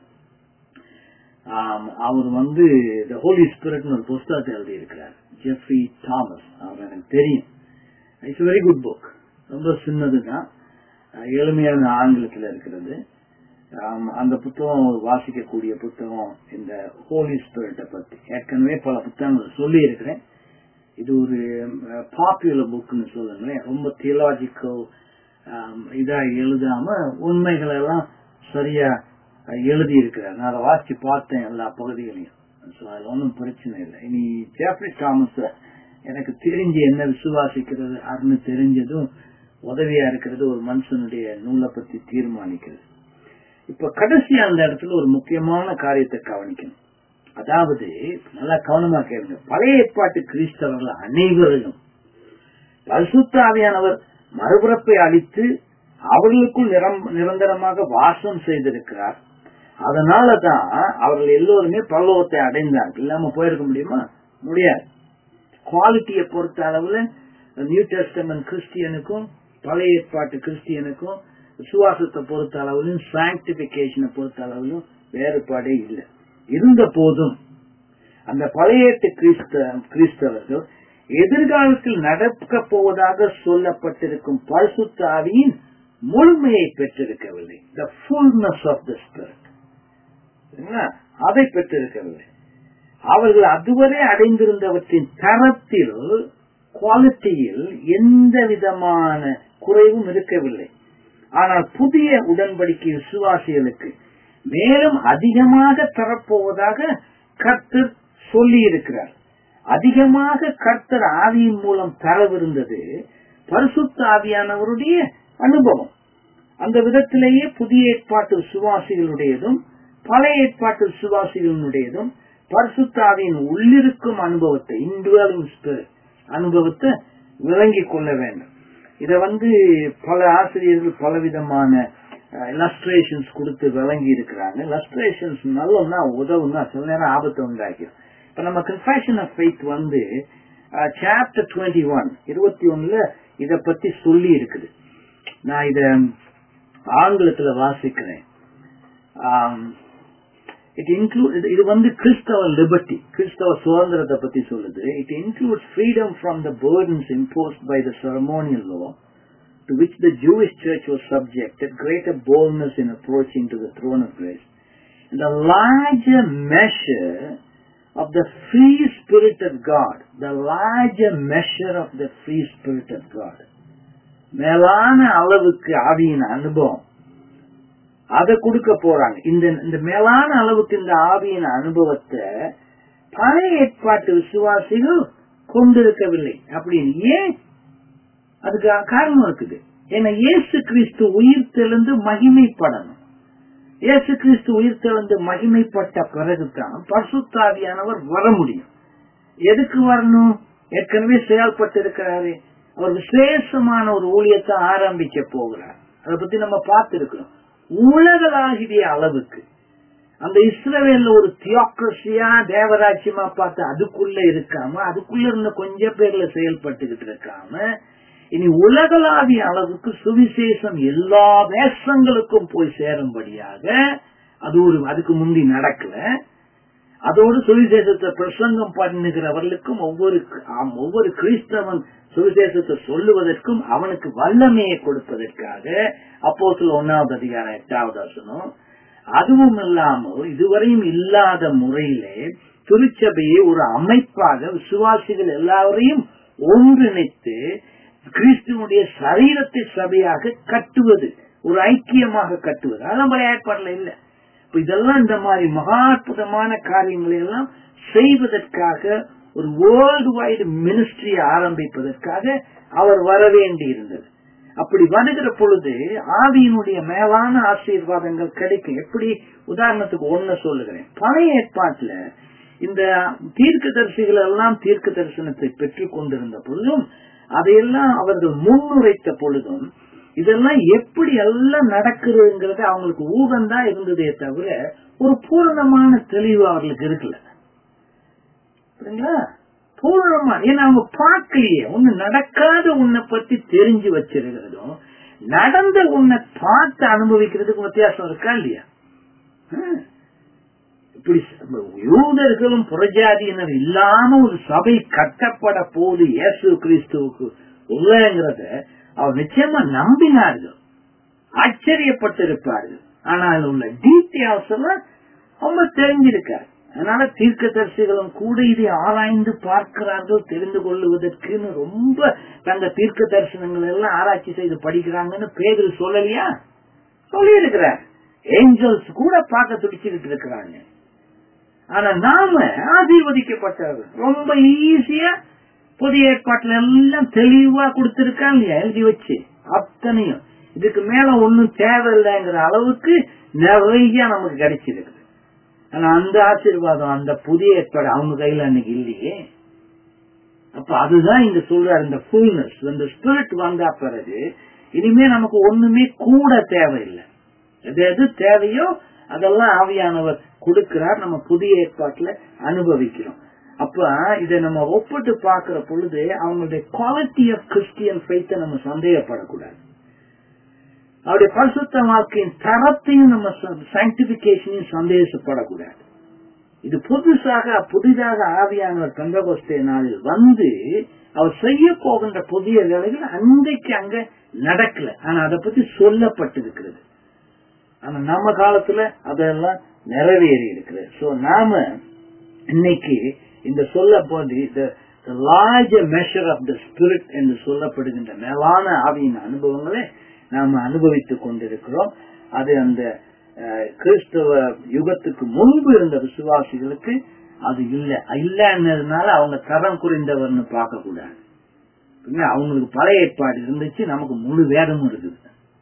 அவர் வந்து த ஹோலி ஸ்பிரிட் ஒரு புஸ்தகத்தை எழுதி இருக்கிறார் ஜெஃப்ரி தாமஸ் அவர் எனக்கு தெரியும் இட்ஸ் வெரி குட் புக் ரொம்ப சின்னதுதான் எளிமையான ஆங்கிலத்தில் இருக்கிறது அந்த புத்தகம் வாசிக்கக்கூடிய புத்தகம் இந்த ஹோலி ஸ்பிரிட்டை பத்தி ஏற்கனவே பல புத்தகங்கள் சொல்லி இருக்கிறேன் இது ஒரு பாப்புலர் புக்னு சொல்லுங்களேன் ரொம்ப தியலாஜிக்கல் இதா எழுதாம உண்மைகள் எல்லாம் சரியா எழுதி இருக்கிறார் நான் அதை வாசிச்சு பார்த்தேன் எல்லா பகுதிகளையும் அதுல ஒன்றும் பிரச்சனை இல்லை இனி ஜேப்ரி தாமஸ் எனக்கு தெரிஞ்சு என்ன விசுவாசிக்கிறது அருன்னு தெரிஞ்சதும் உதவியா இருக்கிறது ஒரு மனுஷனுடைய நூலை பத்தி தீர்மானிக்கிறது இப்ப கடைசி அந்த இடத்துல ஒரு முக்கியமான காரியத்தை கவனிக்கணும் அதாவது நல்லா கவனமா கேளுங்க பழைய ஏற்பாட்டு கிறிஸ்தவர்கள் அனைவரிலும் பரிசுத்தாவியானவர் மறுபிறப்பை அளித்து அவர்களுக்குள் நிரந்தரமாக வாசம் செய்திருக்கிறார் அதனாலதான் அவர்கள் எல்லோருமே பல்லவத்தை அடைந்தார்கள் இல்லாம போயிருக்க முடியுமா முடியாது குவாலிட்டியை பொறுத்த அளவுல நியூ டெஸ்டமெண்ட் கிறிஸ்டியனுக்கும் பழைய ஏற்பாட்டு கிறிஸ்டியனுக்கும் விசுவாசத்தை பொறுத்த அளவிலும் சாங்டிபிகேஷனை பொறுத்த அளவிலும் வேறுபாடே இல்லை இருந்த போதும் அந்த பழையேட்டு கிறிஸ்த கிறிஸ்தவர்கள் எதிர்காலத்தில் நடக்க போவதாக சொல்லப்பட்டிருக்கும் பரிசுத்தாவியின் முழுமையை பெற்றிருக்கவில்லை the fullness of the spirit அதை பெற்றிருக்கவில்லை அவர்கள் அதுவரை அடைந்திருந்தவற்றின் தரத்தில் குவாலிட்டியில் எந்த விதமான குறைவும் இருக்கவில்லை ஆனால் புதிய உடன்படிக்கை விசுவாசிகளுக்கு மேலும் அதிகமாக தரப்போவதாக கர்த்தர் சொல்லி இருக்கிறார் அதிகமாக கர்த்தர் ஆவியின் மூலம் தரவிருந்தது பரிசுத்த ஆவியானவருடைய அனுபவம் அந்த விதத்திலேயே புதிய ஏற்பாட்டு விசுவாசிகளுடையதும் பழைய ஏற்பாட்டு விசுவாசிகளுடையதும் பரிசுத்தாவியின் உள்ளிருக்கும் அனுபவத்தை இண்டிவிஜுவல் அனுபவத்தை விளங்கிக் கொள்ள வேண்டும் இத வந்து பல ஆசிரியர்கள் பலவிதமான இலஸ்ட்ரேஷன்ஸ் கொடுத்து விளங்கி இருக்கிறாங்க இலஸ்ட்ரேஷன்ஸ் நல்லோம்னா உதவும்னா சில நேரம் ஆபத்தை உண்டாக்கிடும் இப்ப நம்ம கன்ஃபேஷன் ஆஃப் ஃபெய்த் வந்து சாப்டர் டுவெண்ட்டி ஒன் இருபத்தி ஒண்ணுல இத பத்தி சொல்லி இருக்குது நான் இத ஆங்கிலத்துல வாசிக்கிறேன் இட் இன்க்ளூட் இது வந்து கிறிஸ்தவ லிபர்ட்டி கிறிஸ்தவ சுதந்திரத்தை பத்தி சொல்லுது it includes freedom from the burdens imposed by the ceremonial law to which the Jewish church was subjected, greater boldness in approaching to the throne of grace, and the larger measure of the free spirit of God, the larger measure of the free spirit of God. மேலான அளவுக்கு ஆவியின் அனுபவம் அதை கொடுக்க போறாங்க இந்த இந்த மேலான அளவுக்கு இந்த ஆவியின் அனுபவத்தை பழைய ஏற்பாட்டு விசுவாசிகள் கொண்டிருக்கவில்லை அப்படின்னு ஏன் அதுக்கு காரணம் இருக்குது ஏன்னா இயேசு கிறிஸ்து உயிர் தெளிந்து மகிமைப்படணும் இயேசு கிறிஸ்து உயிர் தெளிந்து மகிமைப்பட்ட பிறகுதான் பசுத்தாவியானவர் வர முடியும் எதுக்கு வரணும் ஏற்கனவே செயல்பட்டு இருக்கிறாரு அவர் விசேஷமான ஒரு ஊழியத்தை ஆரம்பிக்க போகிறார் அதை பத்தி நம்ம பார்த்திருக்கிறோம் உலகளாகிய அளவுக்கு அந்த இஸ்ரவேல்ல ஒரு தியோக்ரஸியா தேவராட்சியமா பார்த்து அதுக்குள்ள இருக்காம அதுக்குள்ள இருந்த கொஞ்சம் பேர்ல செயல்பட்டுக்கிட்டு இருக்காம இனி உலகளாவிய அளவுக்கு சுவிசேஷம் எல்லா தேசங்களுக்கும் போய் சேரும்படியாக அது ஒரு அதுக்கு முந்தி நடக்கல அதோடு சுவிசேஷத்தை பிரசங்கம் பண்ணுகிறவர்களுக்கும் ஒவ்வொரு ஒவ்வொரு கிறிஸ்தவன் சுவிசேஷத்தை சொல்லுவதற்கும் அவனுக்கு வல்லமையை கொடுப்பதற்காக அப்போ சில ஒன்னாவது அதிகாரம் எட்டாவது வசனம் அதுவும் இல்லாமல் இதுவரையும் இல்லாத முறையிலே திருச்சபையை ஒரு அமைப்பாக விசுவாசிகள் எல்லாரையும் ஒன்றிணைத்து கிறிஸ்துவனுடைய சரீரத்தை சபையாக கட்டுவது ஒரு ஐக்கியமாக கட்டுவது அதெல்லாம் பழைய ஏற்பாடுல இல்ல இப்ப இதெல்லாம் இந்த மாதிரி மகா அற்புதமான காரியங்களை எல்லாம் செய்வதற்காக ஒரு வேர்ல்டு வைடு மினிஸ்ட்ரி ஆரம்பிப்பதற்காக அவர் வர வேண்டி இருந்தது அப்படி வருகிற பொழுது ஆவியினுடைய மேலான ஆசீர்வாதங்கள் கிடைக்கும் எப்படி உதாரணத்துக்கு ஒண்ணு சொல்லுகிறேன் பழைய ஏற்பாட்டுல இந்த தீர்க்க தரிசிகள் எல்லாம் தீர்க்க தரிசனத்தை பெற்றுக் கொண்டிருந்த பொழுதும் அதையெல்லாம் அவர்கள் முன்னுரைத்த பொழுதும் இதெல்லாம் எப்படி எல்லாம் நடக்குதுங்கிறது அவங்களுக்கு ஊகம்தான் இருந்ததே தவிர ஒரு பூரணமான தெளிவு அவர்களுக்கு இருக்குல்ல புரியுங்களா பூரணமா ஏன்னா அவங்க பார்க்கலையே ஒண்ணு நடக்காத உன்னை பத்தி தெரிஞ்சு வச்சிருக்கிறதும் நடந்த உன்னை பார்த்து அனுபவிக்கிறதுக்கு வித்தியாசம் இருக்கா இல்லையா ஹம். இப்படி யூதர்களும் புறஜாதியினர் இல்லாம ஒரு சபை கட்டப்பட போது இயேசு கிறிஸ்துவுக்கு உள்ளங்கிறத அவர் நிச்சயமா நம்பினார்கள் ஆச்சரியப்பட்டிருப்பார்கள் ஆனா அதுல உள்ள டீட்டெயில்ஸ் எல்லாம் அவங்க தெரிஞ்சிருக்காரு அதனால தீர்க்கதரிசிகளும் கூட இதை ஆராய்ந்து பார்க்கிறார்கள் தெரிந்து கொள்ளுவதற்குன்னு ரொம்ப தங்க தீர்க்க தரிசனங்கள் எல்லாம் ஆராய்ச்சி செய்து படிக்கிறாங்கன்னு பேதல் சொல்லலையா சொல்லி இருக்கிறார் ஏஞ்சல்ஸ் கூட பார்க்க துடிச்சுக்கிட்டு இருக்கிறாங்க ஆனா நாம ஆசீர்வதிக்கப்பட்டவர்கள் ரொம்ப ஈஸியா புதிய ஏற்பாட்டுல எல்லாம் தெளிவா கொடுத்திருக்காங்க இல்லையா எழுதி வச்சு அத்தனையும் இதுக்கு மேல ஒண்ணும் தேவையில்லைங்கிற அளவுக்கு நிறைய நமக்கு கிடைச்சிருக்கு ஆனா அந்த ஆசீர்வாதம் அந்த புதிய ஏற்பாடு அவங்க கையில அன்னைக்கு இல்லையே அப்ப அதுதான் இங்க சொல்றாரு இந்த ஃபுல்னஸ் இந்த ஸ்பிரிட் வந்தா பிறகு இனிமே நமக்கு ஒண்ணுமே கூட தேவையில்லை எது எது தேவையோ அதெல்லாம் ஆவியானவர் கொடுக்கிறார் நம்ம புதிய ஏற்பாட்டுல அனுபவிக்கிறோம் அப்ப இதை நம்ம ஒப்பிட்டு பார்க்கிற பொழுது அவங்களுடைய குவாலிட்டி ஆஃப் கிறிஸ்டியன் ஃபைத்தை நம்ம சந்தேகப்படக்கூடாது அவருடைய பரிசுத்த வாழ்க்கையின் தரத்தையும் நம்ம சயின்டிபிகேஷனையும் சந்தேகப்படக்கூடாது இது புதுசாக புதிதாக ஆவியானவர் கந்தகோஸ்தே நாளில் வந்து அவர் செய்ய போகின்ற புதிய வேலைகள் அன்றைக்கு அங்க நடக்கல ஆனா அதை பத்தி சொல்லப்பட்டிருக்கிறது ஆனா நம்ம காலத்துல அதெல்லாம் நிறைவேறி இருக்கிறது சோ நாம இன்னைக்கு இந்த சொல்ல போது large measure of the spirit என்று சொல்லப்படுகின்ற மேலான ஆவியின் அனுபவங்களை நாம அனுபவித்துக் கொண்டிருக்கிறோம் அது அந்த அஹ், கிறிஸ்தவ யுகத்துக்கு முன்பு இருந்த விசுவாசிகளுக்கு அது இல்ல இல்லைன்னதுனால அவங்க தரம் குறைந்தவர்னு பார்க்க கூடாது பின்ன அவங்களுக்கு பழைய ஏற்பாடு இருந்துச்சு நமக்கு முழு வேதமும் இருக்குது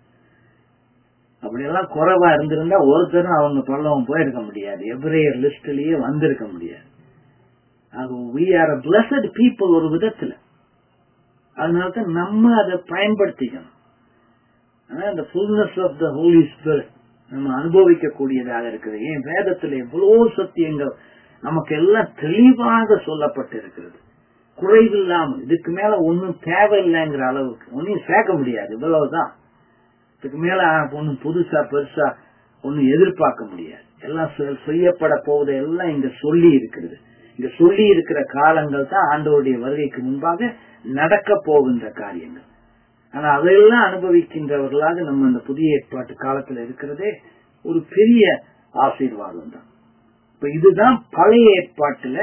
அப்படியெல்லாம் குறைவா இருந்திருந்தா ஒருத்தரும் அவங்க பல்லவம் போயிருக்க முடியாது எவ்ரேயர் லிஸ்ட்லயே வந்திருக்க முடியாது அது we are a blessed people ஒரு விதத்துல அதனாலதான் நம்ம அதை பயன்படுத்திக்கணும் ஆனா இந்த fullness of the holy spirit நம்ம அனுபவிக்க கூடியதாக இருக்குது ஏன் வேதத்துல எவ்வளவு சத்தியங்கள் நமக்கு எல்லாம் தெளிவாக சொல்லப்பட்டிருக்கிறது குறைவில்லாமல் இதுக்கு மேல ஒன்னும் தேவையில்லைங்கிற அளவுக்கு ஒன்னும் சேர்க்க முடியாது இவ்வளவுதான் இதுக்கு மேல ஒன்னும் புதுசா பெருசா ஒன்னும் எதிர்பார்க்க முடியாது எல்லாம் செ- செய்யப்பட போவதை எல்லாம் இங்க சொல்லி இருக்கிறது இங்க சொல்லி இருக்கிற காலங்கள் தான் ஆண்டவருடைய வருகைக்கு முன்பாக நடக்க போகின்ற காரியங்கள் ஆனா அதையெல்லாம் அனுபவிக்கின்றவர்களாக நம்ம இந்த புதிய ஏற்பாட்டு காலத்துல இருக்கிறதே ஒரு பெரிய ஆசீர்வாதம் தான் இப்ப இதுதான் பழைய ஏற்பாட்டுல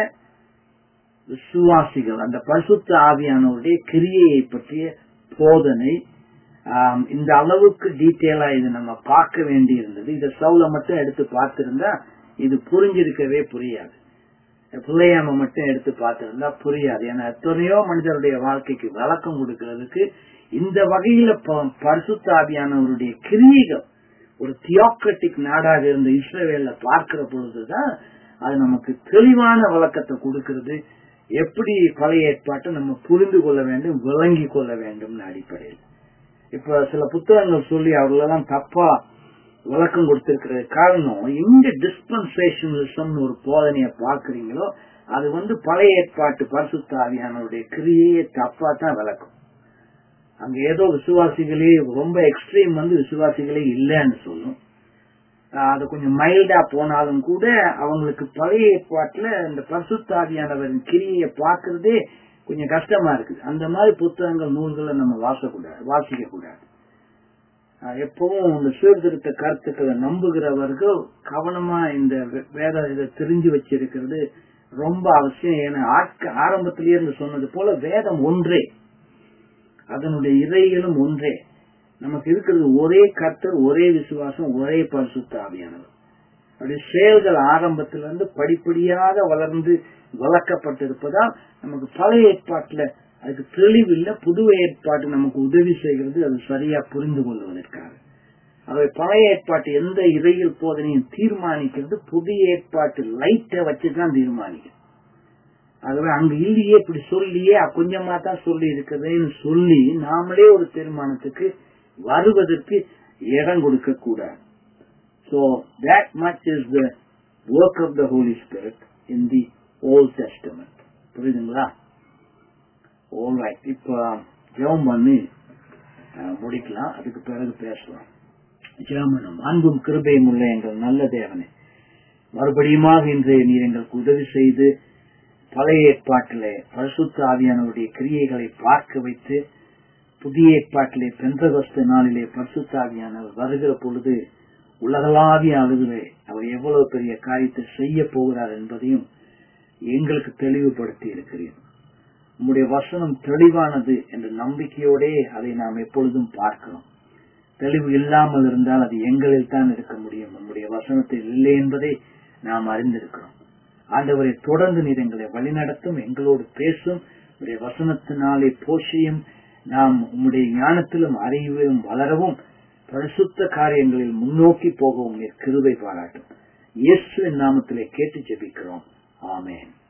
விசுவாசிகள் அந்த பரிசுத்த ஆவியானவருடைய கிரியையை பற்றிய போதனை ஆம், இந்த அளவுக்கு டீட்டெயிலா இது நம்ம பார்க்க வேண்டி இருந்தது இத சவுல மட்டும் எடுத்து பார்த்திருந்தா இது புரிஞ்சிருக்கவே புரியாது பிள்ளையாம மட்டும் எடுத்து பார்த்திருந்தா புரியாது ஏன்னா எத்தனையோ மனிதருடைய வாழ்க்கைக்கு விளக்கம் கொடுக்கிறதுக்கு இந்த வகையில ப- பரிசுத்த ஆவியானவருடைய கிரியைகள் ஒரு தியோக்ரட்டிக் நாடாக இருந்த இஸ்ரேவேல்ல பார்க்கிற பொழுதுதான் அது நமக்கு தெளிவான விளக்கத்தை கொடுக்கிறது எப்படி பழைய ஏற்பாட்டை நம்ம புரிந்து கொள்ள வேண்டும் விளங்கி கொள்ள வேண்டும் அடிப்படையில் இப்ப சில புத்தகங்கள் சொல்லி அவர்களெல்லாம் தப்பா விளக்கம் கொடுத்திருக்கிற காரணம் எங்க டிஸ்பென்சேஷனலிசம் ஒரு போதனைய பாக்குறீங்களோ அது வந்து பழைய ஏற்பாட்டு பரிசுத்த ஆவியானவருடைய கிரியையை தப்பா தான் விளக்கும் அங்க ஏதோ விசுவாசிகளே ரொம்ப எக்ஸ்ட்ரீம் வந்து விசுவாசிகளே இல்லைன்னு சொல்லும் ஆஹ் அது கொஞ்சம் மைல்டா போனாலும் கூட அவங்களுக்கு பழைய ஏற்பாட்டுல இந்த பரிசுத்தாவியானவரின் கிரியையை பார்க்கறதே கொஞ்சம் கஷ்டமா இருக்குது அந்த மாதிரி புத்தகங்கள் நூல்களை நம்ம வாசக்கூடாது வாசிக்க கூடாது ஆஹ் எப்பவும் இந்த சீர்திருத்த கருத்துக்களை நம்புகிறவர்கள் கவனமா இந்த வே- வேத இதை தெரிஞ்சு வச்சிருக்கிறது ரொம்ப அவசியம் ஏன்னா ஆட்க ஆரம்பத்திலேயே இருந்து சொன்னது போல வேதம் ஒன்றே அதனுடைய இறைகளும் ஒன்றே நமக்கு இருக்கிறது ஒரே கர்த்தர் ஒரே விசுவாசம் ஒரே பரிசுத்த ஆவியானவர் அப்படி செயல்கள் ஆரம்பத்திலிருந்து படிப்படியாக வளர்ந்து வளர்க்கப்பட்டிருப்பதால் நமக்கு பழைய ஏற்பாட்டுல அதுக்கு தெளிவில்லை புது ஏற்பாட்டு நமக்கு உதவி செய்கிறது அது சரியா புரிந்து கொள்வதற்காக அவை பழைய ஏற்பாட்டு எந்த இறையில் போதனையும் தீர்மானிக்கிறது புதிய ஏற்பாட்டு லைட்டை வச்சுதான் தீர்மானிக்கும் ஆகவே அங்க இல்லையே இப்படி சொல்லியே கொஞ்சமா தான் சொல்லி இருக்குதுன்னு சொல்லி நாமளே ஒரு தீர்மானத்துக்கு வருவதற்கு இடம் கொடுக்க கூடாது So that much is the work of the Holy Spirit in the Old Testament. புரியுதுங்களா Alright, இப்ப ஜெபம் பண்ணி அஹ், முடிக்கலாம் அதுக்கு பிறகு பேசலாம் ஜெபம் அன்பும் கிருபையும் உள்ள எங்கள் நல்ல தேவனே மறுபடியுமாக இன்று நீர் எங்களுக்கு உதவி செய்து பழைய ஏற்பாட்டிலே பரிசுத்த ஆவியானவருடைய கிரியைகளை பார்க்க வைத்து புதிய ஏற்பாட்டிலே பெந்தகஸ்த நாளிலே பரிசுத்த ஆவியானவர் வருகிற பொழுது உலகளாவிய அளவிலே அவர் எவ்வளவு பெரிய காரியத்தை செய்ய போகிறார் என்பதையும் எங்களுக்கு தெளிவுபடுத்தி இருக்கிறேன் உம்முடைய வசனம் தெளிவானது என்ற நம்பிக்கையோடே அதை நாம் எப்பொழுதும் பார்க்கிறோம் தெளிவு இல்லாமல் இருந்தால் அது எங்களில் தான் இருக்க முடியும் நம்முடைய வசனத்தில் இல்லை என்பதை நாம் அறிந்திருக்கிறோம் ஆண்டவரை தொடர்ந்து நீர் எங்களை வழிநடத்தும் எங்களோடு பேசும் உடைய வசனத்தினாலே போஷியும் நாம் உம்முடைய ஞானத்திலும் அறிவிலும் வளரவும் பரிசுத்த காரியங்களில் முன்னோக்கி போகவும் நீர் கிருபை பாராட்டும் இயேசுவின் நாமத்திலே கேட்டு ஜெபிக்கிறோம் ஆமென்